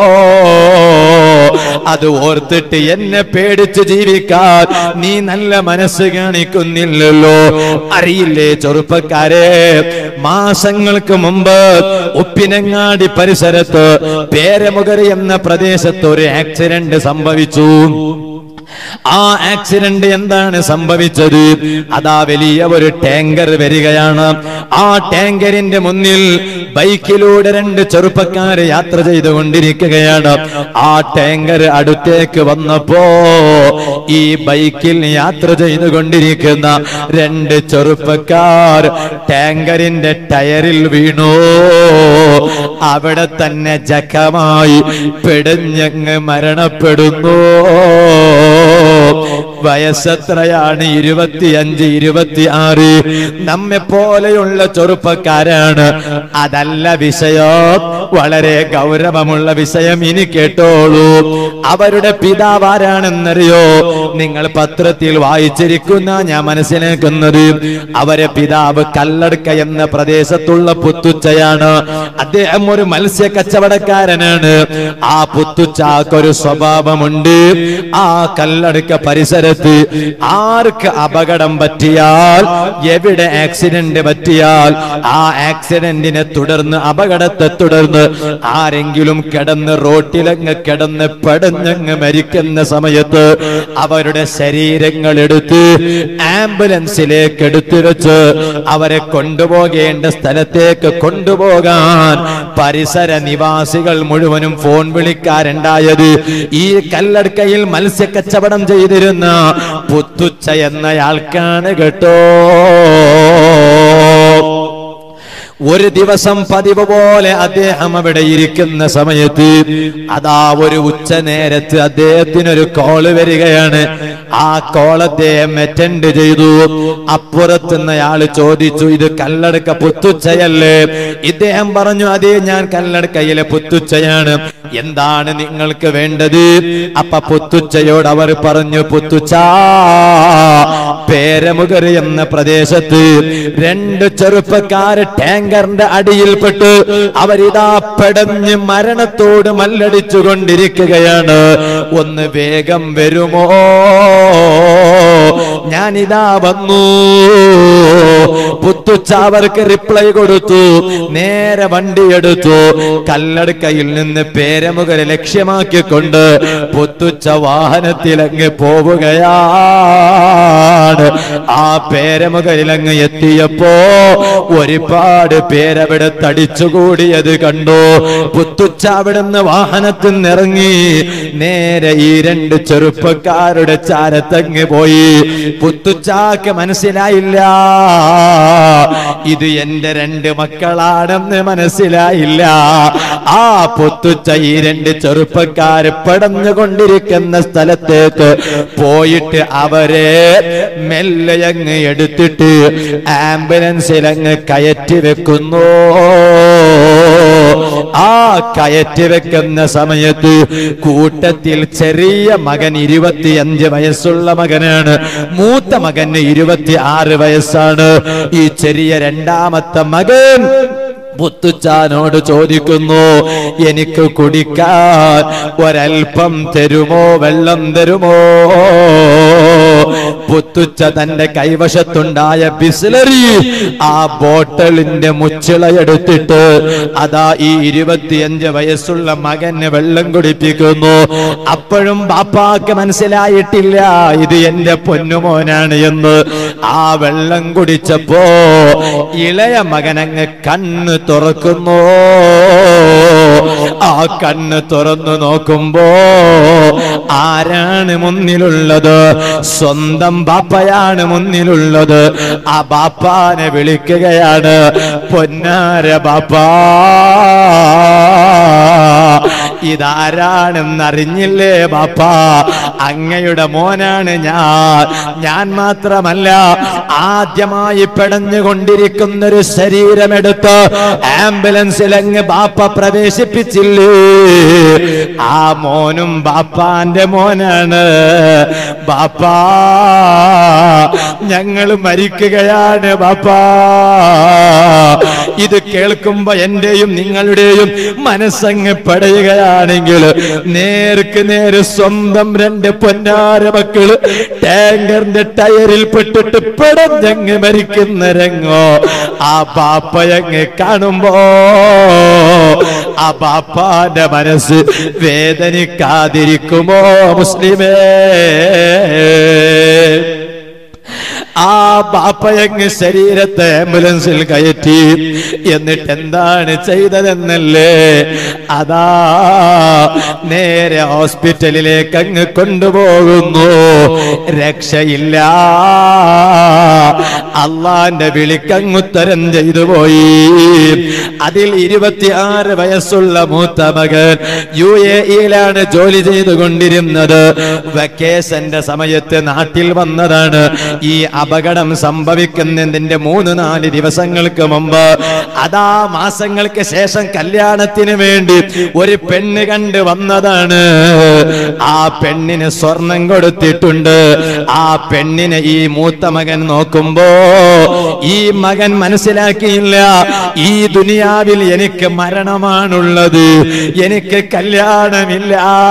അത് ഓർത്തിട്ട് എന്നെ പേടിച്ച് ജീവിക്കാൻ നീ നല്ല മനസ്സ് കാണിക്കുന്നില്ലല്ലോ അറിയില്ലേ ചെറുപ്പക്കാരെ മാസങ്ങൾക്ക് മുമ്പ് ഉപ്പിനങ്ങാടി പരിസരത്ത് പേരമുകരി എന്ന പ്രദേശത്ത് ഒരു ആക്സിഡന്റ് സംഭവിച്ചു ആ ആക്സിഡന്റ് എന്താണ് സംഭവിച്ചത് അതാ വലിയ ഒരു ടാങ്കർ വരികയാണ് ആ ടാങ്കറിന്റെ മുന്നിൽ ബൈക്കിലൂടെ രണ്ട് ചെറുപ്പക്കാര് യാത്ര ചെയ്തുകൊണ്ടിരിക്കുകയാണ് ആ ടാങ്കർ അടുത്തേക്ക് വന്നപ്പോ ഈ ബൈക്കിൽ യാത്ര ചെയ്തുകൊണ്ടിരിക്കുന്ന രണ്ട് ചെറുപ്പക്കാർ ടാങ്കറിന്റെ ടയറിൽ വീണു അവിടെ തന്നെ ജഖമായി പിടഞ്ഞങ്ങ് മരണപ്പെടുന്നു വയസ്സെത്രയാണ് ഇരുപത്തിയഞ്ച് ഇരുപത്തി ആറ് നമ്മെ പോലെയുള്ള ചെറുപ്പക്കാരാണ് അതല്ല വിഷയം വളരെ ഗൗരവമുള്ള വിഷയം ഇനി കേട്ടോളൂ അവരുടെ പിതാവ് ആരാണെന്നറിയോ നിങ്ങൾ പത്രത്തിൽ വായിച്ചിരിക്കുന്ന ഞാൻ മനസ്സിലാക്കുന്നത് അവരെ പിതാവ് കല്ലടക്ക എന്ന പ്രദേശത്തുള്ള പുത്തുച്ചയാണ് അദ്ദേഹം ഒരു മത്സ്യ കച്ചവടക്കാരനാണ് ആ പുത്തുച്ചാക്കൊരു സ്വഭാവമുണ്ട് ആ കല്ലടക്ക പരിസരത്ത് ആർക്ക് അപകടം പറ്റിയാൽ എവിടെ ആക്സിഡന്റ് പറ്റിയാൽ ആ ആക്സിഡന്റിനെ തുടർന്ന് അപകടത്തെ തുടർന്ന് ആരെങ്കിലും കിടന്ന് റോട്ടിലങ്ങ് കിടന്ന് പെടഞ്ഞങ്ങ് മരിക്കുന്ന സമയത്ത് അവരുടെ ശരീരങ്ങൾ എടുത്ത് ആംബുലൻസിലേക്ക് എടുത്തു വെച്ച് അവരെ കൊണ്ടുപോകേണ്ട സ്ഥലത്തേക്ക് കൊണ്ടുപോകാൻ പരിസര നിവാസികൾ മുഴുവനും ഫോൺ വിളിക്കാറുണ്ടായത് ഈ കല്ലടക്കയിൽ മത്സ്യ കച്ചവടം ചെയ്തിരുന്ന പുത്തുച്ച എന്നയാൾക്കാണ് കേട്ടോ ഒരു ദിവസം പതിവ് പോലെ അദ്ദേഹം അവിടെ ഇരിക്കുന്ന സമയത്ത് അതാ ഒരു ഉച്ച നേരത്ത് അദ്ദേഹത്തിനൊരു കോള് വരികയാണ് ആ കോൾ അദ്ദേഹം അറ്റൻഡ് ചെയ്തു അപ്പുറത്തുനിന്നയാള് ചോദിച്ചു ഇത് കല്ലടക്ക പുത്തുച്ചയല്ലേ ഇദ്ദേഹം പറഞ്ഞു അതേ ഞാൻ കല്ലടക്കയിലെ പുത്തുച്ചയാണ് എന്താണ് നിങ്ങൾക്ക് വേണ്ടത് അപ്പ പുത്തുച്ചയോട് അവർ പറഞ്ഞു പുത്തുച്ച പേരമുകർ എന്ന പ്രദേശത്ത് രണ്ട് ചെറുപ്പക്കാര് ടാങ്കറിന്റെ അടിയിൽപ്പെട്ട് അവരിതാ പെടഞ്ഞ് മരണത്തോട് മല്ലടിച്ചു കൊണ്ടിരിക്കുകയാണ് ഒന്ന് വേഗം വരുമോ ഞാനിതാ വന്നു പുത്തുച്ച അവർക്ക് റിപ്ലൈ കൊടുത്തു നേരെ വണ്ടിയെടുത്തു കല്ലടുക്കയിൽ നിന്ന് പേരമുകരെ ലക്ഷ്യമാക്കിക്കൊണ്ട് പുത്തുച്ച വാഹനത്തിൽ അങ്ങ് പോവുകയാണ് ആ പേരമുകളിൽ അങ്ങ് എത്തിയപ്പോ ഒരുപാട് പേരവിടെ തടിച്ചുകൂടിയത് കണ്ടു പുത്തുച്ച അവിടുന്ന് വാഹനത്തിൽ നിന്നിറങ്ങി നേരെ ഈ രണ്ട് ചെറുപ്പക്കാരുടെ ചാരത്തങ്ങ് പോയി പുത്തുച്ചാക്ക് മനസ്സിലായില്ല ഇത് എന്റെ രണ്ട് മക്കളാണെന്ന് മനസ്സിലായില്ല ആ പുത്തുച്ച ഈ രണ്ട് ചെറുപ്പക്കാര് പടഞ്ഞുകൊണ്ടിരിക്കുന്ന സ്ഥലത്തേക്ക് പോയിട്ട് അവരെ മെല്ലെ അങ്ങ് എടുത്തിട്ട് ആംബുലൻസിൽ അങ്ങ് കയറ്റി വെക്കുന്നു ആ കയറ്റി വെക്കുന്ന സമയത്ത് കൂട്ടത്തിൽ ചെറിയ മകൻ ഇരുപത്തിയഞ്ച് വയസ്സുള്ള മകനാണ് മൂത്ത മകന് ഇരുപത്തി ആറ് വയസ്സാണ് ഈ ചെറിയ രണ്ടാമത്തെ മകൻ പുത്തുച്ചാനോട് ചോദിക്കുന്നു എനിക്ക് കുടിക്കാൻ ഒരൽപ്പം തരുമോ വെള്ളം തരുമോ പുത്തുച്ച തന്റെ കൈവശത്തുണ്ടായ ബിസ്ലറി ആ ബോട്ടലിന്റെ മുച്ചിളയെടുത്തിട്ട് അതാ ഈ ഇരുപത്തിയഞ്ച് വയസ്സുള്ള മകന് വെള്ളം കുടിപ്പിക്കുന്നു അപ്പോഴും ബാപ്പാക്ക് മനസ്സിലായിട്ടില്ല ഇത് എന്റെ പൊന്നുമോനാണ് എന്ന് ആ വെള്ളം കുടിച്ചപ്പോ ഇളയ മകനങ്ങ് കണ്ണ് തുറക്കുന്നു ആ കണ്ണ് തുറന്നു നോക്കുമ്പോ ആരാണ് മുന്നിലുള്ളത് സ്വന്തം ബാപ്പയാണ് മുന്നിലുള്ളത് ആ ബാപ്പാനെ വിളിക്കുകയാണ് പൊന്നാര ബാപ്പാ ഇതാരാണെന്നറിഞ്ഞില്ലേ ബാപ്പാ അങ്ങയുടെ മോനാണ് ഞാൻ ഞാൻ മാത്രമല്ല ആദ്യമായി പെടഞ്ഞുകൊണ്ടിരിക്കുന്ന ഒരു ശരീരമെടുത്ത് ആംബുലൻസിൽ അങ്ങ് ബാപ്പ പ്രവേശിപ്പിച്ചില്ലേ ആ മോനും ബാപ്പാന്റെ മോനാണ് ബാപ്പാ ഞങ്ങൾ മരിക്കുകയാണ് ബാപ്പാ ഇത് കേൾക്കുമ്പോ എന്റെയും നിങ്ങളുടെയും മനസ്സങ്ങ് പടയുകയാണെങ്കിൽ നേർക്ക് നേരെ സ്വന്തം രണ്ട് പൊന്നാര മക്കള് ടാങ്കറിന്റെ ടയറിൽ പെട്ടിട്ട് പെടഞ്ഞങ്ങ് മരിക്കുന്ന രംഗോ ആ ബാപ്പയങ്ങ് കാണുമ്പോ ആ ബാപ്പാന്റെ മനസ്സ് വേദനിക്കാതിരിക്കുമോ മുസ്ലിമേ ആ ബാപ്പയങ്ങ് ശരീരത്തെ ആംബുലൻസിൽ കയറ്റി എന്നിട്ട് എന്താണ് ചെയ്തതെന്നല്ലേ അതാ നേരെ ഹോസ്പിറ്റലിലേക്ക് അങ്ങ് കൊണ്ടുപോകുന്നു രക്ഷയില്ല അള്ളാന്റെ വിളിക്കങ്ങുത്തരം ചെയ്തു പോയി അതിൽ ഇരുപത്തിയാറ് വയസ്സുള്ള മൂത്ത മകൻ യു എ ഇയിലാണ് ജോലി ചെയ്തുകൊണ്ടിരുന്നത് വെക്കേഷന്റെ സമയത്ത് നാട്ടിൽ വന്നതാണ് ഈ അപകടം സംഭവിക്കുന്നതിന്റെ മൂന്ന് നാല് ദിവസങ്ങൾക്ക് മുമ്പ് അതാ മാസങ്ങൾക്ക് ശേഷം കല്യാണത്തിന് വേണ്ടി ഒരു പെണ്ണ് കണ്ട് വന്നതാണ് ആ പെണ്ണിന് സ്വർണം കൊടുത്തിട്ടുണ്ട് ആ പെണ്ണിനെ ഈ മൂത്ത മകൻ നോക്കുമ്പോ ഈ മകൻ മനസ്സിലാക്കിയില്ല ഈ ദുനിയാവിൽ എനിക്ക് മരണമാണുള്ളത് എനിക്ക് കല്യാണമില്ല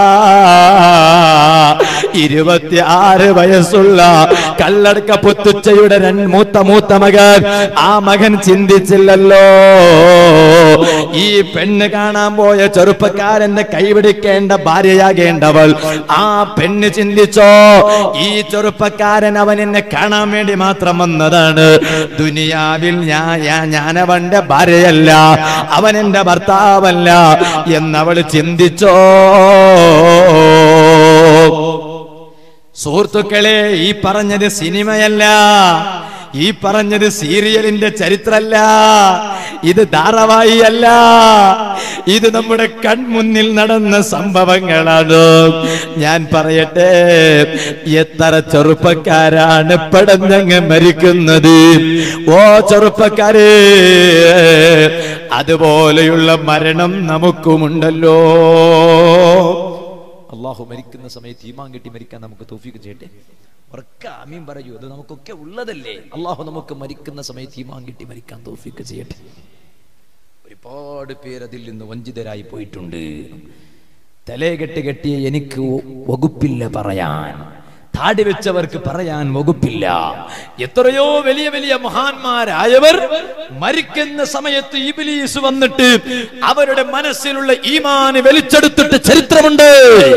ഇരുപത്തി ആറ് വയസ്സുള്ള കള്ളടക്ക പുത്തുച്ചയുടെ രണ്ട് മൂത്ത മൂത്ത മകൻ ആ മകൻ ചിന്തിച്ചില്ലല്ലോ ഈ പെണ്ണ് കാണാൻ പോയ ചെറുപ്പക്കാരന്റെ കൈപിടിക്കേണ്ട ഭാര്യയാകേണ്ടവൾ ആ പെണ്ണ് ചിന്തിച്ചോ ഈ ചെറുപ്പക്കാരൻ അവൻ എന്നെ കാണാൻ വേണ്ടി മാത്രം വന്നതാണ് ദുനിയാവിൽ ഞാൻ ഞാൻ- ഞാനവന്റെ ഭാര്യയല്ല അവൻ എന്റെ ഭർത്താവല്ല എന്നവൾ ചിന്തിച്ചോ സുഹൃത്തുക്കളെ ഈ പറഞ്ഞത് സിനിമയല്ല ഈ പറഞ്ഞത് സീരിയലിന്റെ ചരിത്രല്ല ഇത് ധാരാവാഹി അല്ല ഇത് നമ്മുടെ കൺമുന്നിൽ നടന്ന സംഭവങ്ങളാണ് ഞാൻ പറയട്ടെ എത്ര ചെറുപ്പക്കാരാണ് പെടഞ്ഞങ്ങ് മരിക്കുന്നത് ഓ ചെറുപ്പക്കാരെ അതുപോലെയുള്ള മരണം നമുക്കുമുണ്ടല്ലോ അള്ളാഹു മരിക്കുന്ന സമയത്ത് ഈമാൻ കിട്ടി മരിക്കാൻ നമുക്ക് തോഫിക്ക് ചെയ്യട്ടെ ഉറക്ക അമീൻ പറയൂ അത് നമുക്കൊക്കെ ഉള്ളതല്ലേ അള്ളാഹു നമുക്ക് മരിക്കുന്ന സമയത്ത് ഈമാൻ കിട്ടി മരിക്കാൻ തോഫിക്ക് ചെയ്യട്ടെ ഒരുപാട് പേര് അതിൽ നിന്ന് വഞ്ചിതരായി പോയിട്ടുണ്ട് തലയെകെട്ട് കെട്ടിയ എനിക്ക് വകുപ്പില്ല പറയാൻ താടി വെച്ചവർക്ക് പറയാൻ വകുപ്പില്ല എത്രയോ വലിയ വലിയ മഹാന്മാരായവർ മരിക്കുന്ന സമയത്ത് ഇബിലീസ് വന്നിട്ട് അവരുടെ മനസ്സിലുള്ള ഈമാന് വലിച്ചെടുത്തിട്ട് ചരിത്രമുണ്ട്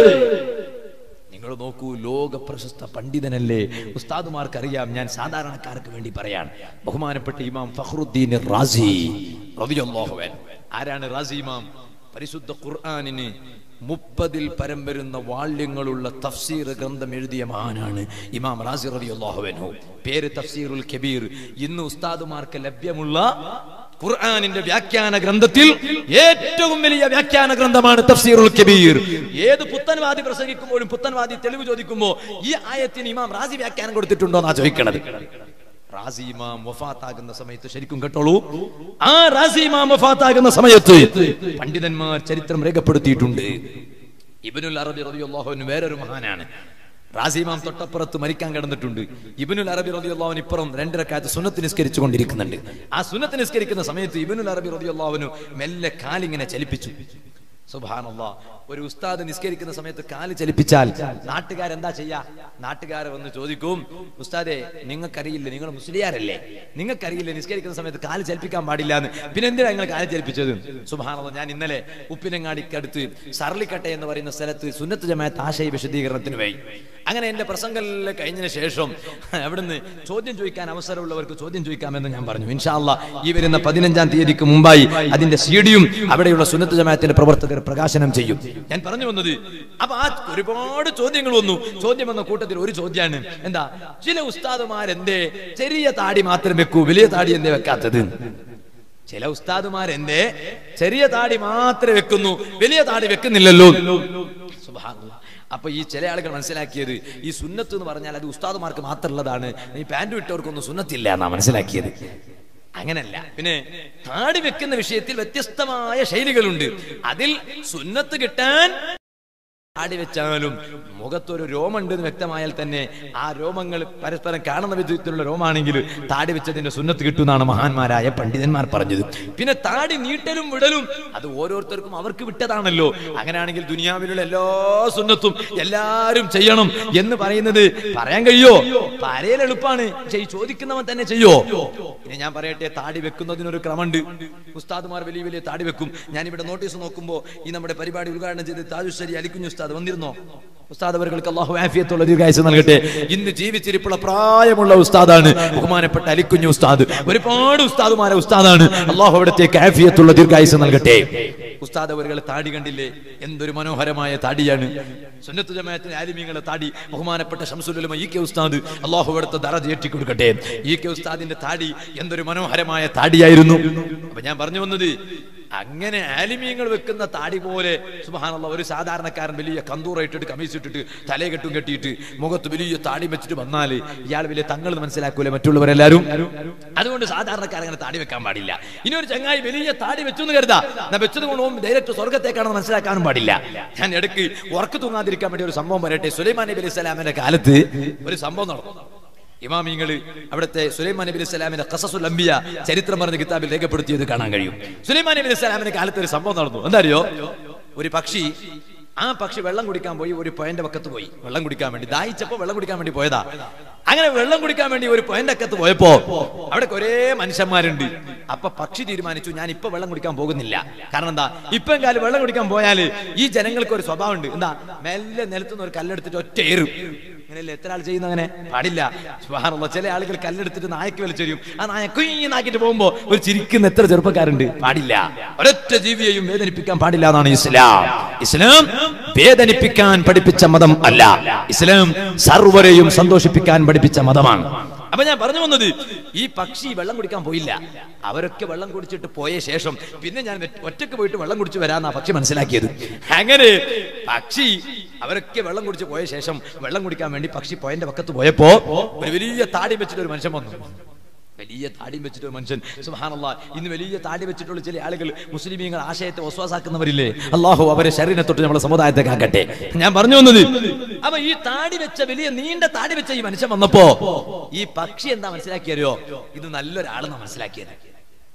നിങ്ങൾ നോക്കൂ ലോക പ്രശസ്ത പണ്ഡിതനല്ലേ ഉസ്താദുമാർക്ക് അറിയാം ഞാൻ സാധാരണക്കാർക്ക് വേണ്ടി പറയാൻ ബഹുമാനപ്പെട്ട ഇമാം ഫഖറുദ്ദീൻ റാസി റളിയല്ലാഹു അൻഹു ആരാണ് റാസി ഇമാം പരിശുദ്ധ ഖുർആനിന് മുപ്പതിൽ പരം വരുന്ന വാള്യങ്ങളുള്ള തഫ്സീർ ഗ്രന്ഥം എഴുതിയ മഹാനാണ് ഇമാം റാസി റളിയല്ലാഹു അൻഹു പേര് തഫ്സീറുൽ കബീർ ഇന്ന് ഉസ്താദുമാർക്ക് ലഭ്യമുള്ള ഖുർആനിന്റെ വ്യാഖ്യാന ഗ്രന്ഥത്തിൽ ഏറ്റവും വലിയ വ്യാഖ്യാന ഗ്രന്ഥമാണ് തഫ്സീറുൽ കബീർ ഏത് പുത്തൻവാദി പ്രസംഗിക്കുമ്പോഴും പുത്തൻവാദി തെളിവ് ചോദിക്കുമ്പോൾ ഈ ആയത്തിന് ഇമാം റാസി വ്യാഖ്യാനം കൊടുത്തിട്ടുണ്ടോ എന്നാ ചോദിക്കണത് റാസി ഇമാം വഫാത്താകുന്ന സമയത്ത് ശരിക്കും കേട്ടോളൂ ആ റാസി ഇമാം വഫാത്താകുന്ന സമയത്ത് പണ്ഡിതന്മാർ ചരിത്രം രേഖപ്പെടുത്തിയിട്ടുണ്ട് ഇബ്നുൽ അറബി റളിയല്ലാഹു അൻഹു വേറൊരു മഹാനാണ് റാസിമാം തൊട്ടപ്പുറത്ത് മരിക്കാൻ കിടന്നിട്ടുണ്ട് ഇബിനുൽ അറബി റളിയല്ലാഹുവിന് ഇപ്പുറം രണ്ടരക്കാലത്ത് സുന്നത്ത് നിസ്കരിച്ചു കൊണ്ടിരിക്കുന്നുണ്ട് ആ സുന്നത്ത് നിസ്കരിക്കുന്ന സമയത്ത് ഇബിനുൽ അറബി റളിയല്ലാഹുവിന് മെല്ലെ കാലിങ്ങനെ ചലിപ്പിച്ചു സുബാനല്ലാ ഒരു ഉസ്താദ് നിസ്കരിക്കുന്ന സമയത്ത് കാല് ചലിപ്പിച്ചാൽ നാട്ടുകാരെന്താ ചെയ്യാ നാട്ടുകാരെ വന്ന് ചോദിക്കും ഉസ്താദെ നിങ്ങൾക്കറിയില്ല നിങ്ങൾ മുസ്ലിയാരല്ലേ നിങ്ങൾക്കറിയില്ല നിസ്കരിക്കുന്ന സമയത്ത് കാല് ചലിപ്പിക്കാൻ പാടില്ല എന്ന് പിന്നെ എന്തിനാ നിങ്ങൾ കാല് ചലിപ്പിച്ചത് സുബാനല്ല ഞാൻ ഇന്നലെ ഉപ്പിനങ്ങാടിക്കടുത്ത് സർലിക്കട്ടെ എന്ന് പറയുന്ന സ്ഥലത്ത് സുന്നത്ത് ജമാഅത്ത് ആശയ വിശദീകരണത്തിന് പോയി അങ്ങനെ എന്റെ പ്രസംഗമെല്ലാം കഴിഞ്ഞതിന് ശേഷം അവിടുന്ന് ചോദ്യം ചോദിക്കാൻ അവസരമുള്ളവർക്ക് ചോദ്യം ചോദിക്കാമെന്ന് ഞാൻ പറഞ്ഞു ഇൻഷാല്ല ഈ വരുന്ന പതിനഞ്ചാം തീയതിക്ക് മുമ്പായി അതിന്റെ സീഡിയും അവിടെയുള്ള സുന്നത്ത് ജമാഅത്തിന്റെ പ്രവർത്തകർ പ്രകാശനം ചെയ്യും ഞാൻ പറഞ്ഞു വന്നത് അപ്പൊ ആ ഒരുപാട് ചോദ്യങ്ങൾ വന്നു ചോദ്യം വന്ന കൂട്ടത്തിൽ ഒരു ചോദ്യമാണ് എന്താ ചില ഉസ്താദുമാരെന്തേ ചെറിയ താടി മാത്രം വെക്കൂ വലിയ താടി എന്തേ വെക്കാത്തത് ചില ഉസ്താദുമാരെന്തേ ചെറിയ താടി മാത്രമേ വെക്കുന്നു വലിയ താടി വെക്കുന്നില്ലല്ലോ സുബ്ഹാനല്ലാഹ്. അപ്പൊ ഈ ചില ആളുകൾ മനസ്സിലാക്കിയത് ഈ സുന്നത്ത് എന്ന് പറഞ്ഞാൽ അത് ഉസ്താദുമാർക്ക് മാത്രമുള്ളതാണ് ഈ പാൻറ് വിട്ടവർക്കൊന്നും സുന്നത്തില്ല എന്നാ മനസ്സിലാക്കിയത് അങ്ങനല്ല പിന്നെ താടി വെക്കുന്ന വിഷയത്തിൽ വ്യത്യസ്തമായ ശൈലികളുണ്ട് അതിൽ സുന്നത്ത് കിട്ടാൻ താടി വെച്ചാലും മുഖത്തൊരു രോമുണ്ട് എന്ന് വ്യക്തമായാൽ തന്നെ ആ രോമങ്ങൾ പരസ്പരം കാണുന്ന വിധത്തിലുള്ള രോമാണെങ്കിൽ താടി വെച്ചതിന്റെ സുന്നത്ത് കിട്ടുമെന്നാണ് മഹാന്മാരായ പണ്ഡിതന്മാർ പറഞ്ഞത് പിന്നെ താടി നീട്ടലും വിടലും അത് ഓരോരുത്തർക്കും അവർക്ക് വിട്ടതാണല്ലോ അങ്ങനെയാണെങ്കിൽ ദുനിയാവിലുള്ള എല്ലാ സുന്നത്തും എല്ലാരും ചെയ്യണം എന്ന് പറയുന്നത് പറയാൻ കഴിയോ പറയൽ എളുപ്പാണ് പക്ഷെ ഈ ചോദിക്കുന്നവൻ തന്നെ ചെയ്യോ ഇനി ഞാൻ പറയട്ടെ താടി വെക്കുന്നതിനൊരു ക്രമമുണ്ട് ഉസ്താദുമാർ വലിയ വലിയ താടി വെക്കും ഞാൻ ഇവിടെ നോട്ടീസ് നോക്കുമ്പോൾ ഈ നമ്മുടെ പരിപാടി ഉദ്ഘാടനം ചെയ്ത് താജുശ്ശേരി അലിക്കുഞ്ഞു ഉസ്താദ് വന്നിരുന്നോ ഉസ്താദ് അവർക്ക് അള്ളാഹു ആഫിയത്തുള്ള ദീർഘായുസ് നൽകട്ടെ ഇന്ന് ജീവിച്ചിരിപ്പുള്ള പ്രായമുള്ള ഉസ്താദാണ് ബഹുമാനപ്പെട്ട അലിക്കുഞ്ഞു ഉസ്താദ് ഒരുപാട് ഉസ്താദുമാരെ ഉസ്താദാണ് അള്ളാഹു അവിടത്തേക്ക് ആഫിയത്തുള്ള ദീർഘായുസ് നൽകട്ടെ ഉസ്താദ് അവരുകളെ താടി കണ്ടില്ലേ എന്തൊരു മനോഹരമായ താടിയാണ് സുന്നത്ത് ജമാഅത്തിന്റെ ആലിമീങ്ങളെ താടി ബഹുമാനപ്പെട്ട ഷംസുലുലമ ഇ കെ ഉസ്താദ് അള്ളാഹു അവിടുത്തെ ദറ ഏറ്റി കൊടുക്കട്ടെ ഇ കെ ഉസ്താദിന്റെ താടി എന്തൊരു മനോഹരമായ താടിയായിരുന്നു അപ്പൊ ഞാൻ പറഞ്ഞു വന്നത് അങ്ങനെ ആലിമീങ്ങൾ വെക്കുന്ന താടി പോലെ സുബഹാനല്ല ഒരു സാധാരണക്കാരൻ വലിയ കന്തൂറ ഇട്ടിട്ട് കമീസ് ഇട്ടിട്ട് തലകെട്ടും കെട്ടിയിട്ട് മുഖത്ത് വലിയ താടി വെച്ചിട്ട് വന്നാൽ ഇയാൾ വലിയ തങ്ങൾ മനസ്സിലാക്കൂലെ മറ്റുള്ളവരെല്ലാരും അതുകൊണ്ട് സാധാരണക്കാരൻ അങ്ങനെ താടി വെക്കാൻ പാടില്ല ഇനി ഒരു ചങ്ങായി വലിയ താടി വെച്ചു എന്ന് കരുതാ ഞാൻ വെച്ചത് കൊണ്ട് പോകും ഡയറക്റ്റ് സ്വർഗത്തേക്കാണെന്ന് മനസ്സിലാക്കാനും പാടില്ല ഞാൻ ഇടയ്ക്ക് ഉറക്ക് തൂങ്ങാതിരിക്കാൻ വേണ്ടി ഒരു സംഭവം പറയട്ടെ സുലൈമാൻ നബി അലൈഹി സ്വലാമിന്റെ കാലത്ത് ഒരു സംഭവം നടന്നു ഇമാമിങ്ങൾ അവിടുത്തെ സുലൈമാൻ നബി അലൈഹി സ്വലാമിന്റെ ഖസസുൽ അംബിയ ചരിത്രം പറഞ്ഞ കിതാബിൽ രേഖപ്പെടുത്തിയത് കാണാൻ കഴിയും സുലൈമാൻ നബി അലൈഹി സ്വലാമിന്റെ കാലത്ത് ഒരു സംഭവം നടന്നു എന്താ അറിയോ ഒരു പക്ഷി ആ പക്ഷി വെള്ളം കുടിക്കാൻ പോയി ഒരു പൊയന്റെ പക്കത്ത് പോയി വെള്ളം കുടിക്കാൻ വേണ്ടി ദാഹിച്ചപ്പോ വെള്ളം കുടിക്കാൻ വേണ്ടി പോയതാ അങ്ങനെ വെള്ളം കുടിക്കാൻ വേണ്ടി ഒരു പൊയന്റെ അക്കത്ത് പോയപ്പോ അവിടെ ഒരേ മനുഷ്യന്മാരുണ്ട് അപ്പൊ പക്ഷി തീരുമാനിച്ചു ഞാൻ ഇപ്പൊ വെള്ളം കുടിക്കാൻ പോകുന്നില്ല കാരണം എന്താ ഇപ്പൊ കാലം വെള്ളം കുടിക്കാൻ പോയാൽ ഈ ജനങ്ങൾക്ക് ഒരു സ്വഭാവം ഉണ്ട് എന്താ മെല്ലെ നിലത്തുനിന്ന് ഒരു കല്ലെടുത്തിട്ട് ഒറ്റ ഏറും അങ്ങനെയല്ലേ എത്ര ആൾ ചെയ്യുന്ന അങ്ങനെ പാടില്ല സുബ്ഹാനല്ലാ, ചില ആളുകൾ കല്ലെടുത്തിട്ട് നായക്ക് വലിച്ചെറിയും ആ നായ കുഞ്ഞാക്കിട്ട് പോകുമ്പോ ഒരു ചിരിക്കുന്ന എത്ര ചെറുപ്പക്കാരുണ്ട് പാടില്ല ഒരൊറ്റ ജീവിയെയും വേദനിപ്പിക്കാൻ പാടില്ല എന്നാണ് ഇസ്ലാം ഇസ്ലാം വേദനിപ്പിക്കാൻ പഠിപ്പിച്ച മതം അല്ല ഇസ്ലാം സർവരെയും സന്തോഷിപ്പിക്കാൻ പഠിപ്പിച്ച മതമാണ് അപ്പൊ ഞാൻ പറഞ്ഞു വന്നത് ഈ പക്ഷി വെള്ളം കുടിക്കാൻ പോയില്ല അവരൊക്കെ വെള്ളം കുടിച്ചിട്ട് പോയ ശേഷം പിന്നെ ഞാൻ ഒറ്റ- ഒറ്റയ്ക്ക് പോയിട്ട് വെള്ളം കുടിച്ച് വരാന്നാ പക്ഷി മനസ്സിലാക്കിയത് അങ്ങനെ പക്ഷി അവരൊക്കെ വെള്ളം കുടിച്ച് പോയ ശേഷം വെള്ളം കുടിക്കാൻ വേണ്ടി പക്ഷി പോയന്റെ പക്കത്ത് പോയപ്പോ ഒരു വലിയ താടി വെച്ചിട്ട് ഒരു മനുഷ്യൻ വന്നു വലിയ താടി വെച്ചിട്ട് ഒരു മനുഷ്യൻ സുഹാനല്ലാ ഇന്ന് വലിയ താടി വെച്ചിട്ടുള്ള ചില ആളുകൾ മുസ്ലിമീങ്ങൾ ആശയത്തെ വസ്വാസാക്കുന്നവരില്ലേ അള്ളാഹു അവരെ ശരീരനെ തൊട്ട് നമ്മുടെ സമുദായത്തെ കാക്കട്ടെ ഞാൻ പറഞ്ഞു വന്നത് അപ്പൊ ഈ താടി വെച്ച വലിയ നീണ്ട താടി വെച്ച ഈ മനുഷ്യൻ വന്നപ്പോ ഈ പക്ഷി എന്താ മനസ്സിലാക്കിയറിയോ ഇത് നല്ലൊരാളെന്നാ മനസ്സിലാക്കിയത്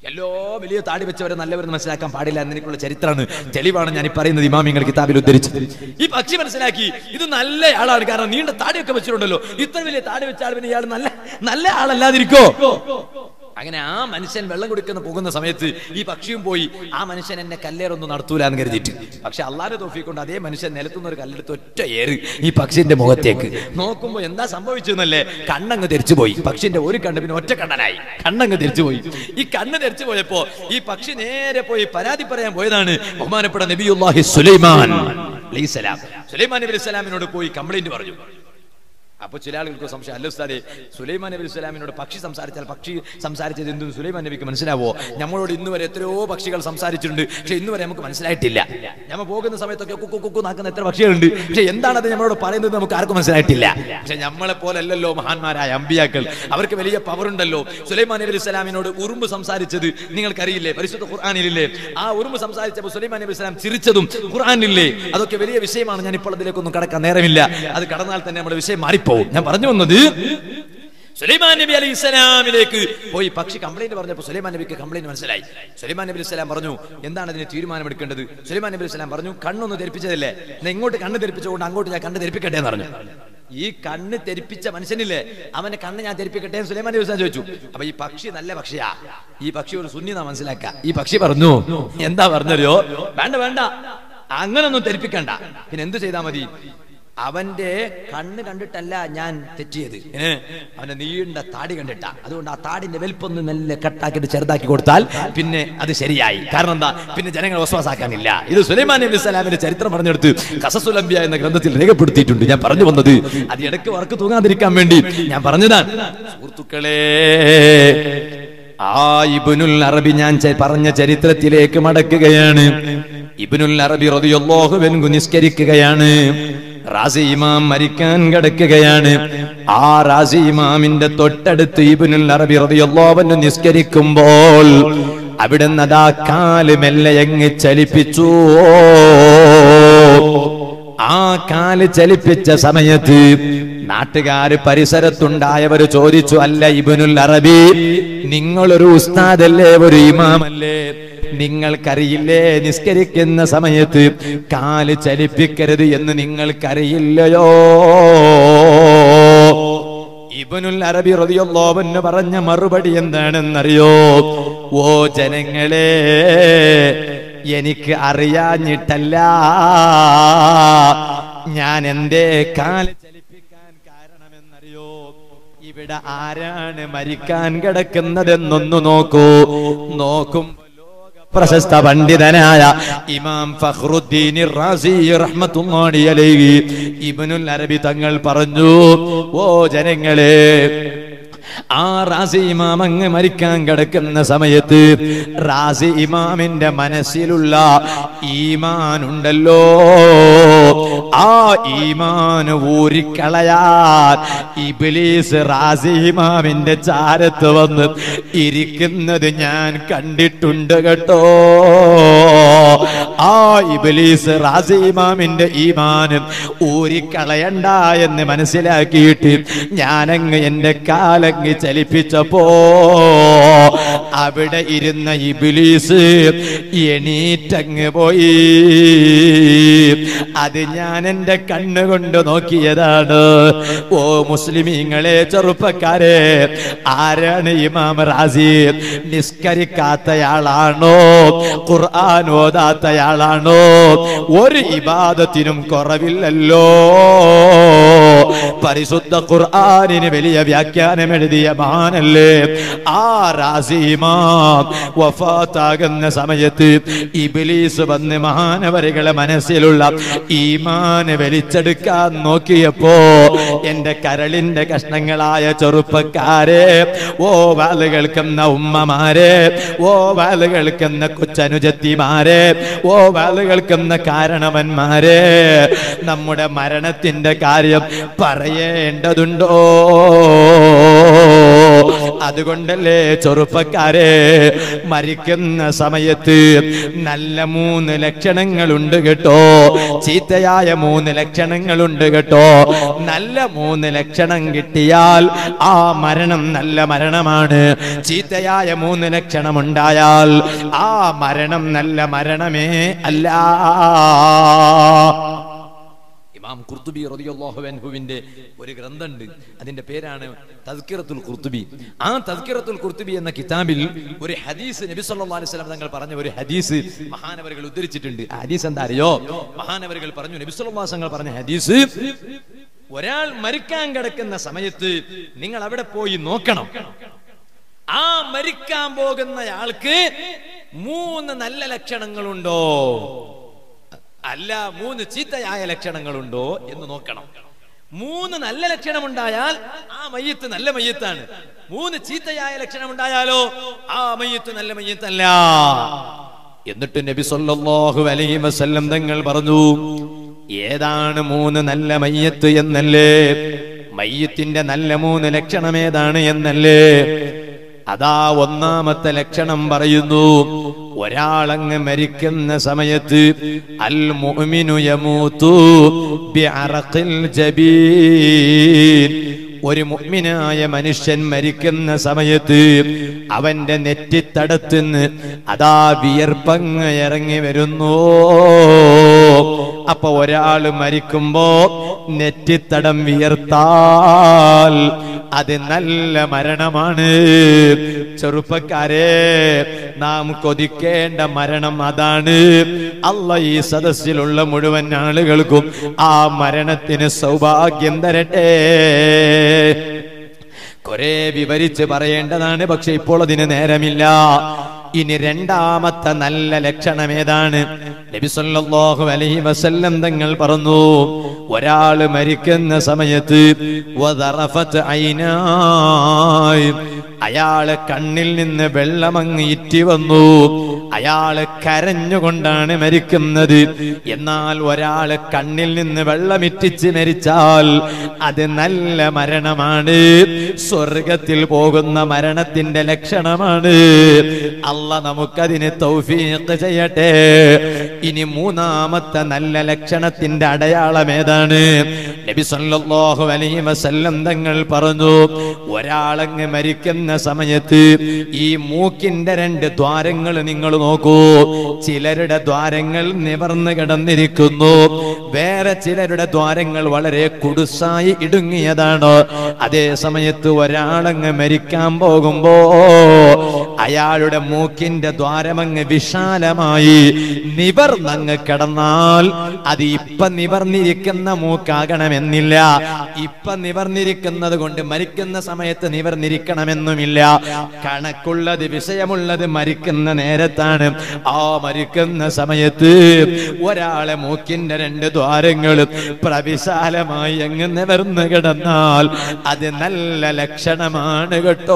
എല്ലോ വലിയ താടി വെച്ചവരെ നല്ലവരെന്ന് മനസ്സിലാക്കാൻ പാടില്ല എന്നതിനുള്ള ചരിത്രമാണ് തെളിവാണ് ഞാൻ ഈ പറയുന്നത് ഇമാമിങ്ങൾ കിതാബിൽ ഉദ്ധരിച്ചത് ഈ പക്ഷി മനസ്സിലാക്കി ഇത് നല്ല ആളാണ് കാരണം നീണ്ട താടിയൊക്കെ വെച്ചിട്ടുണ്ടല്ലോ ഇത്ര വലിയ താടി വെച്ച ആൾ പിന്നെ ഇയാൾ നല്ല നല്ല ആളല്ലാതിരിക്കോ അങ്ങനെ ആ മനുഷ്യൻ വെള്ളം കുടിക്കുന്ന പോകുന്ന സമയത്ത് ഈ പക്ഷിയും പോയി ആ മനുഷ്യൻ എന്നെ കല്ലേറൊന്നും നടത്തൂല എന്ന് കരുതിയിട്ട് പക്ഷെ അള്ളാന്റെ തോഫിക്കൊണ്ട് അതേ മനുഷ്യൻ നിലത്തുനിന്ന് ഒരു കല്ലെടുത്ത് ഒറ്റ ഏറ് ഈ പക്ഷിന്റെ മുഖത്തേക്ക് നോക്കുമ്പോ എന്താ സംഭവിച്ചെന്നല്ലേ കണ്ണങ്ങ് തെരിച്ചു പോയി പക്ഷിന്റെ ഒരു കണ്ണ് പിന്നെ ഒറ്റ കണ്ണനായി കണ്ണങ്ങ് തെരിച്ചു പോയി ഈ കണ്ണ് തെരിച്ചു പോയപ്പോ ഈ പക്ഷി നേരെ പോയി പരാതി പറയാൻ പോയതാണ് ബഹുമാനപ്പെട്ട നബിയുല്ലാഹി സുലൈമാൻ അലൈഹിസ്സലാം സുലൈമാൻ നബി അലൈഹിസ്സലാമിനോട് പോയി കംപ്ലൈന്റ് പറഞ്ഞു അപ്പൊ ചില ആളുകൾക്ക് സംശയം അല്ല ഉസ്താദെ സുലൈമാൻ നബി ഇസ്ലാമിനോട് പക്ഷി സംസാരിച്ചാൽ പക്ഷി സംസാരിച്ചത് എന്തെന്ന് സുലൈമാൻ നബിക്ക് മനസ്സിലാവോ നമ്മളോട് ഇന്ന് വരെ എത്രയോ പക്ഷികൾ സംസാരിച്ചിട്ടുണ്ട് പക്ഷെ ഇന്ന് വരെ നമുക്ക് മനസ്സിലായിട്ടില്ല നമ്മൾ പോകുന്ന സമയത്തൊക്കെ കുക്കു കുക്കു നാക്കുന്ന എത്ര പക്ഷികളുണ്ട് പക്ഷെ എന്താണത് നമ്മളോട് പറയുന്നത് നമുക്ക് ആർക്കും മനസ്സിലായിട്ടില്ല പക്ഷെ നമ്മളെ പോലല്ലല്ലോ മഹാന്മാരായ അമ്പിയാക്കൾ അവർക്ക് വലിയ പവർ ഉണ്ടല്ലോ സുലൈമാൻ നബി ഇസ്ലാമിനോട് ഉറുമ്പ് സംസാരിച്ചത് നിങ്ങൾക്കറിയില്ലേ പരിശുദ്ധ ഖുർആാനിലില്ലേ ആ ഉറുമ്പ് സംസാരിച്ചപ്പോൾ സുലൈമാൻ നബി ഇസ്ലാം ചിരിച്ചതും ഖുർആാനില്ലേ അതൊക്കെ വലിയ വിഷയമാണ് ഞാൻ ഇപ്പോൾ അതിലേക്കൊന്നും കടക്കാൻ നേരമില്ല അത് കടന്നാൽ തന്നെ നമ്മുടെ വിഷയം മാറിപ്പോവും ഞാൻ പറഞ്ഞു വന്നത് സുലൈമാൻ നബി അലൈഹി ഇസ്ലാമിലേക്ക് പോയി പക്ഷി കംപ്ലൈന്റ് പറഞ്ഞപ്പോൾ സുലൈമാൻ നബിക്ക് കംപ്ലൈന്റ് മനസ്സിലായി സുലൈമാൻ നബി ഇസ്ലാം പറഞ്ഞു എന്താണ് അതിന് തീരുമാനമെടുക്കേണ്ടത് സുലൈമാൻ നബി ഇസ്ലാം പറഞ്ഞു കണ്ണൊന്ന് ധരിപ്പിച്ചതല്ലേ എന്നാ ഇങ്ങോട്ട് കണ്ണ് ധരിപ്പിച്ചുകൊണ്ട് അങ്ങോട്ട് ഞാൻ കണ്ണ് ധരിപ്പിക്കട്ടെ എന്ന് പറഞ്ഞു ഈ കണ്ണ് തെരിപ്പിച്ച മനുഷ്യനില്ലേ അവന്റെ കണ്ണ് ഞാൻ തെരിപ്പിക്കട്ടെ എന്ന് സുലൈമാൻ നബി ഇസ്ലാം ചോദിച്ചു അപ്പൊ ഈ പക്ഷി നല്ല പക്ഷിയാ ഈ പക്ഷി ഒരു സുന്നിന മനസ്സിലാക്ക ഈ പക്ഷി പറഞ്ഞു എന്താ പറഞ്ഞറിയോ വേണ്ട വേണ്ട അങ്ങനൊന്നും തെരിപ്പിക്കണ്ട പിന്നെ എന്ത് ചെയ്താൽ മതി അവന്റെ കണ്ണ് കണ്ടിട്ടല്ല ഞാൻ തെറ്റിയത് ഏ? അവന്റെ നീണ്ട താടി കണ്ടിട്ടാ അതുകൊണ്ട് ആ താടിന്റെ വലിപ്പൊന്ന് മെല്ലെ കട്ടാക്കിയിട്ട് ചെറുതാക്കി കൊടുത്താൽ പിന്നെ അത് ശരിയായി കാരണം എന്താ പിന്നെ ജനങ്ങൾ വിശ്വാസാക്കാനില്ല ഇത് സുലൈമാൻ നബി സ്വലാമിന്റെ ചരിത്രം പറഞ്ഞെടുത്ത് കസസുലംബിയ എന്ന ഗ്രന്ഥത്തിൽ രേഖപ്പെടുത്തിയിട്ടുണ്ട് ഞാൻ പറഞ്ഞു വന്നത് അത് ഇടയ്ക്ക് വർക്ക് തൂങ്ങാതിരിക്കാൻ വേണ്ടി ഞാൻ പറഞ്ഞതാണ് സുഹൃത്തുക്കളെ ആ ഇബനുൽ അറബി ഞാൻ ചെ- പറഞ്ഞ ചരിത്രത്തിലേക്ക് മടക്കുകയാണ് ഇബനുൽ അറബി റളിയല്ലാഹു നിസ്കരിക്കുകയാണ് റാസി ഇമാം മരിക്കാൻ കിടക്കുകയാണ് ആ റാസി ഇമാമിന്റെ തൊട്ടടുത്ത് ഇബനുൽ അറബി റളിയല്ലാഹു അൻഹു നിസ്കരിക്കുമ്പോൾ അവിടുന്ന് അതാ കാല് മെല്ലെ അങ്ങ് ചലിപ്പിച്ചു ആ കാല് ചലിപ്പിച്ച സമയത്ത് നാട്ടുകാര് പരിസരത്തുണ്ടായവർ ചോദിച്ചു അല്ല ഇബനുൽ അറബി നിങ്ങളൊരു ഉസ്താദല്ലേ ഒരു ഇമാമല്ലേ നിങ്ങൾക്കറിയില്ലേ നിസ്കരിക്കുന്ന സമയത്ത് കാല് ചലിപ്പിക്കരുത് എന്ന് നിങ്ങൾക്കറിയില്ലയോ ഇബനുൽ അറബി റളിയല്ലാഹു പറഞ്ഞ മറുപടി എന്താണെന്നറിയോ ഓ ജനങ്ങളെ എനിക്ക് അറിയാഞ്ഞിട്ടല്ല ഞാൻ എന്റെ കാല് ചലിപ്പിക്കാൻ കാരണമെന്നറിയോ ഇവിടെ ആരാണ് മരിക്കാൻ കിടക്കുന്നതെന്നൊന്നു നോക്കൂ നോക്കും പ്രശസ്ത പണ്ഡിതനായ ഇമാം ഫഖ്റുദ്ദീൻ റാസി റഹ്മത്തുള്ളാഹി അലൈഹി ഇബ്നുൽ അറബി തങ്ങൾ പറഞ്ഞു ഓ ജനങ്ങളെ ആ റാസി ഇമാം അങ്ങ് മരിക്കാൻ കിടക്കുന്ന സമയത്ത് റാസി ഇമാമിന്റെ മനസ്സിലുള്ള ഈമാനുണ്ടല്ലോ ആ ഈമാൻ ഊരിക്കളയാൻ ഇബ്ലീസ് റാസി ഇമാമിന്റെ ചാരത്ത് വന്ന് ഇരിക്കുന്നത് ഞാൻ കണ്ടിട്ടുണ്ട് കേട്ടോ ആ ഇബ്ലീസ് റാസി ഇമാമിന്റെ ഈമാനും ഊരിക്കളയണ്ട എന്ന് മനസ്സിലാക്കിയിട്ട് ഞാനങ്ങ് എന്റെ കാലങ്ങ് ചലിപ്പിച്ചപ്പോ അവിടെ ഇരുന്ന ഇബിലീസ് എണീറ്റങ്ങ് പോയി അത് ഞാൻ എന്റെ കണ്ണുകൊണ്ട് നോക്കിയതാണ് ഓ മുസ്ലിമീങ്ങളെ ചെറുപ്പക്കാരെ ആരാണ് ഇമാം റാസി നിസ്കരിക്കാത്തയാളാണോ ഖുർആൻ ഓതാത്തയാളാണോ ഒരു ഇബാദത്തിനും കുറവില്ലല്ലോ പരിശുദ്ധ ഖുർആനിന് വലിയ വ്യാഖ്യാനം എഴുതിയ മഹാനല്ലേ ആ റാസിമാം വഫാത്താകുന്ന സമയത്ത് ഇബിലീസ് വന്ന് മഹാനവരികളെ മനസ്സിലുള്ള ഈമാന് വലിച്ചെടുക്കാൻ നോക്കിയപ്പോ എന്റെ കരളിന്റെ കഷ്ണങ്ങളായ ചെറുപ്പക്കാരെ ഓ വാല് കേൾക്കുന്ന ഉമ്മമാരെ ഓ വാല് കേൾക്കുന്ന കൊച്ചനുജത്തിമാരെ ഓ വാല് കേൾക്കുന്ന കാരണവന്മാരെ നമ്മുടെ മരണത്തിന്റെ കാര്യം പറയേണ്ടതുണ്ടോ അതുകൊണ്ടല്ലേ ചെറുപ്പക്കാരെ മരിക്കുന്ന സമയത്ത് നല്ല മൂന്ന് ലക്ഷണങ്ങളുണ്ട് കേട്ടോ ചീത്തയായ മൂന്ന് ലക്ഷണങ്ങളുണ്ട് കേട്ടോ നല്ല മൂന്ന് ലക്ഷണം കിട്ടിയാൽ ആ മരണം നല്ല മരണമാണ് ചീത്തയായ മൂന്ന് ലക്ഷണം ഉണ്ടായാൽ ആ മരണം നല്ല മരണമേ അല്ല ഇമാം ഖുർത്തുബി റളിയല്ലാഹു അൻഹുവിന്റെ ഒരു ഗ്രന്ഥമുണ്ട് അതിന്റെ പേരാണ് തസ്കിറത്തുൽ ഖുർത്തുബി ആ തസ്കിറത്തുൽ ഖുർത്തുബി എന്ന കിതാബിൽ ഒരു ഹദീസ് നബി സല്ലല്ലാഹു അലൈഹി വസല്ലം തങ്ങൾ പറഞ്ഞ ഒരു ഹദീസ് മഹാനവറുകൾ ഉദ്ധരിച്ചിട്ടുണ്ട് ആ ഹദീസ് എന്താ അറിയോ മഹാനവറുകൾ പറഞ്ഞു നബി സല്ലല്ലാഹു അലൈഹി വസല്ലം പറഞ്ഞ ഹദീസ് ഒരാൾ മരിക്കാൻ കിടക്കുന്ന സമയത്ത് നിങ്ങൾ അവിടെ പോയി നോക്കണം ആ മരിക്കാൻ പോകുന്നയാൾക്ക് മൂന്ന് നല്ല ലക്ഷണങ്ങളുണ്ടോ അല്ല മൂന്ന് ചീത്തയായ ലക്ഷണങ്ങളുണ്ടോ എന്ന് നോക്കണം മൂന്ന് നല്ല ലക്ഷണമുണ്ടായാൽ ആ മയ്യത്ത് നല്ല മയ്യത്താണ് മൂന്ന് ചീത്തയായ ലക്ഷണമുണ്ടായാലോ ആ മയ്യത്ത് നല്ല മയ്യത്തല്ല എന്നിട്ട് നബി സല്ലല്ലാഹു അലൈഹി വസല്ലം തങ്ങൾ പറഞ്ഞു ഏതാണ് മൂന്ന് നല്ല മയ്യത്ത് എന്നല്ലേ മയ്യത്തിന്റെ നല്ല മൂന്ന് ലക്ഷണം ഏതാണ് എന്നല്ലേ അതാ ഒന്നാമത്തെ ലക്ഷണം പറയുന്നു ഒരാളങ്ങ് മരിക്കുന്ന സമയത്ത് അൽ മുഅ്മിനു യമൂതു ബിഅറഖിൽ ജബീൻ ഒരു മുഅ്മിനായ മനുഷ്യൻ മരിക്കുന്ന സമയത്ത് അവന്റെ നെറ്റിത്തടത്തുനിന്ന് അതാ വിയർപ്പങ്ങ് ഇറങ്ങി വരുന്നു അപ്പൊ ഒരാൾ മരിക്കുമ്പോ നെറ്റിത്തടം വിയർത്താൽ അത് നല്ല മരണമാണ് ചെറുപ്പക്കാരെ നാം കൊതിക്കേണ്ട മരണം അതാണ് അല്ല ഈ സദസ്സിലുള്ള മുഴുവൻ ആളുകൾക്കും ആ മരണത്തിന് സൗഭാഗ്യം തരട്ടെ കുറെ വിവരിച്ച് പറയേണ്ടതാണ് പക്ഷെ ഇപ്പോൾ അതിന് നേരമില്ല ഇനി രണ്ടാമത്തെ നല്ല ലക്ഷണം ഏതാണ് നബി സല്ലല്ലാഹു അലൈഹി വസല്ലം തങ്ങൾ പറഞ്ഞു ഒരാള് മരിക്കുന്ന സമയത്ത് വദറഫത്ത് ഐനായ് അയാള് കണ്ണിൽ നിന്ന് വെള്ളമങ്ങ് ഇറ്റി വന്നു അയാള് കരഞ്ഞുകൊണ്ടാണ് മരിക്കുന്നത് എന്നാൽ ഒരാള് കണ്ണിൽ നിന്ന് വെള്ളമിറ്റിച്ച് മരിച്ചാൽ അത് നല്ല മരണമാണ് സ്വർഗത്തിൽ പോകുന്ന മരണത്തിന്റെ ലക്ഷണമാണ് അല്ല നമുക്കതിന് തൗഫീഖ് ചെയ്യട്ടെ ഇനി മൂന്നാമത്തെ നല്ല ലക്ഷണത്തിന്റെ അടയാളം ഏതാണ് നബി സല്ലല്ലാഹു അലൈഹി വസല്ലം തങ്ങൾ പറഞ്ഞു ഒരാളങ്ങ് മരിക്കുന്ന സമയത്ത് ഈ മൂക്കിന്റെ രണ്ട് ദ്വാരങ്ങൾ നിങ്ങൾ നോക്കൂ ചിലരുടെ ദ്വാരങ്ങൾ നിവർന്ന് കിടന്നിരിക്കുന്നു വേറെ ചിലരുടെ ദ്വാരങ്ങൾ വളരെ കുടുസായി ഇടുങ്ങിയതാണ് അതേ സമയത്ത് ഒരാളങ്ങ് മരിക്കാൻ പോകുമ്പോ അയാളുടെ മൂക്കിന്റെ ദ്വാരമങ്ങ് വിശാലമായി നിവർന്നങ്ങ് കിടന്നാൽ അത് ഇപ്പൊ നിവർന്നിരിക്കുന്ന മൂക്കാകണമെന്നില്ല ഇപ്പൊ നിവർന്നിരിക്കുന്നത് കൊണ്ട് മരിക്കുന്ന സമയത്ത് നിവർന്നിരിക്കണമെന്നുമില്ല കണക്കുള്ളത് വിഷയമുള്ളത് മരിക്കുന്ന നേരത്താണ് ആ മരിക്കുന്ന സമയത്ത് ഒരാളെ മൂക്കിന്റെ രണ്ട് ദ്വാരങ്ങളും പ്രവിശാലമായി അങ്ങ് നിവർന്ന് കിടന്നാൽ അത് നല്ല ലക്ഷണമാണ് കേട്ടോ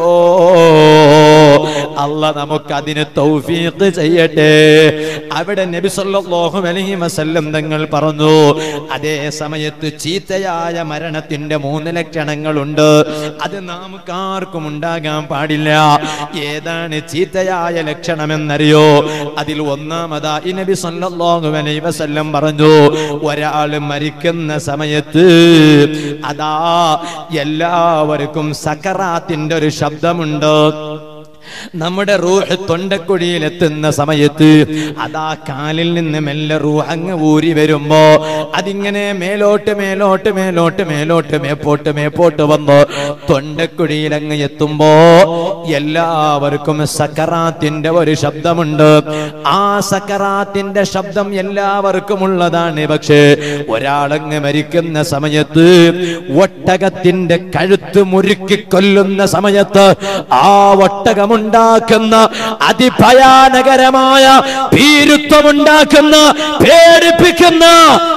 അല്ല നമുക്ക് അതിന് തൗഫീഖ് ചെയ്യട്ടെ അവിടെ നബി സല്ലല്ലാഹു അലൈഹി വസല്ലം തങ്ങൾ പറഞ്ഞു അതേ സമയത്ത് ചീത്തയായ മരണത്തിന്റെ മൂന്ന് ലക്ഷണങ്ങളുണ്ട് അത് നമുക്ക് ആർക്കും ഉണ്ടാകാൻ പാടില്ല ഏതാണ് ചീത്തയായ ലക്ഷണമെന്നറിയോ അതിൽ ഒന്നാമതാ ഈ നബി സല്ലല്ലാഹു അലൈഹി വസല്ലം പറഞ്ഞു ഒരാൾ മരിക്കുന്ന സമയത്ത് അതാ എല്ലാവർക്കും സക്കറാത്തിന്റെ ഒരു ശബ്ദമുണ്ട് നമ്മുടെ റൂഹ് തൊണ്ടക്കുഴിയിൽ എത്തുന്ന സമയത്ത് അതാ കാലിൽ നിന്ന് മെല്ലെ റൂഹ് അങ്ങ് ഊരി വരുമ്പോ അതിങ്ങനെ മേലോട്ട് മേലോട്ട് മേലോട്ട് മേലോട്ട് മേപ്പോട്ട് മേപ്പോട്ട് വന്ന് തൊണ്ടക്കുഴിയിൽ അങ്ങ് എത്തുമ്പോ എല്ലാവർക്കും സക്കറാത്തിന്റെ ഒരു ശബ്ദമുണ്ട് ആ സക്കറാത്തിന്റെ ശബ്ദം എല്ലാവർക്കും ഉള്ളതാണ് പക്ഷേ ഒരാളങ്ങ് മരിക്കുന്ന സമയത്ത് ഒട്ടകത്തിന്റെ കഴുത്ത് മുറുക്കി കൊല്ലുന്ന സമയത്ത് ആ ഒട്ടകമുണ്ടാക്കുന്ന അതിഭയാനകരമായ ഭീരുത്വമുണ്ടാക്കുന്ന പേടിപ്പിക്കുന്ന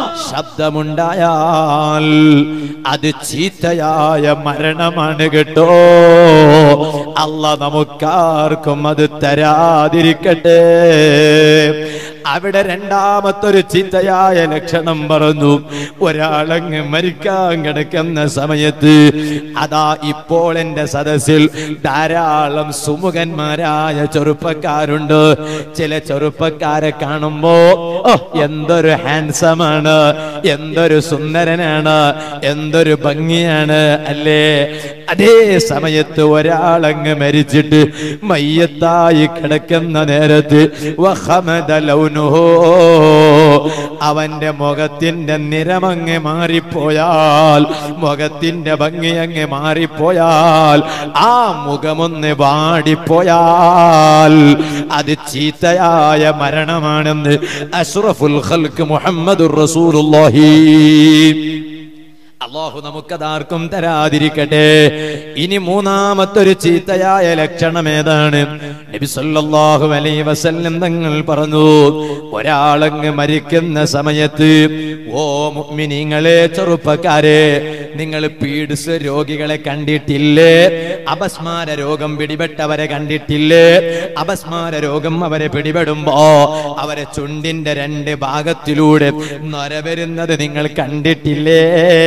ശബ്ദമുണ്ടായാൽ അത് ചീത്തയായ മരണമാണ് കേട്ടോ അല്ല നമുക്കാർക്കും അത് തരാതിരിക്കട്ടെ അവിടെ രണ്ടാമത്തൊരു ചീത്തയായ ലക്ഷണം പറഞ്ഞു ഒരാളങ്ങ് മരിക്കാൻ കിടക്കുന്ന സമയത്ത് അതാ ഇപ്പോൾ എന്റെ സദസ്സിൽ ധാരാളം സുമുഖന്മാരായ ചെറുപ്പക്കാരുണ്ട് ചില ചെറുപ്പക്കാരെ കാണുമ്പോ ഓ എന്തൊരു ഹാൻസം ആണ് എന്തൊരു സുന്ദരനാണ് എന്തൊരു ഭംഗിയാണ് അല്ലേ അതേ സമയത്ത് ഒരാളങ്ങ് മരിച്ചിട്ട് മയ്യത്തായി കിടക്കുന്ന നേരത്ത് വഹമദ ലൗനുഹോ അവന്റെ മുഖത്തിന്റെ നിറമങ്ങ് മാറിപ്പോയാൽ മുഖത്തിന്റെ ഭംഗി അങ്ങ് മാറിപ്പോയാൽ ആ മുഖമൊന്ന് വാടിപ്പോയാൽ അത് ചീത്തയായ മരണമാണെന്ന് അഷ്റഫുൽ ഖൽക്ക് മുഹമ്മദുർ റസൂലുള്ളാഹി അള്ളാഹു നമുക്കതാർക്കും തരാതിരിക്കട്ടെ ഇനി മൂന്നാമത്തൊരു ചീത്തയായ ലക്ഷണം ഏതാണ് നബി സല്ലല്ലാഹു അലൈഹി വസല്ലം തങ്ങൾ പറഞ്ഞു ഒരാളങ്ങ് മരിക്കുന്ന സമയത്ത് ഓ മുഅ്മിനീങ്ങളെ ചെറുപ്പക്കാരെ നിങ്ങൾ പീഡിസ് രോഗികളെ കണ്ടിട്ടില്ലേ അപസ്മാര രോഗം പിടിപെട്ടവരെ കണ്ടിട്ടില്ലേ അപസ്മാര രോഗം അവരെ പിടിപെടുമ്പോ അവരെ ചുണ്ടിന്റെ രണ്ട് ഭാഗത്തിലൂടെ നൊര വരുന്നത് നിങ്ങൾ കണ്ടിട്ടില്ലേ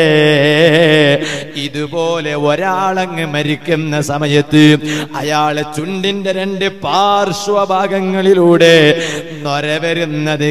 ഇതുപോലെ ഒരാളങ്ങ് മരിക്കുന്ന സമയത്ത് അയാളെ ചുണ്ടിന്റെ രണ്ട് പാർശ്വഭാഗങ്ങളിലൂടെ നൊര വരുന്നത്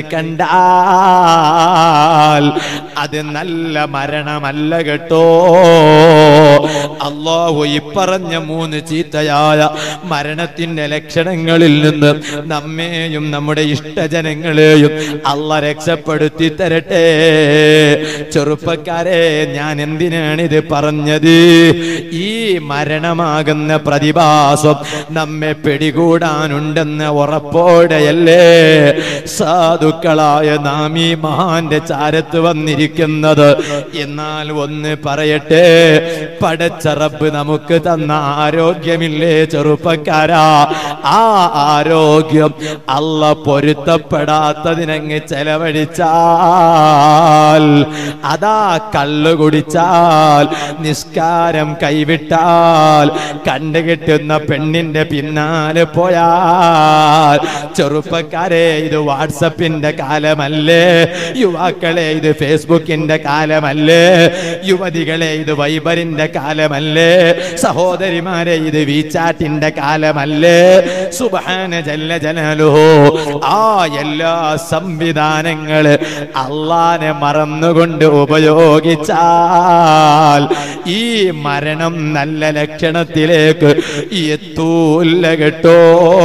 കണ്ടാൽ അത് നല്ല മരണമല്ല കേട്ടോ അള്ളാഹു ഇപ്പറഞ്ഞ മൂന്ന് ചീത്തയായ മരണത്തിന്റെ ലക്ഷണങ്ങളിൽ നിന്ന് നമ്മെയും നമ്മുടെ ഇഷ്ടജനങ്ങളെയും അല്ല രക്ഷപ്പെടുത്തി തരട്ടെ ചെറുപ്പക്കാരെ ഞാൻ എന്തിനാണ് ഇത് പറഞ്ഞത് ഈ മരണമാകുന്ന പ്രതിഭാസം നമ്മെ പിടികൂടാനുണ്ടെന്ന ഉറപ്പോടെയല്ലേ സാധുക്കളായ നാം ഈ മഹാന്റെ ചാരത്ത് വന്നിരിക്കുന്നത് എന്നാൽ ഒന്ന് പറയട്ടെ പടച്ചറബ് നമുക്ക് തന്ന ആരോഗ്യമില്ലേ ചെറുപ്പക്കാരാ ആ ആരോഗ്യം അല്ല പൊരുത്തപ്പെടാത്തതിനങ്ങ് ചെലവഴിച്ചാൽ അതാ കള്ളു കുടിച്ചാൽ നിസ്കാരം കൈവിട്ടാൽ കണ്ടുകിട്ടുന്ന പെണ്ണിന്റെ പിന്നാലെ പോയാൽ ചെറുപ്പക്കാരെ ഇത് വാട്സപ്പിന്റെ കാലമല്ലേ യുവാക്കളെ ഇത് ഫേസ്ബുക്കിന്റെ കാലമല്ലേ യുവതികളെ ഇത് വൈബറിന്റെ കാലമല്ലേ സഹോദരിമാരെ ഇത് വീച്ചാറ്റിന്റെ കാലമല്ലേ സുബാന ജല്ല ജലാലുഹോ ആ എല്ലാ സംവിധാനങ്ങള് അള്ളാനെ മറന്നുകൊണ്ട് ഉപയോഗിച്ചാൽ ഈ മരണം നല്ല ലക്ഷണത്തിലേക്ക് എത്തൂല്ല കേട്ടോ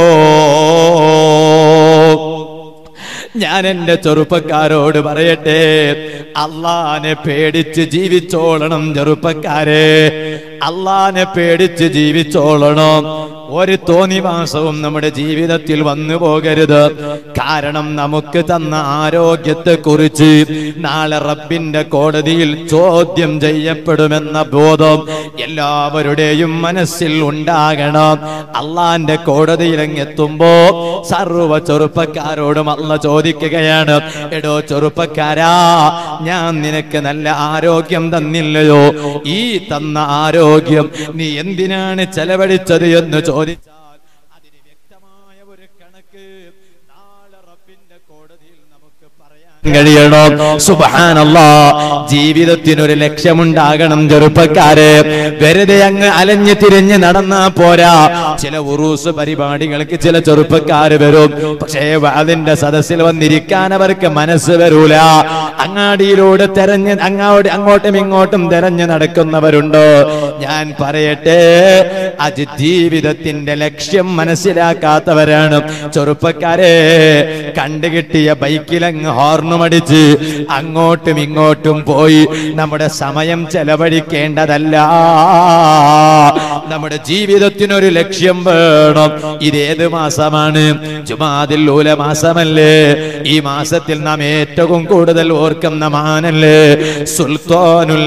ഞാൻ എന്റെ ചെറുപ്പക്കാരോട് പറയട്ടെ അള്ളാനെ പേടിച്ച് ജീവിച്ചോളണം ചെറുപ്പക്കാരെ അള്ളാനെ പേടിച്ച് ജീവിച്ചോളണം ഒരു തോന്നിവാസവും നമ്മുടെ ജീവിതത്തിൽ വന്നു പോകരുത് കാരണം നമുക്ക് തന്ന ആരോഗ്യത്തെ കുറിച്ച് നാളെ റബ്ബിന്റെ കോടതിയിൽ ചോദ്യം ചെയ്യപ്പെടുമെന്ന ബോധം എല്ലാവരുടെയും മനസ്സിൽ ഉണ്ടാകണം അള്ളാന്റെ കോടതിയിൽ എത്തുമ്പോ സർവ ചെറുപ്പക്കാരോടും അല്ല ചോദിക്കുകയാണ് എടോ ചെറുപ്പക്കാരാ ഞാൻ നിനക്ക് നല്ല ആരോഗ്യം തന്നില്ലയോ ഈ തന്ന ആരോഗ്യം നീ എന്തിനാണ് ചെലവഴിച്ചത് എന്ന് ചോദിച്ചാൽ അതിന് വ്യക്തമായ ഒരു കണക്ക് നാളെ റബ്ബിന്റെ കോടതിയിൽ നമുക്ക് പറയാൻ കഴിയണം സുബഹാനല്ലാ ജീവിതത്തിനൊരു ലക്ഷ്യമുണ്ടാകണം ചെറുപ്പക്കാരെ വെറുതെ അങ്ങ് അലഞ്ഞു തിരിഞ്ഞ് നടന്നാ പോരാ ചില ഉറൂസ് പരിപാടികൾക്ക് ചില ചെറുപ്പക്കാര് വരും പക്ഷേ അതിന്റെ സദസ്സിൽ വന്നിരിക്കാൻ അവർക്ക് മനസ്സ് വരൂല അങ്ങാടിയിലൂടെ തെരഞ്ഞ് അങ്ങോട്ട് അങ്ങോട്ടും ഇങ്ങോട്ടും തെരഞ്ഞു നടക്കുന്നവരുണ്ട് ഞാൻ പറയട്ടെ അത് ജീവിതത്തിന്റെ ലക്ഷ്യം മനസ്സിലാക്കാത്തവരാണ് ചെറുപ്പക്കാരെ കണ്ടുകിട്ടിയ ബൈക്കിലങ്ങ് ഹോർണുമടിച്ച് അങ്ങോട്ടും ഇങ്ങോട്ടും പോയി നമ്മുടെ സമയം ചെലവഴിക്കേണ്ടതല്ല നമ്മുടെ ജീവിതത്തിനൊരു ലക്ഷ്യം വേണം ഇതേത് മാസമാണ് ജുമാതിൽ ഊല മാസമല്ലേ ഈ മാസത്തിൽ നാം ഏറ്റവും കൂടുതൽ ഓർക്കുന്ന മാനല്ലേ സുൽത്താനുൽ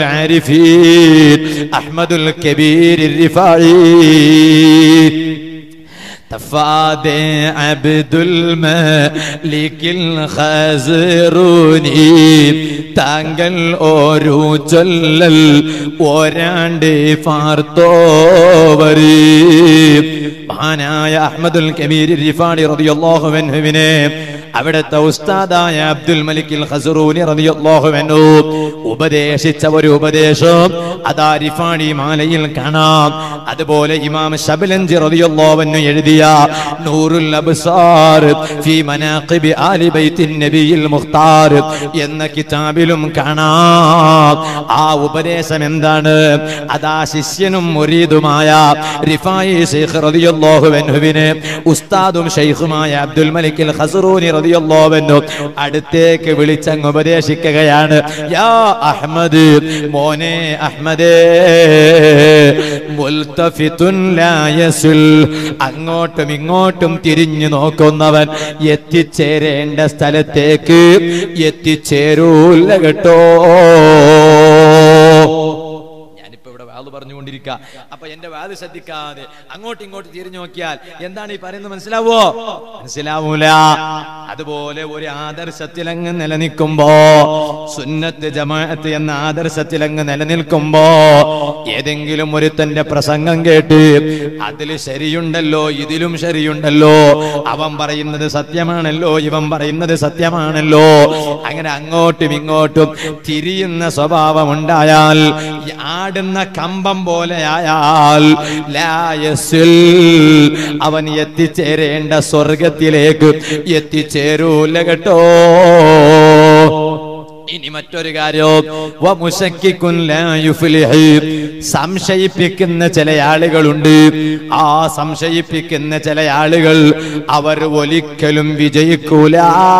ആരിഫീൻ അഹ്മദുൽ കബീർ റിഫായി തഫാദേ അബ്ദുൽ മലിക്കിൽ ഖസറൂനി താങ്കൾ ഓരോ ചൊല്ലൽ ഒരാണ്ട് ഫാർത്തോവരി മഹാനായ അഹ്മദുൽ കബീർ റിഫാണി റളിയല്ലാഹു അൻഹുവിനെ അവിടുത്തെ ഉസ്താദായ അബ്ദുൽ മലിക്കിൽ ഖസറൂനി റളിയല്ലാഹു അൻഹു ഉപദേശിച്ച ഒരു ഉപദേശം അതാ റിഫാണി മാലയിൽ കാണാം അതുപോലെ ഇമാം ശബലഞ്ചി റളിയല്ലാഹു അൻഹു എഴുതിയ നൂറുൽ അബ്സാർ ഫീ മനാഖിബി ആലി ബൈത്തിൻ നബിയിൽ മുഖ്താർ എന്ന കിതാബിലും കാണാം ആ ഉപദേശം എന്താണ് അതാ ശിഷ്യനും മുരീദുമായ റിഫായി ശൈഖ് റളിയല്ലാഹു അൻഹുവിനെ ഉസ്താദും ശൈഖുമായ അബ്ദുൽ മലിക്കിൽ ഖസറൂനി റളിയല്ലാഹു അൻഹു അടുത്തേക്ക് വിളിച്ചങ്ങ് ഉപദേശിക്കുകയാണ് യാ അഹ്മദ് മോനെ അഹ്മദേ മുൽതഫിതുൻ ലാ യസുൽ അങ്ങോട്ടും ഇങ്ങോട്ടും തിരിഞ്ഞു നോക്കുന്നവൻ എത്തിച്ചേരേണ്ട സ്ഥലത്തേക്ക് എത്തിച്ചേരൂല കേട്ടോ ഞാനിപ്പോ ഇവിടെ വാത് പറഞ്ഞുകൊണ്ടിരിക്കുക അപ്പൊ എന്റെ വാത് ശ്രദ്ധിക്കാതെ അങ്ങോട്ടും ഇങ്ങോട്ടും തിരിഞ്ഞു നോക്കിയാൽ എന്താണ് ഈ പറയുന്നത് മനസ്സിലാവോ മനസ്സിലാവൂല അതുപോലെ ഒരു ആദർശത്തിൽ അങ്ങ് നിലനിൽക്കുമ്പോ സുന്നത്ത് ജമാഅത്ത് എന്ന ആദർശത്തിൽ അങ്ങ് നിലനിൽക്കുമ്പോ ഏതെങ്കിലും ഒരുത്തന്റെ പ്രസംഗം കേട്ട് അതിൽ ശരിയുണ്ടല്ലോ ഇതിലും ശരിയുണ്ടല്ലോ അവൻ പറയുന്നത് സത്യമാണല്ലോ ഇവൻ പറയുന്നത് സത്യമാണല്ലോ അങ്ങനെ അങ്ങോട്ടും ഇങ്ങോട്ടും തിരിയുന്ന സ്വഭാവം ഉണ്ടായാൽ ഈ ആടുന്ന കമ്പം പോലെയായാൽ ലായസിൽ അവൻ എത്തിച്ചേരേണ്ട സ്വർഗത്തിലേക്ക് എത്തിച്ചേരൂല കേട്ടോ ഇനി മറ്റൊരു കാര്യം വമുശക്കിക്കുൻ ലാ യുഫ്ലിഹ്. സംശയിപ്പിക്കുന്ന ചില ആളുകളുണ്ട് ആ സംശയിപ്പിക്കുന്ന ചില ആളുകൾ അവർ ഒരിക്കലും വിജയിക്കൂല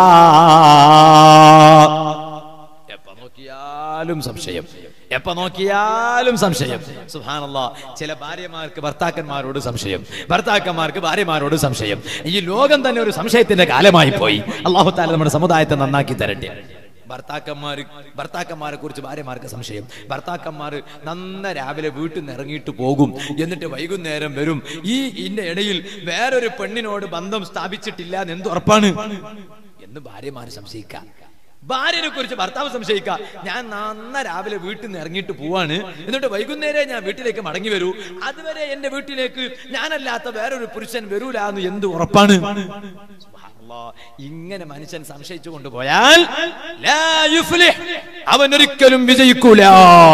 എപ്പ നോക്കിയാലും സംശയം എപ്പ നോക്കിയാലും സംശയം സുഹാനല്ല ചില ഭാര്യമാർക്ക് ഭർത്താക്കന്മാരോട് സംശയം ഭർത്താക്കന്മാർക്ക് ഭാര്യമാരോട് സംശയം ഈ ലോകം തന്നെ ഒരു സംശയത്തിന്റെ കാലമായി പോയി അള്ളാഹു താല നമ്മുടെ സമുദായത്തെ നന്നാക്കി തരട്ടെ ഭർത്താക്കന്മാർ ഭർത്താക്കന്മാരെ കുറിച്ച് ഭാര്യമാർക്ക് സംശയം ഭർത്താക്കന്മാർ നന്ന രാവിലെ വീട്ടിൽ നിന്ന് ഇറങ്ങിയിട്ട് പോകും എന്നിട്ട് വൈകുന്നേരം വരും ഈ ഇതിന്റെ ഇടയിൽ വേറൊരു പെണ്ണിനോട് ബന്ധം സ്ഥാപിച്ചിട്ടില്ല എന്ന് എന്ത് ഉറപ്പാണ് എന്ന് ഭാര്യമാര് സംശയിക്കാം ഭാര്യനെ കുറിച്ച് ഭർത്താവ് സംശയിക്കാം ഞാൻ നന്ന രാവിലെ വീട്ടിൽ നിന്ന് ഇറങ്ങിയിട്ട് പോവാണ് എന്നിട്ട് വൈകുന്നേരം ഞാൻ വീട്ടിലേക്ക് മടങ്ങി വരൂ അതുവരെ എന്റെ വീട്ടിലേക്ക് ഞാനല്ലാത്ത വേറൊരു പുരുഷൻ വരൂല എന്ന് എന്ത് ഉറപ്പാണ് സുബ്ഹാനല്ലാ. ഇങ്ങനെ മനുഷ്യൻ സംശയിച്ചു കൊണ്ടുപോയാൽ ലാ യുഫ്ലിഹ്. അവൻ ഒരിക്കലും വിജയിക്കൂല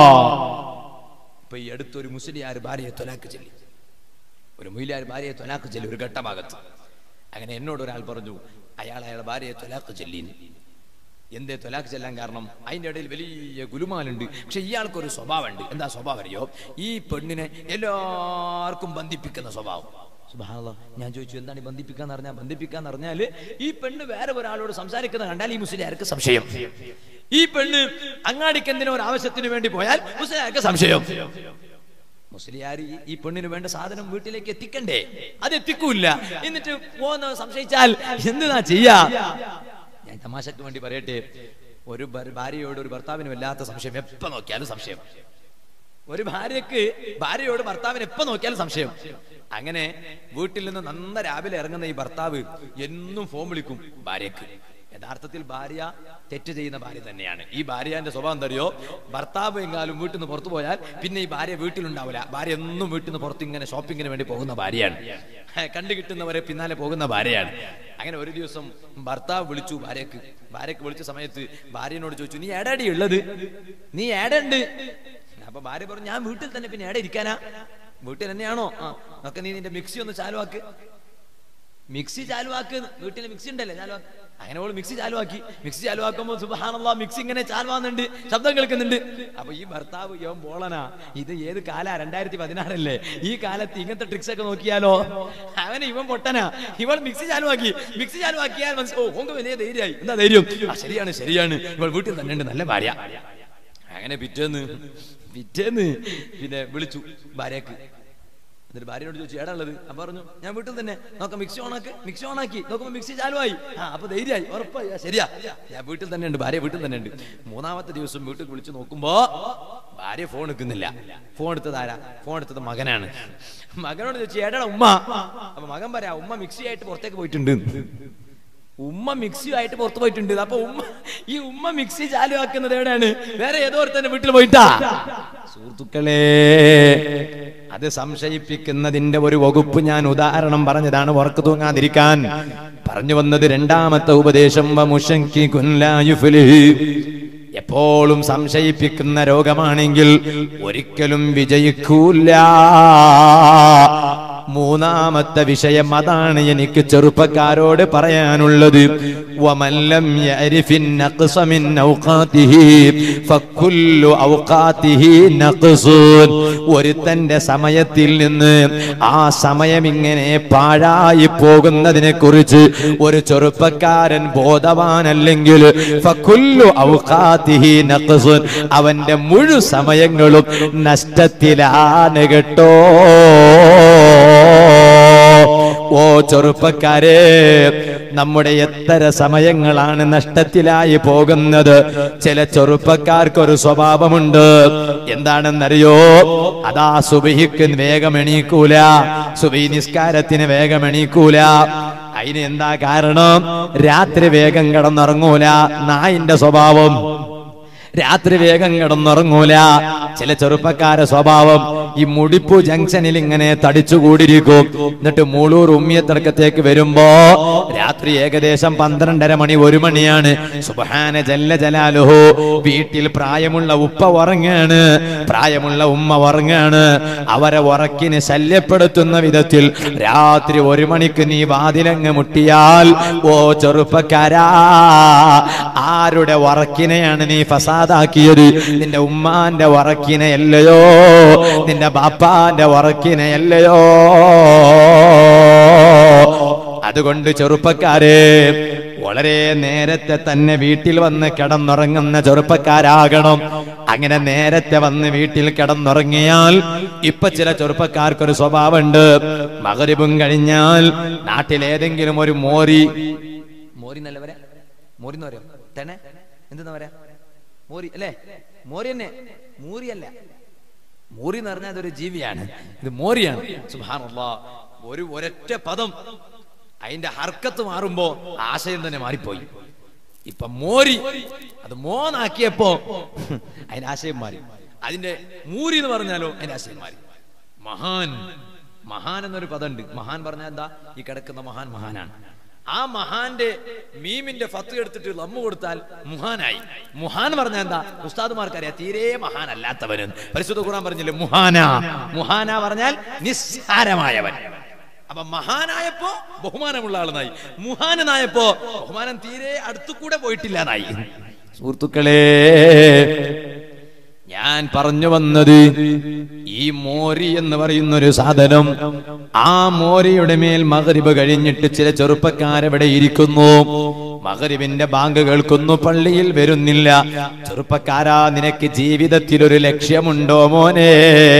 ഇപ്പൊ ഈ അടുത്തൊരു മുസ്ലിയാർ ഭാര്യയെ തൊലാക്ക് ചൊല്ലി ഒരു മൊയിലാർ ഭാര്യയെ തൊലാക്ക് ചൊല്ലി ഒരു ഘട്ടഭാഗത്ത് അങ്ങനെ എന്നോട് ഒരാൾ പറഞ്ഞു അയാൾ അയാളുടെ ഭാര്യയെ തൊലാക്ക് ചൊല്ലി എന്തേ തൊലാക്ക് ചെല്ലാൻ കാരണം അതിന്റെ ഇടയിൽ വലിയ ഗുലുമാലുണ്ട് പക്ഷെ ഇയാൾക്കൊരു സ്വഭാവമുണ്ട് എന്താ സ്വഭാവം അറിയോ ഈ പെണ്ണിനെ എല്ലാവർക്കും ബന്ധിപ്പിക്കുന്ന സ്വഭാവം സുബ്ഹാനല്ലാ. ഞാൻ ചോദിച്ചു എന്താണ് ഈ ബന്ധിപ്പിക്കാന്ന് പറഞ്ഞാൽ ബന്ധിപ്പിക്കാന്ന് പറഞ്ഞാല് ഈ പെണ്ണ് വേറെ ഒരാളോട് സംസാരിക്കുന്ന കണ്ടാൽ ഈ മുസ്ലിയാർക്ക് സംശയം ഈ പെണ്ണ് അങ്ങാടിക്ക് എന്തിനോ ഒരു ആവശ്യത്തിന് വേണ്ടി പോയാൽ മുസ്ലിയാർക്ക് സംശയം മുസ്ലിയാർ ഈ- ഈ പെണ്ണിന് വേണ്ട സാധനം വീട്ടിലേക്ക് എത്തിക്കണ്ടേ അത് എത്തിക്കൂല എന്നിട്ട് പോന്ന് സംശയിച്ചാൽ എന്തിനാ ചെയ്യാ ഞാൻ തമാശക്ക് വേണ്ടി പറയട്ടെ ഒരു ഭർ- ഭാര്യയോട് ഒരു ഭർത്താവിന് വല്ലാത്ത സംശയം എപ്പോ നോക്കിയാലും സംശയം ഒരു ഭാര്യക്ക് ഭാര്യയോട് ഭർത്താവിന് എപ്പോ നോക്കിയാലും സംശയം അങ്ങനെ വീട്ടിൽ നിന്ന് നന്ന രാവിലെ ഇറങ്ങുന്ന ഈ ഭർത്താവ് എന്നും ഫോൺ വിളിക്കും ഭാര്യക്ക് യഥാർത്ഥത്തിൽ ഭാര്യ തെറ്റ് ചെയ്യുന്ന ഭാര്യ തന്നെയാണ് ഈ ഭാര്യന്റെ സ്വഭാവം എന്തറിയോ ഭർത്താവ് എങ്ങാലും വീട്ടിൽ നിന്ന് പുറത്തു പോയാൽ പിന്നെ ഈ ഭാര്യ വീട്ടിലുണ്ടാവില്ല ഭാര്യ എന്നും വീട്ടിൽ നിന്ന് പുറത്ത് ഇങ്ങനെ ഷോപ്പിങ്ങിന് വേണ്ടി പോകുന്ന ഭാര്യയാണ് കണ്ടു കിട്ടുന്നവരെ പിന്നാലെ പോകുന്ന ഭാര്യയാണ് അങ്ങനെ ഒരു ദിവസം ഭർത്താവ് വിളിച്ചു ഭാര്യക്ക് ഭാര്യക്ക് വിളിച്ച സമയത്ത് ഭാര്യനോട് ചോദിച്ചു നീ ഏടാടി ഉള്ളത് നീ ഏടുണ്ട് അപ്പൊ ഭാര്യ പറഞ്ഞു ഞാൻ വീട്ടിൽ തന്നെ പിന്നെ എവിടെ ഇരിക്കാനാ വീട്ടിൽ തന്നെയാണോ ആ ഒക്കെ നീ നിന്റെ മിക്സി ഒന്ന് ചാലുവാക്ക് മിക്സി ചാലുവാക്ക് വീട്ടിൽ മിക്സി ഉണ്ടല്ലേ ചാലുവാക്ക് അങ്ങനെ ഓള് മിക്സി ചാലുവാക്കി മിക്സി ചാലുവാക്കുമ്പോ സുബഹാനല്ലാ മിക്സി ഇങ്ങനെ ചാലുവാന്നുണ്ട് ശബ്ദം കേൾക്കുന്നുണ്ട് അപ്പൊ ഈ ഭർത്താവ് ഇവൻ ബോളനാ ഇത് ഏത് കാലാ രണ്ടായിരത്തി പതിനാറല്ലേ ഈ കാലത്ത് ഇങ്ങനത്തെ ട്രിക്സ് ഒക്കെ നോക്കിയാലോ അവന് ഇവൻ പൊട്ടനാ ഇവൾ മിക്സി ചാലുവാക്കി മിക്സി ചാലുവാക്കിയാൽ മനസ്സിൽ ഓ ഓങ്ക് വലിയ ധൈര്യമായി എന്താ ധൈര്യം ആ ശരിയാണ് ശരിയാണ് ഇവൾ വീട്ടിൽ തന്നെ ഉണ്ട് നല്ല ഭാര്യ അങ്ങനെ പിറ്റേന്ന് പിറ്റേന്ന് പിന്നെ വിളിച്ചു ഭാര്യക്ക് എന്നിട്ട് ഭാര്യയോട് ചോദിച്ചു ഏടാ ഉള്ളത് അപ്പൊ പറഞ്ഞു ഞാൻ വീട്ടിൽ തന്നെ നോക്കാം മിക്സി ഓണാക്ക് മിക്സി ഓണാക്കി നോക്കുമ്പോ മിക്സി ചാലുവായി ആ അപ്പൊ ധൈര്യമായി ഉറപ്പായി ആ, ശരിയാ ഞാൻ വീട്ടിൽ തന്നെ ഉണ്ട് ഭാര്യ വീട്ടിൽ തന്നെ ഉണ്ട് മൂന്നാമത്തെ ദിവസം വീട്ടിൽ വിളിച്ചു നോക്കുമ്പോ ഭാര്യ ഫോൺ എടുക്കുന്നില്ല ഫോൺ എടുത്തത് ആരാ ഫോൺ എടുത്തത് മകനാണ് മകനോട് ചോദിച്ചു ഏടാ ഉമ്മ അപ്പൊ മകൻ പറയാ ഉമ്മ മിക്സി ആയിട്ട് പുറത്തേക്ക് പോയിട്ടുണ്ട് ഉമ്മ മിക്സി ആയിട്ട് പുറത്തു പോയിട്ടുണ്ട് അപ്പൊ ഉമ്മ ഈ ഉമ്മ മിക്സി ചാലുവാക്കുന്നത് എവിടെയാണ് വേറെ ഏതോ ഒരുത്തന്റെ വീട്ടിൽ പോയിട്ടാ സുഹൃത്തുക്കളെ അത് സംശയിപ്പിക്കുന്നതിന്റെ ഒരു വകുപ്പ് ഞാൻ ഉദാഹരണം പറഞ്ഞതാണ് ഉറക്കു തൂങ്ങാതിരിക്കാൻ പറഞ്ഞു വന്നത് രണ്ടാമത്തെ ഉപദേശം വമുശങ്കിക്കുൻ ലാ യുഫ്ലിഹ്. എപ്പോഴും സംശയിപ്പിക്കുന്ന രോഗമാണെങ്കിൽ ഒരിക്കലും വിജയിക്കൂല മൂന്നാമത്തെ വിഷയം അതാണ് എനിക്ക് ചെറുപ്പക്കാരോട് പറയാനുള്ളത് വമല്ലം യഅരിഫിൻ നഖ്സ മിൻ ഔഖാതിഹി ഫക്കുല്ലു ഔഖാതിഹി നഖ്സുൻ ഒരുത്തന്റെ സമയത്തിൽ നിന്ന് ആ സമയം ഇങ്ങനെ പാഴായി പോകുന്നതിനെ കുറിച്ച് ഒരു ചെറുപ്പക്കാരൻ ബോധവാനല്ലെങ്കിൽ ഫക്കുല്ലു ഔഖാതിഹി നഖ്സുൻ അവന്റെ മുഴു സമയങ്ങളും നഷ്ടത്തിലാണ് കേട്ടോ ഓ ചെറുപ്പക്കാരെ നമ്മുടെ എത്ര സമയങ്ങളാണ് നഷ്ടത്തിലായി പോകുന്നത് ചില ചെറുപ്പക്കാർക്കൊരു സ്വഭാവമുണ്ട് എന്താണെന്നറിയോ അതാ സുബഹിക്ക് വേഗം എണീക്കൂല സുബഹി നിസ്കാരത്തിന് വേഗം എണീക്കൂല അതിന് എന്താ കാരണം രാത്രി വേഗം കിടന്നുറങ്ങൂല നായിന്റെ സ്വഭാവം രാത്രി വേഗം കിടന്നുറങ്ങൂല ചില ചെറുപ്പക്കാരെ സ്വഭാവം ഈ മുടിപ്പു ജംഗ്ഷനിൽ ഇങ്ങനെ തടിച്ചുകൂടിയിരിക്കും എന്നിട്ട് മൂളൂർ ഉമ്മിയത്തിറക്കത്തേക്ക് വരുമ്പോ രാത്രി ഏകദേശം പന്ത്രണ്ടര മണി ഒരു മണിയാണ് സുബഹാന ജല്ല ജലാലുഹു വീട്ടിൽ പ്രായമുള്ള ഉപ്പ ഉറങ്ങാണ് പ്രായമുള്ള ഉമ്മ ഉറങ്ങാണ് അവരെ ഉറക്കിന് ശല്യപ്പെടുത്തുന്ന വിധത്തിൽ രാത്രി ഒരു മണിക്ക് നീ വാതിലങ്ങ് മുട്ടിയാൽ ഓ ചെറുപ്പക്കാരാ ആരുടെ ഉറക്കിനെയാണ് നീ ഫസാദാക്കിയത് നിന്റെ ഉമ്മാന്റെ ഉറക്കിനെ അല്ലയോ നിന്റെ ബാപ്പാന്റെ ഉറക്കിനെ അല്ലയോ അതുകൊണ്ട് ചെറുപ്പക്കാരെ വളരെ നേരത്തെ തന്നെ വീട്ടിൽ വന്ന് കിടന്നുറങ്ങുന്ന ചെറുപ്പക്കാരാകണം അങ്ങനെ നേരത്തെ വന്ന് വീട്ടിൽ കിടന്നുറങ്ങിയാൽ ഇപ്പൊ ചില ചെറുപ്പക്കാർക്കൊരു സ്വഭാവമുണ്ട് മകരിബും കഴിഞ്ഞാൽ നാട്ടിലേതെങ്കിലും ഒരു മോരി മോരി എന്നല്ല വരാ മോരി എന്ന് പറയോ തന്നെ എന്തെന്നാ പറയാ മോരി അല്ലേ മോരി തന്നെ മൂരിയല്ല മൂരി എന്ന് പറഞ്ഞാൽ അതൊരു ജീവിയാണ് ഇത് മോരിയാണ് സുബ്ഹാനല്ലാ ഒരു ഒരൊറ്റ പദം അതിന്റെ ഹർക്കത്ത് മാറുമ്പോ ആശയം തന്നെ മാറിപ്പോയി ഇപ്പൊ മോരി അത് മോനാക്കിയപ്പോ അതിന്റെ ആശയം മാറി അതിന്റെ മൂരി എന്ന് പറഞ്ഞാലോ അതിന്റെ ആശയം മാറി മഹാൻ മഹാൻ എന്നൊരു പദമുണ്ട് മഹാൻ പറഞ്ഞാൽ എന്താ ഈ കിടക്കുന്ന മഹാൻ മഹാനാണ് ആ മഹാന്റെ മീമിന്റെ ഫത്ത് എടുത്തിട്ട് ലമ്മു കൊടുത്താൽ മുഹാനായി മുഹാൻ പറഞ്ഞാൽ എന്താ ഉസ്താദുമാർക്കറിയാം തീരെ മഹാനല്ലാത്തവന് പരിശുദ്ധ ഖുർആൻ പറഞ്ഞില്ലേ മുഹാന മുഹാന പറഞ്ഞാൽ നിസ്സാരമായവൻ അപ്പൊ മഹാനായപ്പോ ബഹുമാനമുള്ള ആളെന്നായി മുഹാനനായപ്പോ ബഹുമാനം തീരെ അടുത്തു കൂടെ പോയിട്ടില്ല എന്നായി സുഹൃത്തുക്കളെ ഞാൻ പറഞ്ഞു വന്നത് ഈ മോരി എന്ന് പറയുന്ന ഒരു സാധനം ആ മോരിയുടെ മേൽ മകരിബ് കഴിഞ്ഞിട്ട് ചില ചെറുപ്പക്കാരെവിടെ ഇരിക്കുന്നു മകരിബിന്റെ ബാങ്ക് കേൾക്കുന്നു പള്ളിയിൽ വരുന്നില്ല ചെറുപ്പക്കാരാ നിനക്ക് ജീവിതത്തിൽ ഒരു ലക്ഷ്യമുണ്ടോ മോനെ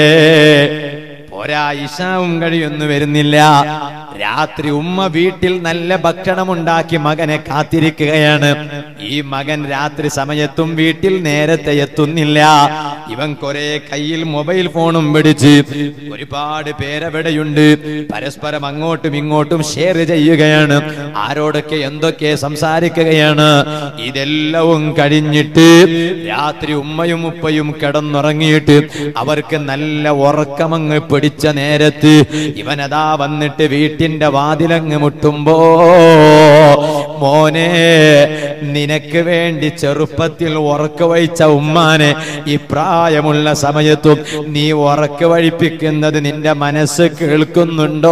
പോരാ ഇഷാവും കഴിയൊന്നു വരുന്നില്ല രാത്രി ഉമ്മ വീട്ടിൽ നല്ല ഭക്ഷണമുണ്ടാക്കി മകനെ കാത്തിരിക്കുകയാണ് ഈ മകൻ രാത്രി സമയത്തും വീട്ടിൽ നേരത്തെ എത്തുന്നില്ല ഇവൻ കുറെ കയ്യിൽ മൊബൈൽ ഫോണും പിടിച്ച് ഒരുപാട് പേരെവിടെയുണ്ട് പരസ്പരം അങ്ങോട്ടും ഇങ്ങോട്ടും ഷെയർ ചെയ്യുകയാണ് ആരോടൊക്കെ എന്തൊക്കെ സംസാരിക്കുകയാണ് ഇതെല്ലാവും കഴിഞ്ഞിട്ട് രാത്രി ഉമ്മയും ഉപ്പയും കിടന്നുറങ്ങിയിട്ട് അവർക്ക് നല്ല ഉറക്കമങ്ങ് പിടിച്ച നേരത്ത് ഇവനതാ വന്നിട്ട് വീട്ടിന്റെ വാതിലങ്ങ് മുട്ടുമ്പോ മോനെ നിനക്ക് വേണ്ടി ചെറുപ്പത്തിൽ ഉറക്ക വഹിച്ച ഉമ്മാനെ ഈ പ്രായമുള്ള സമയത്തും നീ ഉറക്ക വഴിപ്പിക്കുന്നത് നിന്റെ മനസ്സ് കേൾക്കുന്നുണ്ടോ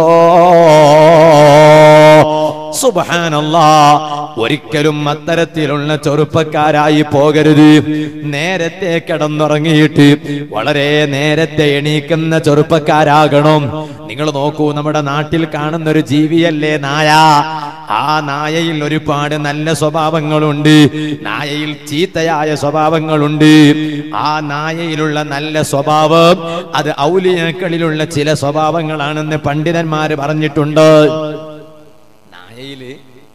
സുബാനല്ലാ ഒരിക്കലും അത്തരത്തിലുള്ള ചെറുപ്പക്കാരായി പോകരുത് നേരത്തെ കിടന്നുറങ്ങിയിട്ട് വളരെ നേരത്തെ എണീക്കുന്ന ചെറുപ്പക്കാരാകണം നിങ്ങൾ നോക്കൂ നമ്മുടെ നാട്ടിൽ കാണുന്ന ഒരു ജീവിയല്ലേ നായ ആ നായയിൽ ഒരുപാട് നല്ല സ്വഭാവങ്ങളുണ്ട് നായയിൽ ചീത്തയായ സ്വഭാവങ്ങളുണ്ട് ആ നായയിലുള്ള നല്ല സ്വഭാവം അത് ഔലിയക്കളിലുള്ള ചില സ്വഭാവങ്ങളാണെന്ന് പണ്ഡിതന്മാര് പറഞ്ഞിട്ടുണ്ട് നായയില്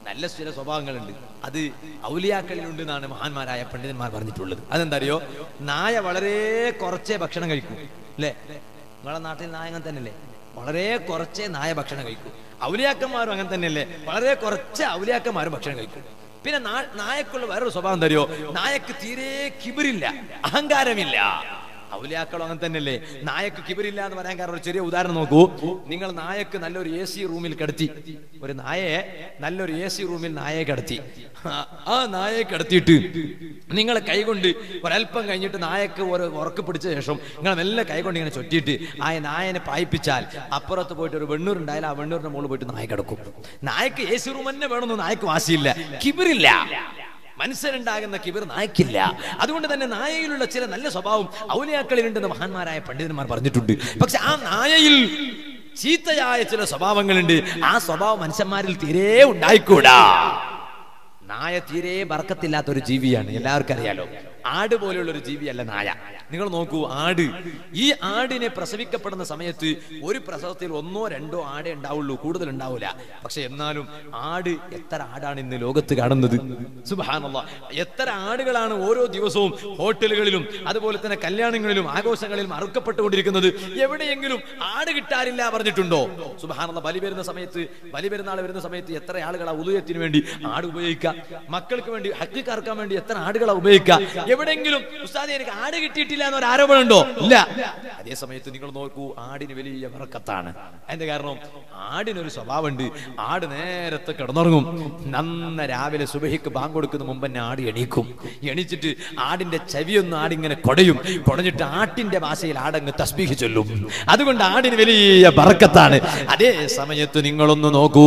നല്ല ചില സ്വഭാവങ്ങളുണ്ട് അത് ഔലിയാക്കളിലുണ്ട് എന്നാണ് മഹാന്മാരായ പണ്ഡിതന്മാർ പറഞ്ഞിട്ടുള്ളത് അതെന്താ അറിയോ നായ വളരെ കുറച്ചേ ഭക്ഷണം കഴിക്കൂ അല്ലേ നിങ്ങളെ നാട്ടിൽ നായ അങ്ങനെ തന്നെയല്ലേ വളരെ കുറച്ചേ നായ ഭക്ഷണം കഴിക്കൂ ഔലിയാക്കന്മാരും അങ്ങനെ തന്നെയല്ലേ വളരെ കുറച്ച് ഔലിയാക്കന്മാരും ഭക്ഷണം കഴിക്കും പിന്നെ നാ- നായക്കുള്ള വേറൊരു സ്വഭാവം തരുമോ നായക്ക് തീരെ കിബിരില്ല അഹങ്കാരമില്ല ഔലിയാക്കളും അങ്ങനെ തന്നെയല്ലേ നായക്ക് കിബിരില്ല എന്ന് പറയാൻ കാരണം ഒരു ചെറിയ ഉദാഹരണം നോക്കൂ നിങ്ങൾ നായക്ക് നല്ലൊരു എ സി റൂമിൽ കിടത്തി ഒരു നായയെ നല്ലൊരു എ സി റൂമിൽ നായയെ കിടത്തി ആ- ആ നായയെ കിടത്തിയിട്ട് നിങ്ങൾ കൈകൊണ്ട് ഒരല്പം കഴിഞ്ഞിട്ട് നായക്ക് ഒരു ഉറക്ക് പിടിച്ച ശേഷം നിങ്ങൾ മെല്ലെ കൈകൊണ്ട് ഇങ്ങനെ ചൊറ്റിയിട്ട് ആ നായനെ പായിപ്പിച്ചാൽ അപ്പുറത്ത് പോയിട്ട് ഒരു വെണ്ണൂരുണ്ടായാലും ആ വെണ്ണൂരിന്റെ മുകളിൽ പോയിട്ട് നായ കിടക്കും നായക്ക് എ സി റൂം തന്നെ വേണമെന്ന് നായക്ക് വാശിയില്ല കിബിറില്ല മനുഷ്യനുണ്ടാകുന്ന കിബിർ നായക്കില്ല അതുകൊണ്ട് തന്നെ നായയിലുള്ള ചില നല്ല സ്വഭാവം ഔലിയാക്കളിലുണ്ടെന്ന് മഹാന്മാരായ പണ്ഡിതന്മാർ പറഞ്ഞിട്ടുണ്ട് പക്ഷെ ആ നായയിൽ ചീത്തയായ ചില സ്വഭാവങ്ങളുണ്ട് ആ സ്വഭാവം മനുഷ്യന്മാരിൽ തീരെ ഉണ്ടായിക്കൂടാ നായ തീരെ ബർക്കത്തില്ലാത്ത ഒരു ജീവിയാണ് എല്ലാവർക്കും അറിയാലോ ആട് പോലെയുള്ള ഒരു ജീവിയല്ല നായ നിങ്ങൾ നോക്കൂ ആട് ഈ ആടിനെ പ്രസവിക്കപ്പെടുന്ന സമയത്ത് ഒരു പ്രസവത്തിൽ ഒന്നോ രണ്ടോ ആടേ ഉണ്ടാവുള്ളൂ കൂടുതൽ ഉണ്ടാവില്ല പക്ഷെ എന്നാലും ആട് എത്ര ആടാണ് ഇന്ന് ലോകത്ത് കാണുന്നത് സുബാനല്ല എത്ര ആടുകളാണ് ഓരോ ദിവസവും ഹോട്ടലുകളിലും അതുപോലെ തന്നെ കല്യാണങ്ങളിലും ആഘോഷങ്ങളിലും അറുക്കപ്പെട്ടുകൊണ്ടിരിക്കുന്നത് എവിടെയെങ്കിലും ആട് കിട്ടാനില്ല പറഞ്ഞിട്ടുണ്ടോ സുബാനുള്ള ബലി വരുന്ന സമയത്ത് ബലി പെരുന്നാൾ വരുന്ന സമയത്ത് എത്ര ആളുകളാ ഉദയത്തിന് വേണ്ടി ആട് ഉപയോഗിക്കുക മക്കൾക്ക് വേണ്ടി ഹക്ക് കറക്കാൻ വേണ്ടി എത്ര ആടുകളാ ഉപയോഗിക്കുക എവിടെയെങ്കിലും ഉസ്താദെ എനിക്ക് ആട് കിട്ടിയിട്ടില്ല എന്നൊരു ആരോപണം ഉണ്ടോ ഇല്ല അതേ സമയത്ത് നിങ്ങൾ നോക്കൂ ആടിന് വലിയ വിറക്കത്താണ് അതിന്റെ കാരണം ആടിനൊരു സ്വഭാവമുണ്ട് ആട് നേരത്തെ കിടന്നുറങ്ങും നന്ന രാവിലെ സുബഹിക്ക് ബാങ്ക് കൊടുക്കുന്ന മുമ്പ് തന്നെ ആട് എണീക്കും എണീച്ചിട്ട് ആടിന്റെ ചെവിയൊന്ന് ആടിങ്ങനെ കൊടയും കൊടഞ്ഞിട്ട് ആട്ടിന്റെ ഭാഷയിൽ ആടങ്ങ് തസ്ബീഹ് ചൊല്ലും അതുകൊണ്ട് ആടിന് വലിയ ബറക്കത്താണ് അതേ സമയത്ത് നിങ്ങളൊന്ന് നോക്കൂ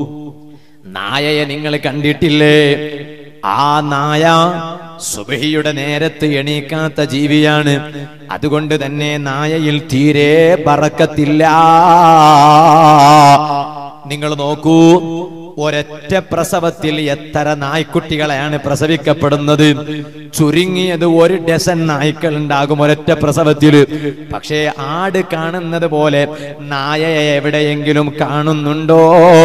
നായയെ നിങ്ങൾ കണ്ടിട്ടില്ലേ ആ നായ സുബഹിയുടെ നേരത്ത് എണീക്കാത്ത ജീവിയാണ് അതുകൊണ്ട് തന്നെ നായയിൽ തീരെ ബറക്കത്തില്ല നിങ്ങൾ നോക്കൂ ഒരൊറ്റ പ്രസവത്തിൽ എത്ര നായ്ക്കുട്ടികളെയാണ് പ്രസവിക്കപ്പെടുന്നത് ചുരുങ്ങിയത് ഒരു ഡസൻ നായ്ക്കൾ ഉണ്ടാകും ഒരൊറ്റ പ്രസവത്തിൽ പക്ഷേ ആട് കാണുന്നത് പോലെ നായയെ എവിടെയെങ്കിലും കാണുന്നുണ്ടോ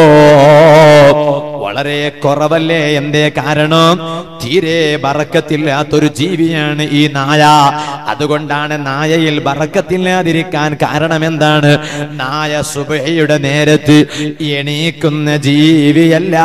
വളരെ കുറവല്ലേ എന്തേ കാരണം തീരെ ബറക്കത്തില്ലാത്തൊരു ജീവിയാണ് ഈ നായ അതുകൊണ്ടാണ് നായയിൽ ബറക്കത്തില്ലാതിരിക്കാൻ കാരണം എന്താണ് നായ സുബഹയുടെ നേരത്ത് എണീക്കുന്ന ജീവിയല്ല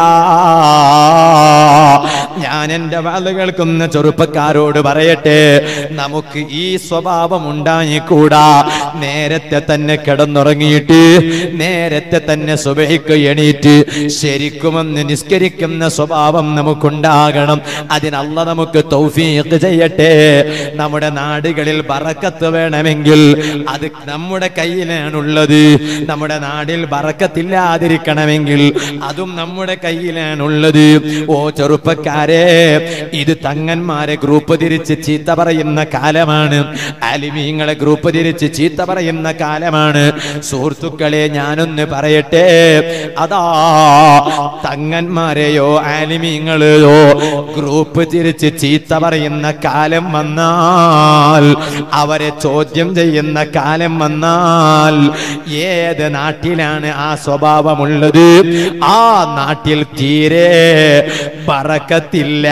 ഞാൻ എന്റെ വാല് കേൾക്കുന്ന ചെറുപ്പക്കാരോട് പറയട്ടെ നമുക്ക് ഈ സ്വഭാവം ഉണ്ടായിക്കൂടാ നേരത്തെ തന്നെ കിടന്നുറങ്ങിയിട്ട് നേരത്തെ തന്നെ സുബഹിക്ക് എണീറ്റ് ശരിക്കുമെന്ന് നിസ്കരിക്കുന്ന സ്വഭാവം നമുക്കുണ്ടാകണം അതിനല്ല നമുക്ക് തൗഫീഖ് ചെയ്യട്ടെ നമ്മുടെ നാടുകളിൽ ബറക്കത്ത് വേണമെങ്കിൽ അത് നമ്മുടെ കയ്യിലാണുള്ളത് നമ്മുടെ നാടിൽ ബറക്കത്തില്ലാതിരിക്കണമെങ്കിൽ അതും നമ്മുടെ കയ്യിലാണുള്ളത് ഓ ചെറുപ്പക്കാരെ ഇത് തങ്ങന്മാരെ ഗ്രൂപ്പ് തിരിച്ച് ചീത്ത പറയുന്ന കാലമാണ് അലിമീങ്ങളെ ഗ്രൂപ്പ് തിരിച്ച് ചീത്ത പറയുന്ന കാലമാണ് സുഹൃത്തുക്കളെ ഞാനൊന്ന് പറയട്ടെ അതാ തങ്ങന്മാരെയോ ആലിമീങ്ങളെയോ ഗ്രൂപ്പ് തിരിച്ച് ചീത്ത പറയുന്ന കാലം വന്നാൽ അവരെ ചോദ്യം ചെയ്യുന്ന കാലം വന്നാൽ ഏത് നാട്ടിലാണ് ആ സ്വഭാവമുള്ളത് ആ നാട്ടിൽ തീരെ പറക്കത്തില്ല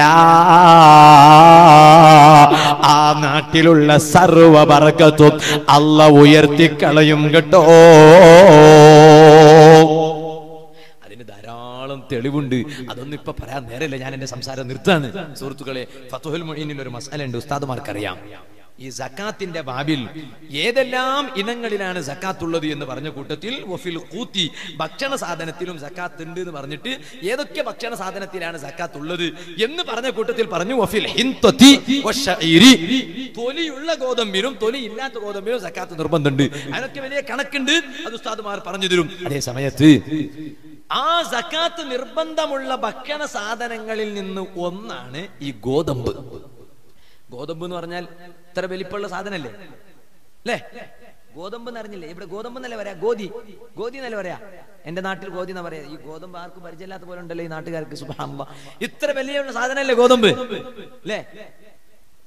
ആ നാട്ടിലുള്ള സർവ പറക്കത്തും അല്ല ഉയർത്തിക്കളയും കേട്ടോ അതിന് ധാരാളം തെളിവുണ്ട് അതൊന്നും ഇപ്പൊ പറയാൻ നേരമില്ല ഞാൻ എന്റെ സംസാരം നിർത്താണ് സുഹൃത്തുക്കളെ ഫത്തുഹുൽ മൊയ്നിൽ ഒരു മസാല ഉണ്ട് ഉസ്താദുമാർക്കറിയാം ഈ സക്കാത്തിന്റെ ബാബിൽ ഏതെല്ലാം ഇനങ്ങളിലാണ് സക്കാത്ത് ഉള്ളത് എന്ന് പറഞ്ഞ കൂട്ടത്തിൽ വഫിൽ കൂത്തി ഭക്ഷണ സാധനത്തിലും സക്കാത്ത് ഉണ്ട് എന്ന് പറഞ്ഞിട്ട് ഏതൊക്കെ ഭക്ഷണ സാധനത്തിലാണ് സക്കാത്ത് ഉള്ളത് എന്ന് പറഞ്ഞ കൂട്ടത്തിൽ പറഞ്ഞു വഫിൽ ഹിൻതത്തി വശഈരി. തൊലിയുള്ള ഗോതമ്പിനും തൊലി ഇല്ലാത്ത ഗോതമ്പിനും സക്കാത്ത് നിർബന്ധമുണ്ട് അതിനൊക്കെ വലിയ കണക്കുണ്ട് അത് ഉസ്താദുമാർ പറഞ്ഞു തരും അതേ സമയത്ത് ആ സക്കാത്ത് നിർബന്ധമുള്ള ഭക്ഷണ സാധനങ്ങളിൽ നിന്ന് ഒന്നാണ് ഈ ഗോതമ്പ് ഗോതമ്പ് എന്ന് പറഞ്ഞാൽ ഇത്ര വലിപ്പമുള്ള സാധനല്ലേ അല്ലേ ഗോതമ്പ് എന്ന് അറിഞ്ഞില്ലേ ഇവിടെ ഗോതമ്പ് എന്നല്ലേ പറയാ ഗോതി ഗോതി എന്നല്ലേ പറയാ എന്റെ നാട്ടിൽ ഗോതി എന്നാ പറയാ ഈ ഗോതമ്പ് ആർക്കും പരിചയമില്ലാത്ത പോലെ ഉണ്ടല്ലോ ഈ നാട്ടുകാർക്ക് സുബാമ്പ ഇത്ര വലിയ സാധനമല്ലേ ഗോതമ്പ് അല്ലേ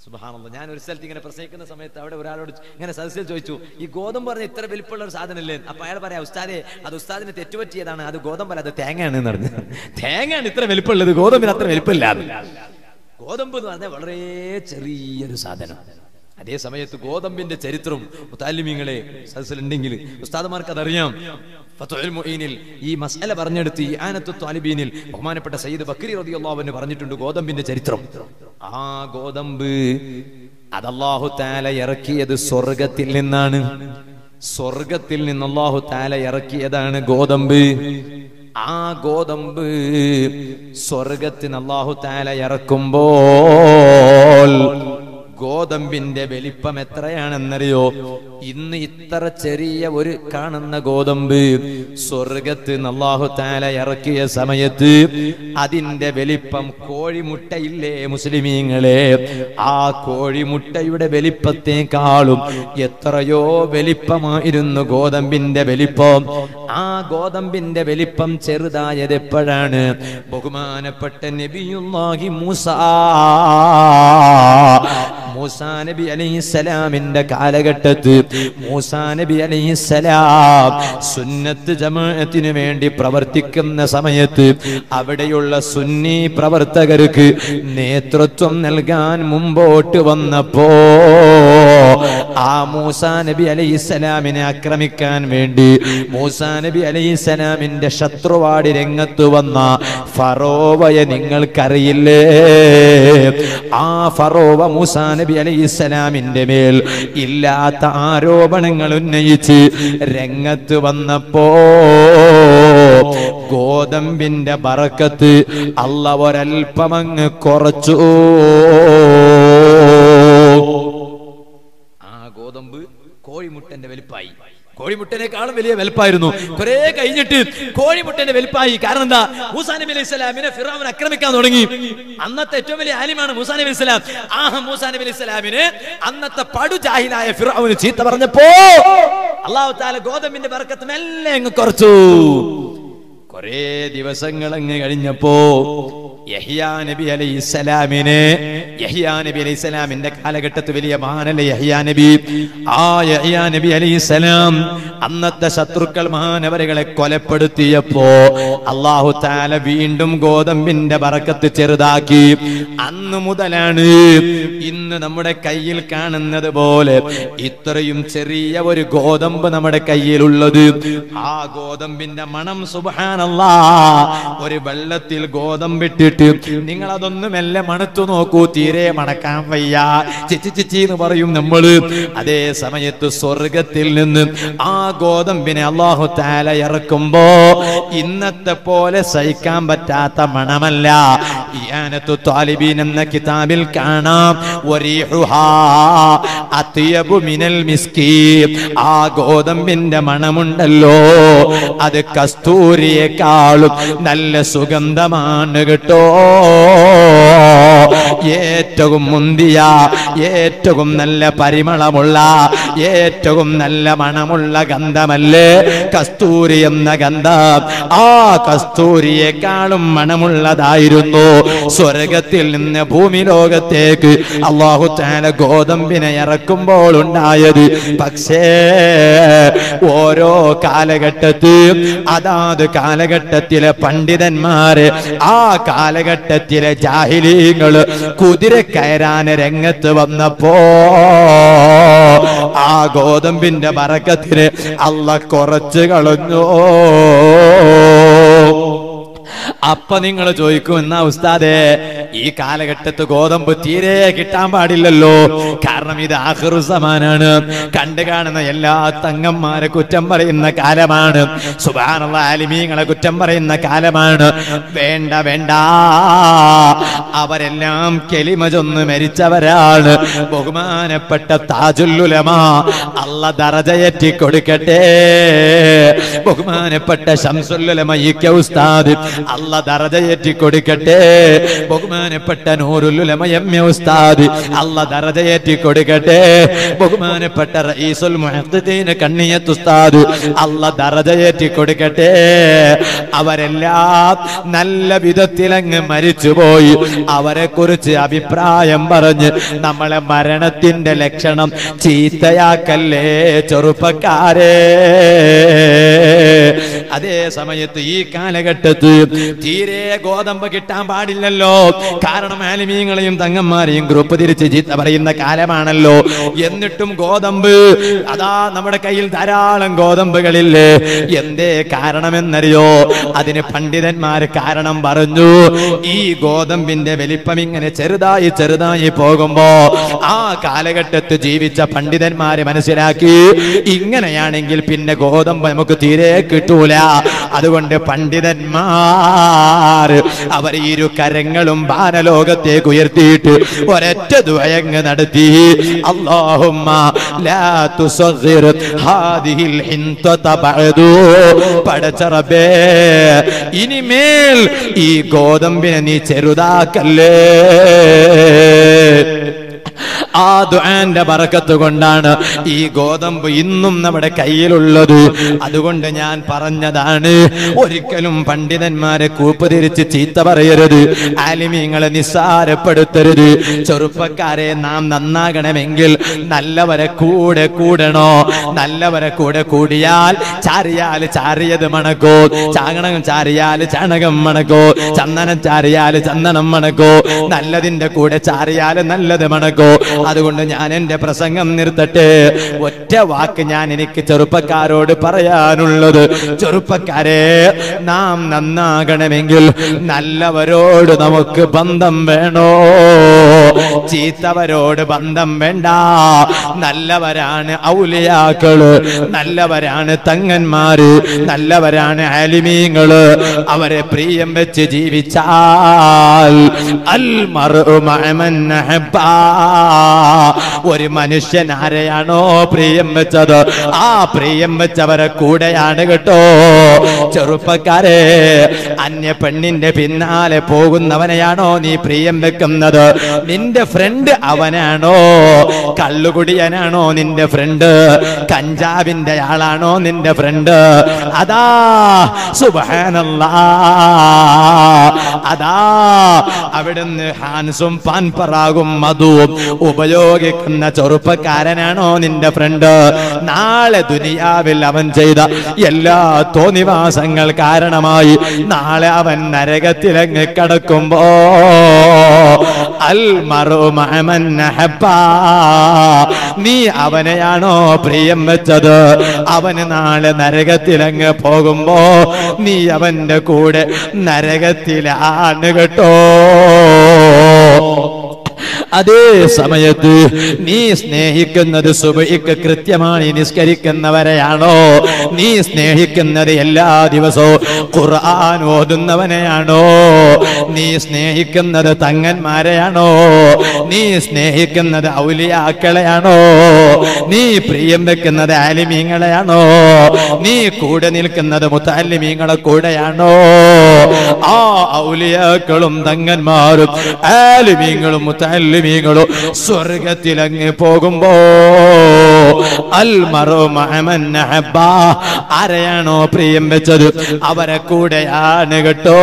സുബാനുള്ള ഞാൻ ഒരു സ്ഥലത്ത് ഇങ്ങനെ പ്രസംഗിക്കുന്ന സമയത്ത് അവിടെ ഒരാളോട് ഇങ്ങനെ സദസ്സിൽ ചോദിച്ചു ഈ ഗോതമ്പ് പറഞ്ഞ ഇത്ര വലിപ്പമുള്ള ഒരു സാധനമല്ലേ അപ്പൊ അയാൾ പറയാം ഉസ്താദെ അത് ഉസ്താദിന് തെറ്റുപറ്റിയതാണ് അത് ഗോതമ്പല്ല അത് തേങ്ങയാണ് എന്ന് പറഞ്ഞു തേങ്ങയാണ് ഇത്ര വലിപ്പമുള്ളത് ഗോതമ്പിന് അത്ര വലിപ്പമില്ല ഗോതമ്പ് എന്ന് പറഞ്ഞാൽ വളരെ ചെറിയൊരു സാധനം അതേ സമയത്ത് ഗോതമ്പിന്റെ ചരിത്രം മുത്താലിമീങ്ങളെ സദസ്സിലുണ്ടെങ്കിൽ ഉസ്താദമാർക്ക് അതറിയാം ഫത്ഹുൽ മുഈനിൽ ഈ മസല പറഞ്ഞെടുത്ത് ഈ ആനത്തു താലിബീനിൽ ബഹുമാനപ്പെട്ട സയ്യിദ് ബക്കരി റളിയല്ലാഹു അൻഹു പറഞ്ഞിട്ടുണ്ട് ഗോതമ്പിന്റെ ചരിത്രം ആ ഗോതമ്പ് അത് അല്ലാഹു തആല ഇറക്കിയത് സ്വർഗത്തിൽ നിന്നാണ് സ്വർഗത്തിൽ നിന്ന് അല്ലാഹു തആല ഇറക്കിയതാണ് ഗോതമ്പ് ആ ഗോതമ്പ് സ്വർഗത്തിന് അല്ലാഹു തആല ഇറക്കുമ്പോൾ ഗോതമ്പിന്റെ വലിപ്പം എത്രയാണെന്നറിയോ ഇന്ന് ഇത്ര ചെറിയ ഒരു കാണുന്ന ഗോതമ്പ് സ്വർഗത്ത് അല്ലാഹു താല ഇറക്കിയ സമയത്ത് അതിന്റെ വലിപ്പം കോഴിമുട്ടയില്ലേ മുസ്ലിമീങ്ങളെ ആ കോഴിമുട്ടയുടെ വലിപ്പത്തെക്കാളും എത്രയോ വലിപ്പമായിരുന്നു ഗോതമ്പിന്റെ വലിപ്പം ആ ഗോതമ്പിന്റെ വലിപ്പം ചെറുതായത് എപ്പോഴാണ് ബഹുമാനപ്പെട്ട നബിയുല്ലാഹി മൂസ മൂസാ നബി അലൈഹിസ്സലാമിന്റെ കാലഘട്ടത്ത് മൂസാ നബി അലൈഹിസ്സലാം സുന്നത്ത് ജമാഅത്തിന് വേണ്ടി പ്രവർത്തിക്കുന്ന സമയത്ത് അവിടെയുള്ള സുന്നി പ്രവർത്തകർക്ക് നേതൃത്വം നൽകാൻ മുമ്പോട്ട് വന്നപ്പോ ആ മൂസാ നബി അലൈഹിസ്സലാമിനെ ആക്രമിക്കാൻ വേണ്ടി മൂസാ നബി അലൈഹിസ്സലാമിന്റെ ശത്രുവാടി രംഗത്ത് വന്ന ഫറോവയെ നിങ്ങൾക്കറിയില്ലേ ആ ഫറോവ മൂസാ നബി അലൈഹിസ്സലാമിന്റെ മേൽ ഇല്ലാത്ത ആരോപണങ്ങൾ ഉന്നയിച്ച് രംഗത്ത് വന്നപ്പോ ഗോതമ്പിന്റെ ബറക്കത്ത് അല്ല ഒരൽപ്പമങ്ങ് കുറച്ചു ആ ഗോതമ്പ് കോഴിമുട്ടന്റെ വലിപ്പായി കോഴിമുട്ടനേക്കാളും വലിയ വലുപ്പായിരുന്നു കുറെ കഴിഞ്ഞിട്ട് കോഴിമുട്ടന്റെ വലുപ്പായി കാരണം എന്താ മൂസാ നബി അലൈഹി സ്വലാമിനെ ഫിറാവിനെ ആക്രമിക്കാൻ തുടങ്ങി അന്നത്തെ ഏറ്റവും വലിയ ആലിമാണ് മൂസാ നബി അലൈഹി സ്വലാം ആ മൂസാ നബി അലൈഹി സ്വലാമിന് അന്നത്തെ പടു ജാഹിലായ ഫിറാവിന് ചീത്ത പറഞ്ഞപ്പോ അള്ളാഹു താല ഗോതമ്പിന്റെ ബർക്കത്ത് മെല്ലെ അങ്ങ് കുറച്ചു കുറേ ദിവസങ്ങൾ അങ്ങ് കഴിഞ്ഞപ്പോ യഹിയാ നബി അലൈഹി സ്വലാമിനെ യഹിയാ നബി അലൈഹി സ്വലാമിന്റെ കാലഘട്ടത്ത് വലിയ മഹാനല്ലേ യഹിയാ നബി ആ യഹിയാ നബി അലൈഹി സ്വലാം അന്നത്തെ ശത്രുക്കൾ മഹാനവരകളെ കൊലപ്പെടുത്തിയപ്പോ അള്ളാഹു താല വീണ്ടും ഗോതമ്പിന്റെ ബറക്കത്ത് ചെറുതാക്കി അന്ന് മുതലാണ് ഇന്ന് നമ്മുടെ കയ്യിൽ കാണുന്നത് പോലെ ഇത്രയും ചെറിയ ഒരു ഗോതമ്പ് നമ്മുടെ കയ്യിലുള്ളത് ആ ഗോതമ്പിന്റെ മണം സുബാനല്ലാ ഒരു വെള്ളത്തിൽ ഗോതമ്പിട്ടിട്ട് നിങ്ങൾ അതൊന്ന് മെല്ലെ മണത്തു നോക്കൂ തീരെ മണക്കാൻ വയ്യ ചിച്ചി ചിച്ചി എന്ന് പറയും നമ്മള് അതേ സമയത്ത് സ്വർഗത്തിൽ നിന്ന് ആ ഗോതമ്പിനെ അള്ളാഹു താല ഇറക്കുമ്പോ ഇന്നത്തെ പോലെ സഹിക്കാൻ പറ്റാത്ത മണമല്ല ഇയാനത്തു താലിബീൻ എന്ന കിതാബിൽ കാണാം വരീഹുഹാ അത്യബു മിനൽ മിസ്കി ആ ഗോതമ്പിന്റെ മണമുണ്ടല്ലോ അത് കസ്തൂരിയെക്കാളും നല്ല സുഗന്ധമാണ് കേട്ടോ ഏറ്റവും മുന്തിയ ഏറ്റവും നല്ല പരിമളമുള്ള ഏറ്റവും നല്ല മണമുള്ള ഗന്ധമല്ലേ കസ്തൂരി എന്ന ഗന്ധം ആ കസ്തൂരിയെക്കാളും മണമുള്ളതായിരുന്നു സ്വർഗത്തിൽ നിന്ന് ഭൂമി ലോകത്തേക്ക് അള്ളാഹു താല ഗോതമ്പിനെ ഇറക്കുമ്പോൾ ഉണ്ടായത് പക്ഷേ ഓരോ കാലഘട്ടത്തിൽ അതാത് കാലഘട്ടത്തിലെ പണ്ഡിതന്മാര് ആ കാലഘട്ടത്തിലെ ജാഹിലീങ്ങള് കുതിര കയറാൻ രംഗത്ത് വന്നപ്പോ ആ ഗോതമ്പിന്റെ ബറക്കത്തിന് അല്ല കുറച്ച് കളഞ്ഞു അപ്പൊ നിങ്ങൾ ചോദിക്കും എന്നാ ഉസ്താദേ ഈ കാലഘട്ടത്ത് ഗോതമ്പ് തീരെ കിട്ടാൻ പാടില്ലല്ലോ കാരണം ഇത് ആഹ്റു സമാനാണ് കണ്ടു കാണുന്ന എല്ലാ തങ്ങന്മാരെ കുറ്റം പറയുന്ന കാലമാണ് സുബാനുള്ള ആലിമീങ്ങളെ കുറ്റം പറയുന്ന കാലമാണ് വേണ്ട വേണ്ട അവരെല്ലാം കെളിമ ചൊന്ന് മരിച്ചവരാണ് ബഹുമാനപ്പെട്ട താജുല്ലുലമ അല്ല ദറജയറ്റി കൊടുക്കട്ടെ ബഹുമാനപ്പെട്ട ശംസുല്ലുലമ ഈ ഉസ്താദ് അല്ല ദറജയറ്റി കൊടുക്കട്ടെ ബഹുമാന ബഹുമാനപ്പെട്ട നൂറുലുലമയമ്യ ഉസ്താദ് അല്ല ദറജയേറ്റി കൊടുക്കട്ടെ ബഹുമാനപ്പെട്ട റഈസുൽ മുഹദ്ദിദീൻ കണ്ണിയത്ത് ഉസ്താദ് അല്ല ദറജയേറ്റി കൊടുക്കട്ടെ അവരെല്ലാം നല്ല വിധത്തിലങ്ങ് മരിച്ചുപോയി അവരെ കുറിച്ച് അഭിപ്രായം പറഞ്ഞ് നമ്മളെ മരണത്തിന്റെ ലക്ഷണം ചീത്തയാക്കല്ലേ ചെറുപ്പക്കാരെ അതേ സമയത്ത് ഈ കാലഘട്ടത്ത് തീരെ ഗോതമ്പ് കിട്ടാൻ പാടില്ലല്ലോ കാരണം ആലിമീങ്ങളെയും തങ്ങന്മാരെയും ഗ്രൂപ്പ് തിരിച്ച് ചീത്ത പറയുന്ന കാലമാണല്ലോ എന്നിട്ടും ഗോതമ്പ് അതാ നമ്മുടെ കയ്യിൽ ധാരാളം ഗോതമ്പുകളില്ലേ എന്തേ കാരണമെന്നറിയോ അതിന് പണ്ഡിതന്മാര് കാരണം പറഞ്ഞു ഈ ഗോതമ്പിന്റെ വലിപ്പം ഇങ്ങനെ ചെറുതായി ചെറുതായി പോകുമ്പോ ആ കാലഘട്ടത്ത് ജീവിച്ച പണ്ഡിതന്മാര് മനസ്സിലാക്കി ഇങ്ങനെയാണെങ്കിൽ പിന്നെ ഗോതമ്പ് നമുക്ക് തീരെ കിട്ടൂല അതുകൊണ്ട് പണ്ഡിതന്മാർ അവർ ഇരു കരങ്ങളും ബാനലോകത്തേക്ക് ഉയർത്തിയിട്ട് ഒരൊറ്റ ദുയങ്ങ് നടത്തി അല്ലാഹുമ്മ ലാ തുസഗ്ഗിർ ഹാദിഹിൽ ഹിൻതത ബഅദു പടച്ച റബ്ബേ ഇനിമേൽ ഈ ഗോതമ്പിനെ നീ ചെറുതാക്കല്ലേ ആ ദുആന്റെ ബറക്കത്ത് കൊണ്ടാണ് ഈ ഗോതമ്പ് ഇന്നും നമ്മുടെ കയ്യിലുള്ളത് അതുകൊണ്ട് ഞാൻ പറഞ്ഞതാണ് ഒരിക്കലും പണ്ഡിതന്മാരെ കൂപ്പ് തിരിച്ച് ചീത്ത പറയരുത് ആലിമീങ്ങളെ നിസ്സാരപ്പെടുത്തരുത് ചെറുപ്പക്കാരെ നാം നന്നാകണമെങ്കിൽ നല്ലവരെ കൂടെ കൂടണോ നല്ലവരെ കൂടെ കൂടിയാൽ ചാരിയാൽ ചാരിയത് മണക്കോ ചാകണം ചാരിയാൽ ചാണകം മണക്കോ ചന്ദനം ചാരിയാൽ ചന്ദനം മണക്കോ നല്ലതിന്റെ കൂടെ ചാരിയാൽ നല്ലത് മണക്കോ അതുകൊണ്ട് ഞാൻ എന്റെ പ്രസംഗം നിർത്തട്ടെ ഒറ്റ വാക്ക് ഞാൻ എനിക്ക് ചെറുപ്പക്കാരോട് പറയാനുള്ളത് ചെറുപ്പക്കാരെ നാം നന്നാകണമെങ്കിൽ നല്ലവരോട് നമുക്ക് ബന്ധം വേണോ ചീത്തവരോട് ബന്ധം വേണ്ട നല്ലവരാണ് ഔലിയാക്കള് നല്ലവരാണ് തങ്ങന്മാര് നല്ലവരാണ് ആലിമീങ്ങള് അവരെ പ്രിയം വെച്ച് ജീവിച്ചാൽ അൽ മർഉ മഅമൻ അഹബ്ബാ. ഒരു മനുഷ്യൻ ആരെയാണോ പ്രിയം വെച്ചത് ആ പ്രിയം വെച്ചവരെ കൂടെയാണ് കേട്ടോ ചെറുപ്പക്കാരെ അന്യ പെണ്ണിന്റെ പിന്നാലെ പോകുന്നവനെയാണോ നീ പ്രിയം വെക്കുന്നത് നിന്റെ ഫ്രണ്ട് അവനാണോ കള്ളുകുടിയനാണോ നിന്റെ ഫ്രണ്ട് കഞ്ചാവിന്റെ ആളാണോ നിന്റെ ഫ്രണ്ട് അതാ സുബാനല്ലാ അതാ അവിടുന്ന് ഹാൻസും പാൻപറാകും മധുവും ഉപയോഗിക്കുന്ന ചെറുപ്പക്കാരനാണോ നിന്റെ ഫ്രണ്ട് നാളെ ദുനിയാവിൽ അവൻ ചെയ്ത എല്ലാ തോന്നിവാസങ്ങൾ കാരണമായി നാളെ അവൻ നരകത്തിലങ്ങ് കടക്കുമ്പോ അൽ മറു മഅമൻ അഹബ്ബാ. നീ അവനെയാണോ പ്രിയം വെച്ചത് അവന് നാളെ നരകത്തിലങ്ങ് പോകുമ്പോ നീ അവന്റെ കൂടെ നരകത്തിലാണ് കേട്ടോ അതേ സമയത്ത് നീ സ്നേഹിക്കുന്നത് സുബൈക്ക് കൃത്യമായി നിസ്കരിക്കുന്നവരെയാണോ നീ സ്നേഹിക്കുന്നത് എല്ലാ ദിവസവും ഖുർആൻ ഓതുന്നവനെയാണോ നീ സ്നേഹിക്കുന്നത് തങ്ങന്മാരെയാണോ നീ സ്നേഹിക്കുന്നത് ഔലിയാക്കളെയാണോ നീ പ്രിയം വെക്കുന്നത് ആലിമീങ്ങളെയാണോ നീ കൂടെ നിൽക്കുന്നത് മുത്താലിമീങ്ങളെ കൂടെയാണോ ആ ഔലിയാക്കളും തങ്ങന്മാരും ആലിമീങ്ങളും മുത്താലിമീങ്ങളും സ്വർഗത്തിലങ്ങ് പോകുമ്പോ അൽ മറു മഅമൻ അഹബ്ബാ. ആരെയാണോ പ്രിയം വെച്ചത് അവരെ കൂടെയാണ് കേട്ടോ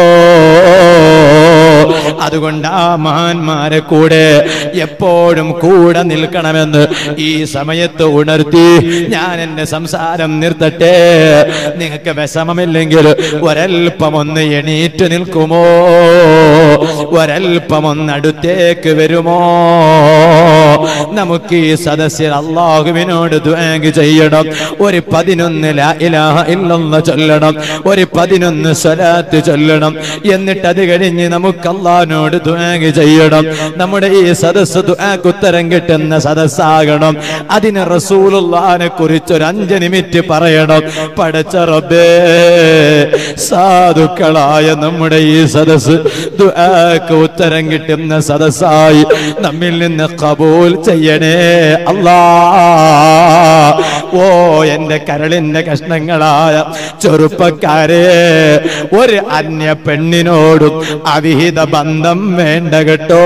അതുകൊണ്ട് ആ മഹാന്മാരെ കൂടെ എപ്പോഴും കൂടെ നിൽക്കണമെന്ന് ഈ സമയത്ത് ഉണർത്തി ഞാൻ എന്റെ സംസാരം നിർത്തട്ടെ നിങ്ങൾക്ക് വിഷമമില്ലെങ്കിൽ ഒരൽപ്പം ഒന്ന് എണീറ്റ് നിൽക്കുമോ ഒരൽപ്പം ഒന്ന് അടുത്തേക്ക് വരുമോ നമുക്ക് ഈ സദസ്സിൽ അള്ളാഹുവിനോട് ദ്വാഗ് ചെയ്യണം ഒരു പതിനൊന്ന് ലാ ഇലാഹ ഇല്ലല്ലാഹ് ചൊല്ലണം ഒരു പതിനൊന്ന് സ്വലാത്ത് ചൊല്ലണം എന്നിട്ട് അത് കഴിഞ്ഞ് നമുക്ക് അള്ളാഹിനോട് ദ്വാഗ് ചെയ്യണം നമ്മുടെ ഈ സദസ്സ് ദുആക്ക് ഉത്തരം കിട്ടുന്ന സദസ്സാകണം അതിന് റസൂലുള്ളാഹിനെ കുറിച്ച് ഒരു അഞ്ച് മിനിറ്റ് പറയണം പടച്ച റബ്ബേ സാധുക്കളായ നമ്മുടെ ഈ സദസ്സ് ദുആ ദുആക്ക് ഉത്തരം കിട്ടുന്ന സദസ്സായി നമ്മിൽ നിന്ന് കബൂൽ ചെയ്യണേ അല്ലാ ഓ എന്റെ കരളിന്റെ കഷ്ണങ്ങളായ ചെറുപ്പക്കാരെ ഒരു അന്യ പെണ്ണിനോടും അവിഹിത ബന്ധം വേണ്ട കേട്ടോ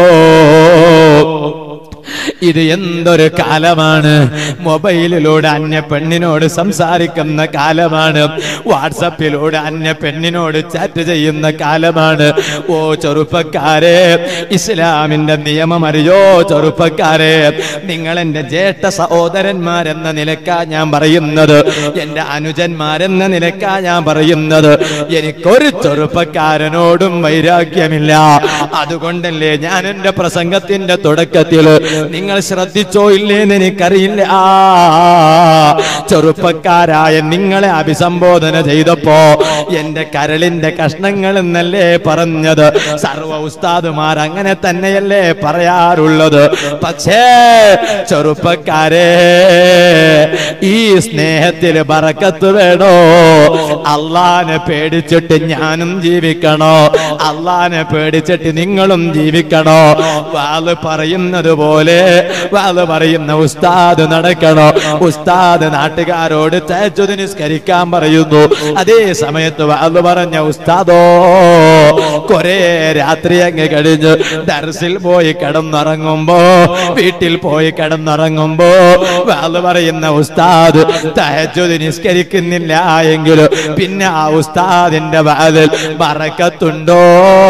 ഇത് എന്തൊരു കാലമാണ് മൊബൈലിലൂടെ അന്യ പെണ്ണിനോട് സംസാരിക്കുന്ന കാലമാണ് വാട്സപ്പിലൂടെ അന്യ പെണ്ണിനോട് ചാറ്റ് ചെയ്യുന്ന കാലമാണ് ഓ ചെറുപ്പക്കാരെ ഇസ്ലാമിന്റെ നിയമം അറിയോ ചെറുപ്പക്കാരെ നിങ്ങൾ എന്റെ ജ്യേഷ്ഠ സഹോദരന്മാരെന്ന നിലക്കാ ഞാൻ പറയുന്നത് എന്റെ അനുജന്മാരെന്ന നിലക്കാ ഞാൻ പറയുന്നത് എനിക്കൊരു ചെറുപ്പക്കാരനോടും വൈരാഗ്യമില്ല അതുകൊണ്ടല്ലേ ഞാൻ എന്റെ പ്രസംഗത്തിന്റെ തുടക്കത്തിൽ നിങ്ങൾ ശ്രദ്ധിച്ചോ ഇല്ലേന്ന് എനിക്കറിയില്ല ആ ചെറുപ്പക്കാരായ നിങ്ങളെ അഭിസംബോധന ചെയ്തപ്പോ എന്റെ കരളിന്റെ കഷ്ണങ്ങൾ എന്നല്ലേ പറഞ്ഞത് സർവ ഉസ്താദുമാർ അങ്ങനെ തന്നെയല്ലേ പറയാറുള്ളത് പക്ഷേ ചെറുപ്പക്കാരെ ഈ സ്നേഹത്തില് ബറക്കത്ത് വേണോ അള്ളാനെ പേടിച്ചിട്ട് ഞാനും ജീവിക്കണോ അള്ളാനെ പേടിച്ചിട്ട് നിങ്ങളും ജീവിക്കണോ വാള് പറയുന്നത് പോലെ വാള് പറയുന്ന ഉസ്താദ് നടക്കണോ ഉസ്താദ് നാട്ടുകാരോട് തേജുദ് നിസ്കരിക്കാൻ പറയുന്നു അതേ സമയത്ത് വാള് പറഞ്ഞ ഉസ്താദോ കൊറേ രാത്രി അങ്ങ് കഴിഞ്ഞ് ദർസിൽ പോയി കിടന്നുറങ്ങുമ്പോ വീട്ടിൽ പോയി കിടന്നുറങ്ങുമ്പോ വാള് പറയുന്ന ഉസ്താദ് തഹജുദ് നിസ്കരിക്കുന്നില്ല എങ്കിൽ പിന്നെ ആ ഉസ്താദിന്റെ വാലിൽ ബറക്കത്തുണ്ടോ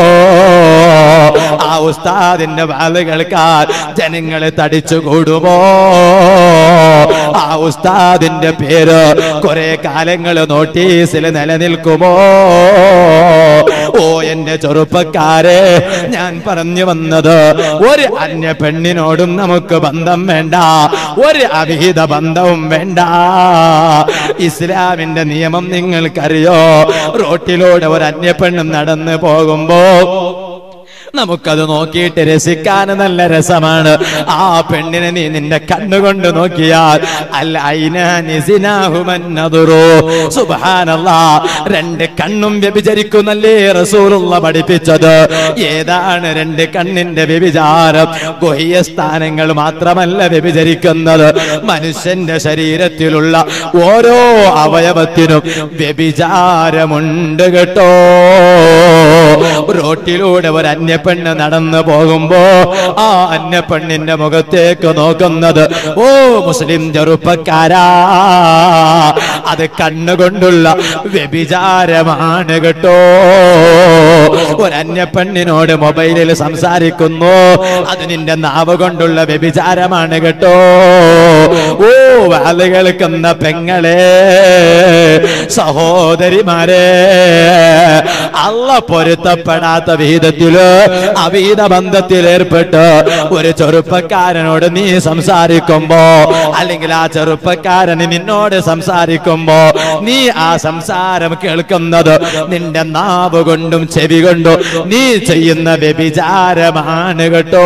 ആ ഉസ്താദിന്റെ വാല് കേൾക്കാൻ ജനങ്ങളെ തടിച്ചു കൂടുമോ ആ ഉസ്താദിന്റെ പേര് കുറെ കാലങ്ങൾ നോട്ടീസിൽ നിലനിൽക്കുമോ ഓ എന്റെ ചെറുപ്പക്കാരെ ഞാൻ പറഞ്ഞു വന്നത് ഒരു അന്യ പെണ്ണിനോടും നമുക്ക് ബന്ധം വേണ്ട ഒരു അവിഹിത ബന്ധവും വേണ്ട ഇസ്ലാമിന്റെ നിയമം നിങ്ങൾക്കറിയോ റോട്ടിലൂടെ ഒരു അന്യ പെണ്ണ് നടന്നു പോകുമ്പോ നമുക്കത് നോക്കിയിട്ട് രസിക്കാൻ നല്ല രസമാണ് ആ പെണ്ണിനെ നീ നിന്റെ കണ്ണുകൊണ്ട് നോക്കിയാൽ അല്ല സുബാനല്ലാ രണ്ട് കണ്ണും വ്യഭിചരിക്കുന്നല്ലേ റസൂലുള്ള പഠിപ്പിച്ചത് ഏതാണ് രണ്ട് കണ്ണിന്റെ വ്യഭിചാരം ഗുഹ്യ സ്ഥാനങ്ങൾ മാത്രമല്ല വ്യഭിചരിക്കുന്നത് മനുഷ്യന്റെ ശരീരത്തിലുള്ള ഓരോ അവയവത്തിനും വ്യഭിചാരമുണ്ട് കേട്ടോ റോട്ടിലൂടെ ഒരു അന്യപ്പെണ്ണ് നടന്നു പോകുമ്പോ ആ അന്യപ്പെണ്ണിന്റെ മുഖത്തേക്ക് നോക്കുന്നത് ഓ മുസ്ലിം ചെറുപ്പക്കാരാ അത് കണ്ണുകൊണ്ടുള്ള വ്യഭിചാരമാണ് കേട്ടോ ഒരു അന്യപ്പെണ്ണിനോട് മൊബൈലിൽ സംസാരിക്കുന്നു അത് നിന്റെ നാവ് കൊണ്ടുള്ള വ്യഭിചാരമാണ് കേട്ടോ ഓ വാല് കേൾക്കുന്ന പെങ്ങളെ സഹോദരിമാരെ അല്ല പൊരുത്തപ്പെടാത്ത വിഹിതത്തില് അവീത ബന്ധത്തിൽ ഏർപ്പെട്ട് ഒരു ചെറുപ്പക്കാരനോട് നീ സംസാരിക്കുമ്പോ അല്ലെങ്കിൽ ആ ചെറുപ്പക്കാരന് നിന്നോട് സംസാരിക്കുമ്പോ നീ ആ സംസാരം കേൾക്കുന്നത് നിന്റെ നാവ് കൊണ്ടും ചെവി കൊണ്ടും നീ ചെയ്യുന്ന വ്യഭിചാരമാണ് കേട്ടോ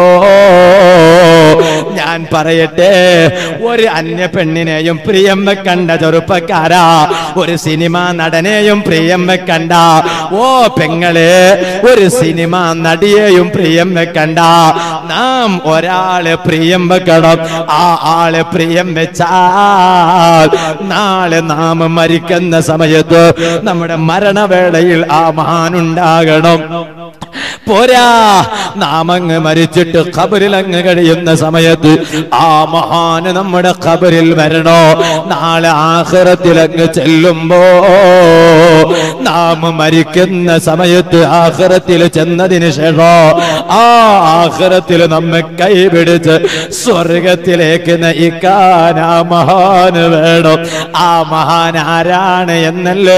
ഞാൻ പറയട്ടെ ഒരു അന്യ പെണ്ണിനെയും പ്രിയം വെക്കണ്ട ചെറുപ്പക്കാരാ ഒരു സിനിമ നടനെയും പ്രിയം വെക്കണ്ട ഓ പെങ്ങളെ ഒരു സിനിമ നടിയെയും പ്രിയം വെക്കണ്ട നാം ഒരാളെ പ്രിയം വെക്കണം ആ ആളെ പ്രിയം വെച്ചാൽ നാളെ നാം മരിക്കുന്ന സമയത്ത് നമ്മുടെ മരണവേളയിൽ ആ മഹാനുണ്ടാകണം പോരാ നാം അങ്ങ് മരിച്ചിട്ട് ഖബറിൽ അങ്ങ് കഴിയുന്ന സമയത്ത് ആ മഹാന് നമ്മുടെ ഖബറിൽ വരണോ നാളെ ആഖിറത്തിൽ അങ്ങ് ചെല്ലുമ്പോ നാം മരിക്കുന്ന സമയത്ത് ആഖിറത്തിൽ ചെന്നതിന് ശേഷം ആ ആഖിറത്തിൽ നമ്മെ കൈപിടിച്ച് സ്വർഗത്തിലേക്ക് നയിക്കാൻ ആ മഹാന് വേണം ആ മഹാൻ ആരാണ് എന്നല്ലേ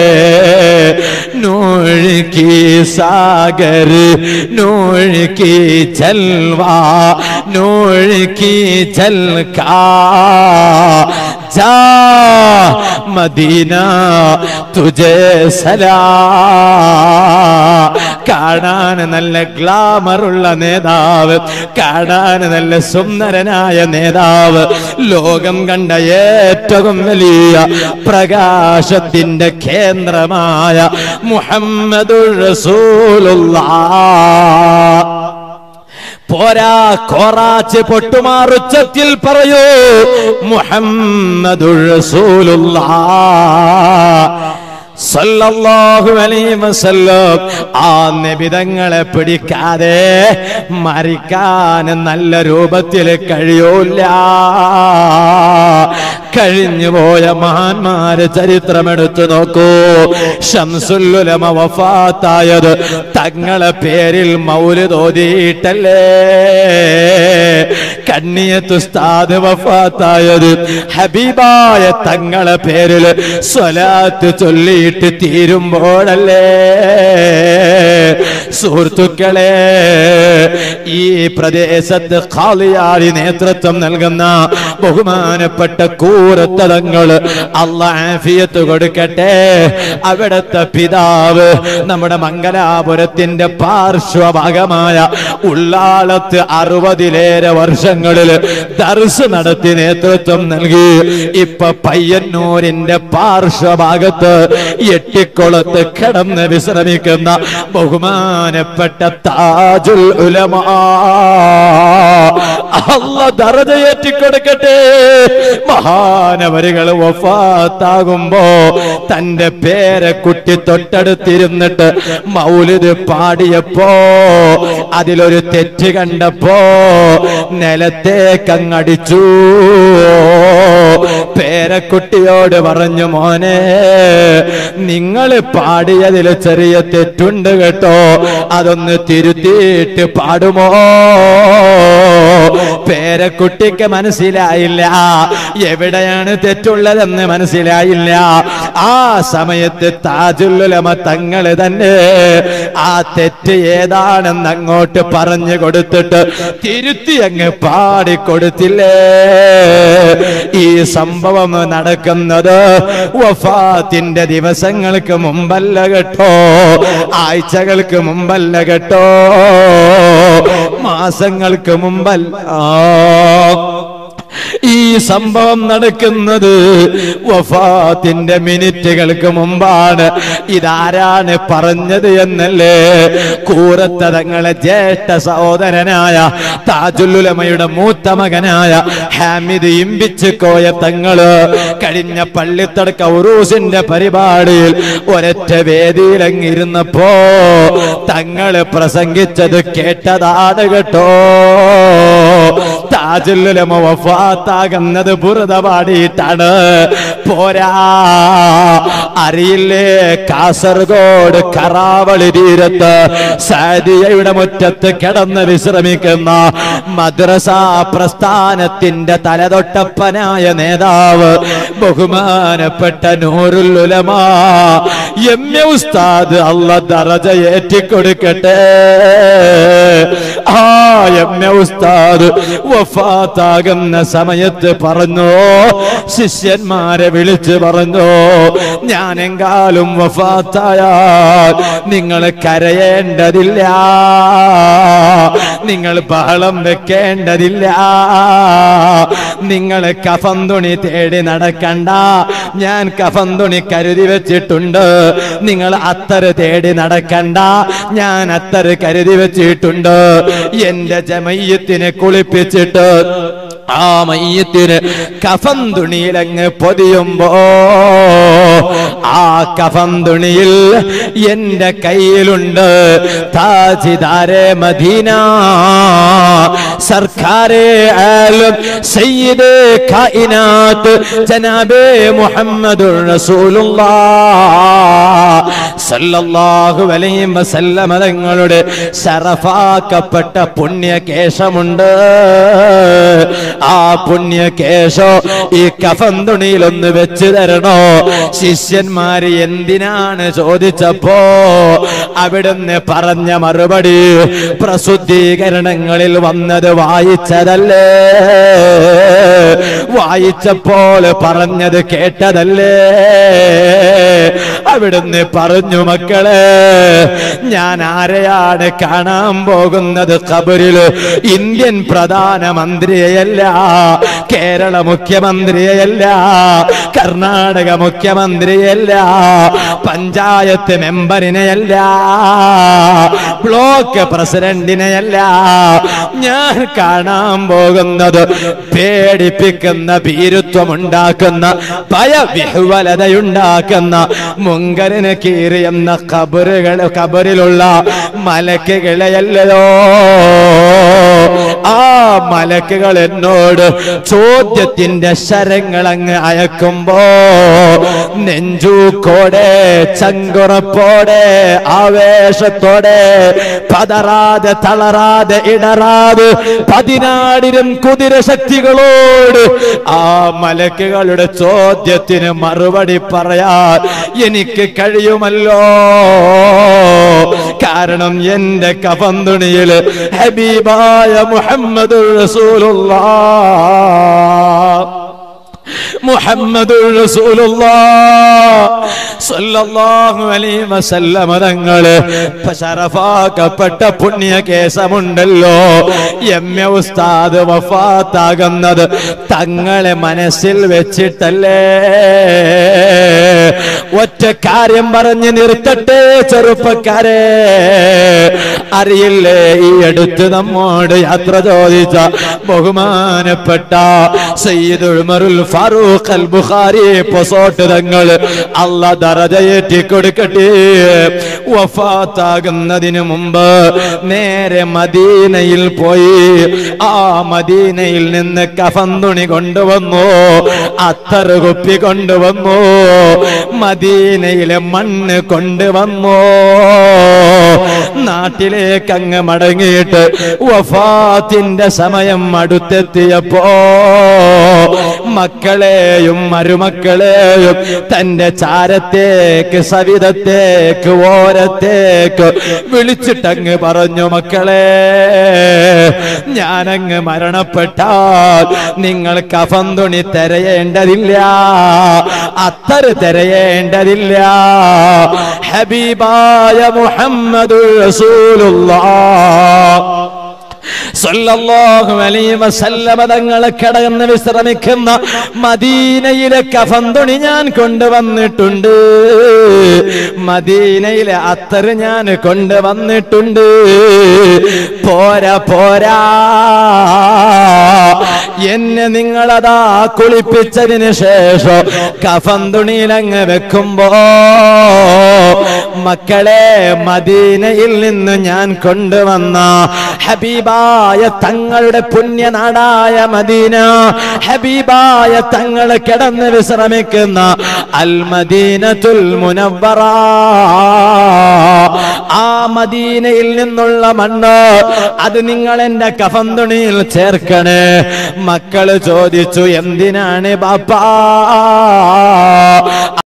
നൂഴുക്കി സാഗർ നൂഴുക്കി ജൽവാ നൂഴുക്കി ജൽക്കാ അച്ഛാ മദീന തുജേ സലാ കാണാൻ നല്ല ഗ്ലാമറുള്ള നേതാവ് കാണാൻ നല്ല സുന്ദരനായ നേതാവ് ലോകം കണ്ട ഏറ്റവും വലിയ പ്രകാശത്തിന്റെ കേന്ദ്രമായ മുഹമ്മദുർ റസൂലുള്ളാഹ് പോരാ കോറാച്ച് പൊട്ടുമാറുച്ചത്തിൽ പറയൂ മുഹമ്മദുർ റസൂലുള്ളാഹ് സല്ലല്ലാഹു അലൈഹി വസല്ലം ആ നബിതങ്ങളെ പിടിക്കാതെ മരിക്കാൻ നല്ല രൂപത്തിൽ കഴിയൂല കഴിഞ്ഞുപോയ മഹാന്മാര് ചരിത്രമെടുത്തു നോക്കൂ ഷംസുല്ലുലമ വഫാത്തായത് തങ്ങളെ പേരിൽ മൗലിദ് ഓതിയിട്ടല്ലേ കണ്ണിയത്തുസ്താദ് വഫാത്തായത് ഹബീബായ തങ്ങളെ പേരിൽ സ്വലാത്ത് ചൊല്ലിയിട്ട് തീരുമ്പോഴല്ലേ സുഹൃത്തുക്കളെ ഈ പ്രദേശത്ത് ഖാലിയാരി നേതൃത്വം നൽകുന്ന ബഹുമാനപ്പെട്ട കൂറത്തടങ്ങൾ അള്ളാഫിയത്ത് കൊടുക്കട്ടെ അവിടുത്തെ പിതാവ് നമ്മുടെ മംഗലാപുരത്തിന്റെ പാർശ്വഭാഗമായ ഉള്ളാളത്ത് അറുപതിലേറെ വർഷങ്ങളിൽ ദർസ് നടത്തി നേതൃത്വം നൽകി ഇപ്പൊ പയ്യന്നൂരിന്റെ പാർശ്വഭാഗത്ത് എട്ടിക്കുളത്ത് കിടന്ന് വിശ്രമിക്കുന്ന ബഹുമാനപ്പെട്ട താജുൽ ഉലമാ അല്ല ദറജയേറ്റിക്കൊടുക്കട്ടെ മഹാനവരുകൾ വഫാത്താകുമ്പോ തന്റെ പേരെ കുട്ടി തൊട്ടടുത്തിരുന്നിട്ട് മൗലിദ് പാടിയപ്പോ അതിലൊരു തെറ്റ് കണ്ടപ്പോ നിലത്തേക്കങ്ങടിച്ചു പേരക്കുട്ടിയോട് പറഞ്ഞു മോനെ നിങ്ങൾ പാടിയതിൽ ചെറിയ തെറ്റുണ്ട് കേട്ടോ അതൊന്ന് തിരുത്തിയിട്ട് പാടുമോ പേരക്കുട്ടിക്ക് മനസ്സിലായില്ല എവിടെയാണ് തെറ്റുള്ളതെന്ന് മനസ്സിലായില്ല ആ സമയത്ത് താജുല്ലുലമ തങ്ങൾ തന്നെ ആ തെറ്റ് ഏതാണെന്ന് അങ്ങോട്ട് പറഞ്ഞു കൊടുത്തിട്ട് തിരുത്തി അങ്ങ് പാടിക്കൊടുത്തില്ലേ ഈ സംഭവം നടക്കുന്നത് വഫാത്തിന്റെ ദിവസങ്ങൾക്ക് മുമ്പല്ല കേട്ടോ ആഴ്ചകൾക്ക് മുമ്പല്ല കേട്ടോ മാസങ്ങൾക്ക് മുമ്പല്ല ഈ സംഭവം നടക്കുന്നത് വഫാത്തിന്റെ മിനിറ്റുകൾക്ക് മുമ്പാണ് ഇതാരാണ് പറഞ്ഞത് എന്നല്ലേ കൂറത്തതങ്ങളെ ജ്യേഷ്ഠ സഹോദരനായ താജുല്ലുലമയുടെ മൂത്ത മകനായ ഹാമിദ് ഇമ്പിച്ച് കോയ തങ്ങള് കഴിഞ്ഞ പള്ളിത്തടക്ക ഉറൂസിന്റെ പരിപാടിയിൽ ഒരൊറ്റ വേദിയിലങ്ങിരുന്നപ്പോ തങ്ങള് പ്രസംഗിച്ചത് കേട്ടതാണ് കേട്ടോ താജുല്ലുലമ വഫാത്താകുന്നത് ബുറുത പാടിയിട്ടാണ് പോരാ അറിയില്ലേ കാസർഗോഡ് കറാവളി തീരത്ത് സാദിയയുടെ മുറ്റത്ത് കിടന്ന് വിശ്രമിക്കുന്ന മദ്രസ പ്രസ്ഥാനത്തിന്റെ തലതൊട്ടപ്പനായ നേതാവ് ബഹുമാനപ്പെട്ട നൂറുൽ ഉലമാ എം എ ഉസ്താദ് അല്ല ദറജ ഏറ്റിക്കൊടുക്കട്ടെ ആ എം എ ഉസ്താദ് വഫാത്താകുന്ന സമയത്ത് പറഞ്ഞു ശിഷ്യന്മാരെ വിളിച്ച് പറഞ്ഞു ഞാനെങ്കാലും വഫാത്തായാൽ നിങ്ങൾ കരയേണ്ടതില്ല നിങ്ങൾ ബഹളം വെക്കേണ്ടതില്ല നിങ്ങൾ കഫം തുണി തേടി നടക്കണ്ട ഞാൻ കഫം തുണി കരുതി വെച്ചിട്ടുണ്ട് നിങ്ങൾ അത്തറ് തേടി നടക്കണ്ട ഞാൻ അത്തറ് കരുതി വെച്ചിട്ടുണ്ട് എന്റെ ജമയ്യത്തിനെ കുളിപ്പിച്ചിട്ട് ആ മയ്യത്തിന് കഫം തുണിയിലങ്ങ് പൊതിയുമ്പോ ആ കഫം തുണിയിൽ എന്റെ കയ്യിലുണ്ട് താജിദാരെ മദീന സർക്കാരെ ആലം സയ്യിദ് കായിനാത്ത് ജനാബേ മുഹമ്മദുർ റസൂലുള്ളാഹ് സല്ലല്ലാഹു അലൈഹി വസല്ലമ തങ്ങളുടെ ശറഫാക്കപ്പെട്ട പുണ്യകേശമുണ്ട് ആ പുണ്യകേശോ ഈ കഫൻ തുണിയിൽ ഒന്ന് വെച്ച് തരണോ ശിഷ്യന്മാര് എന്തിനാണ് ചോദിച്ചപ്പോ അവിടുന്ന് പറഞ്ഞ മറുപടി പ്രസിദ്ധീകരണങ്ങളിൽ വന്നത് വായിച്ചതല്ലേ വായിച്ചപ്പോൾ പറഞ്ഞത് കേട്ടതല്ലേ അവിടുന്ന് പറഞ്ഞു മക്കളെ ഞാൻ ആരെയാണ് കാണാൻ പോകുന്നത് ഖബറിൽ ഇന്ത്യൻ പ്രധാനമന്ത്രിയെയല്ല കേരള മുഖ്യമന്ത്രിയെയല്ല കർണാടക മുഖ്യമന്ത്രിയല്ല പഞ്ചായത്ത് മെമ്പറിനെയല്ല ബ്ലോക്ക് പ്രസിഡന്റിനെയല്ല ഞാൻ കാണാൻ പോകുന്നത് പേടിപ്പിക്കുന്ന ഭീരുത്വമുണ്ടാക്കുന്ന ഭയവിഹ്വലതയുണ്ടാക്കുന്ന മുങ്കരന് കീറിയെന്ന കബറുകൾ കബറിലുള്ള മലക്കുകളെയല്ലോ ആ മലക്കുകൾ എന്നോട് ചോദ്യത്തിന്റെ ശരങ്ങൾ അങ്ങ് അയക്കുമ്പോ നെഞ്ചൂക്കോടെ ചങ്കുറപ്പോടെ ആവേശത്തോടെ പതറാതെ തളരാതെ ഇടറാതെ പതിനായിരം കുതിര ശക്തികളോട് ആ മലക്കുകളുടെ ചോദ്യത്തിന് മറുപടി പറയാൻ എനിക്ക് കഴിയുമല്ലോ കാരണം എന്റെ കഫന്തുണിയിൽ ഹബീബായ മുഹമ്മദ് റസൂലുള്ള മുഹമ്മദുർ റസൂലുള്ളാഹ് സ്വല്ലല്ലാഹു അലൈഹി വസല്ലമ തങ്ങള് ശറഫാക്കപ്പെട്ട പുണ്യ കേസമുണ്ടല്ലോ എം എ ഉസ്താദ് വഫാത്താകുന്നത് തങ്ങളെ മനസ്സിൽ വെച്ചിട്ടല്ലേ ഒറ്റ കാര്യം പറഞ്ഞ് നിർത്തട്ടെ ചെറുപ്പക്കാരെ അറിയില്ലേ ഈ അടുത്ത് നമ്മോട് യാത്ര ചോദിച്ച ബഹുമാനപ്പെട്ട സയ്യിദ് ഉമറുൽ ഫാറൂഖ് അൽ ബുഖാരി പൊസോട്ട് തങ്ങൾ അല്ല ദറജയേറ്റി കൊടുക്കട്ടെ വഫാത്താകുന്നതിന് മുമ്പ് നേരെ മദീനയിൽ പോയി ആ മദീനയിൽ നിന്ന് കഫന്തുണി കൊണ്ടുവന്നു അത്തറ് കുപ്പി കൊണ്ടുവന്നു മദീനയിലെ മണ്ണ് കൊണ്ടുവന്നു നാട്ടിലേക്ക് അങ്ങ് മടങ്ങിയിട്ട് വഫാത്തിന്റെ സമയം അടുത്തെത്തിയപ്പോ മക്കളെയും മരുമക്കളെയും തന്റെ ചാരത്തേക്ക് സവിധത്തേക്ക് ഓരത്തേക്ക് വിളിച്ചിട്ടങ്ങ് പറഞ്ഞു മക്കളെ ഞാനങ്ങ് മരണപ്പെട്ടാൽ നിങ്ങൾ കഫന്തുണി തിരയേണ്ടതില്ല അത്തറ് തിരയേണ്ടതില്ല ഹബീബായ മുഹമ്മദ് സല്ലല്ലാഹു അലൈഹി വസല്ലമ തങ്ങളെ കടന്ന് വിശ്രമിക്കുന്ന മദീനയിലെ കഫന്തുണി ഞാൻ കൊണ്ടുവന്നിട്ടുണ്ട് മദീനയിലെ അത്തറ് ഞാൻ കൊണ്ടുവന്നിട്ടുണ്ട് പോരാ പോരാ എന്നെ നിങ്ങളതാ കുളിപ്പിച്ചതിന് ശേഷം കഫന്തുണിയിലങ്ങ് വെക്കുമ്പോ മക്കളെ മദീനയിൽ നിന്ന് ഞാൻ കൊണ്ടുവന്ന ഹബീബായ തങ്ങളുടെ പുണ്യനാടായ മദീന ഹബീബായ തങ്ങൾ കിടന്ന് വിശ്രമിക്കുന്ന അൽ മദീനത്തുൽ മുനവ്വറ ആ മദീനയിൽ നിന്നുള്ള മണ്ണ് അത് നിങ്ങൾ എന്റെ കഫന്തുണിയിൽ ചേർക്കണേ മക്കള് ചോദിച്ചു എന്തിനാണ് ബാപ്പാ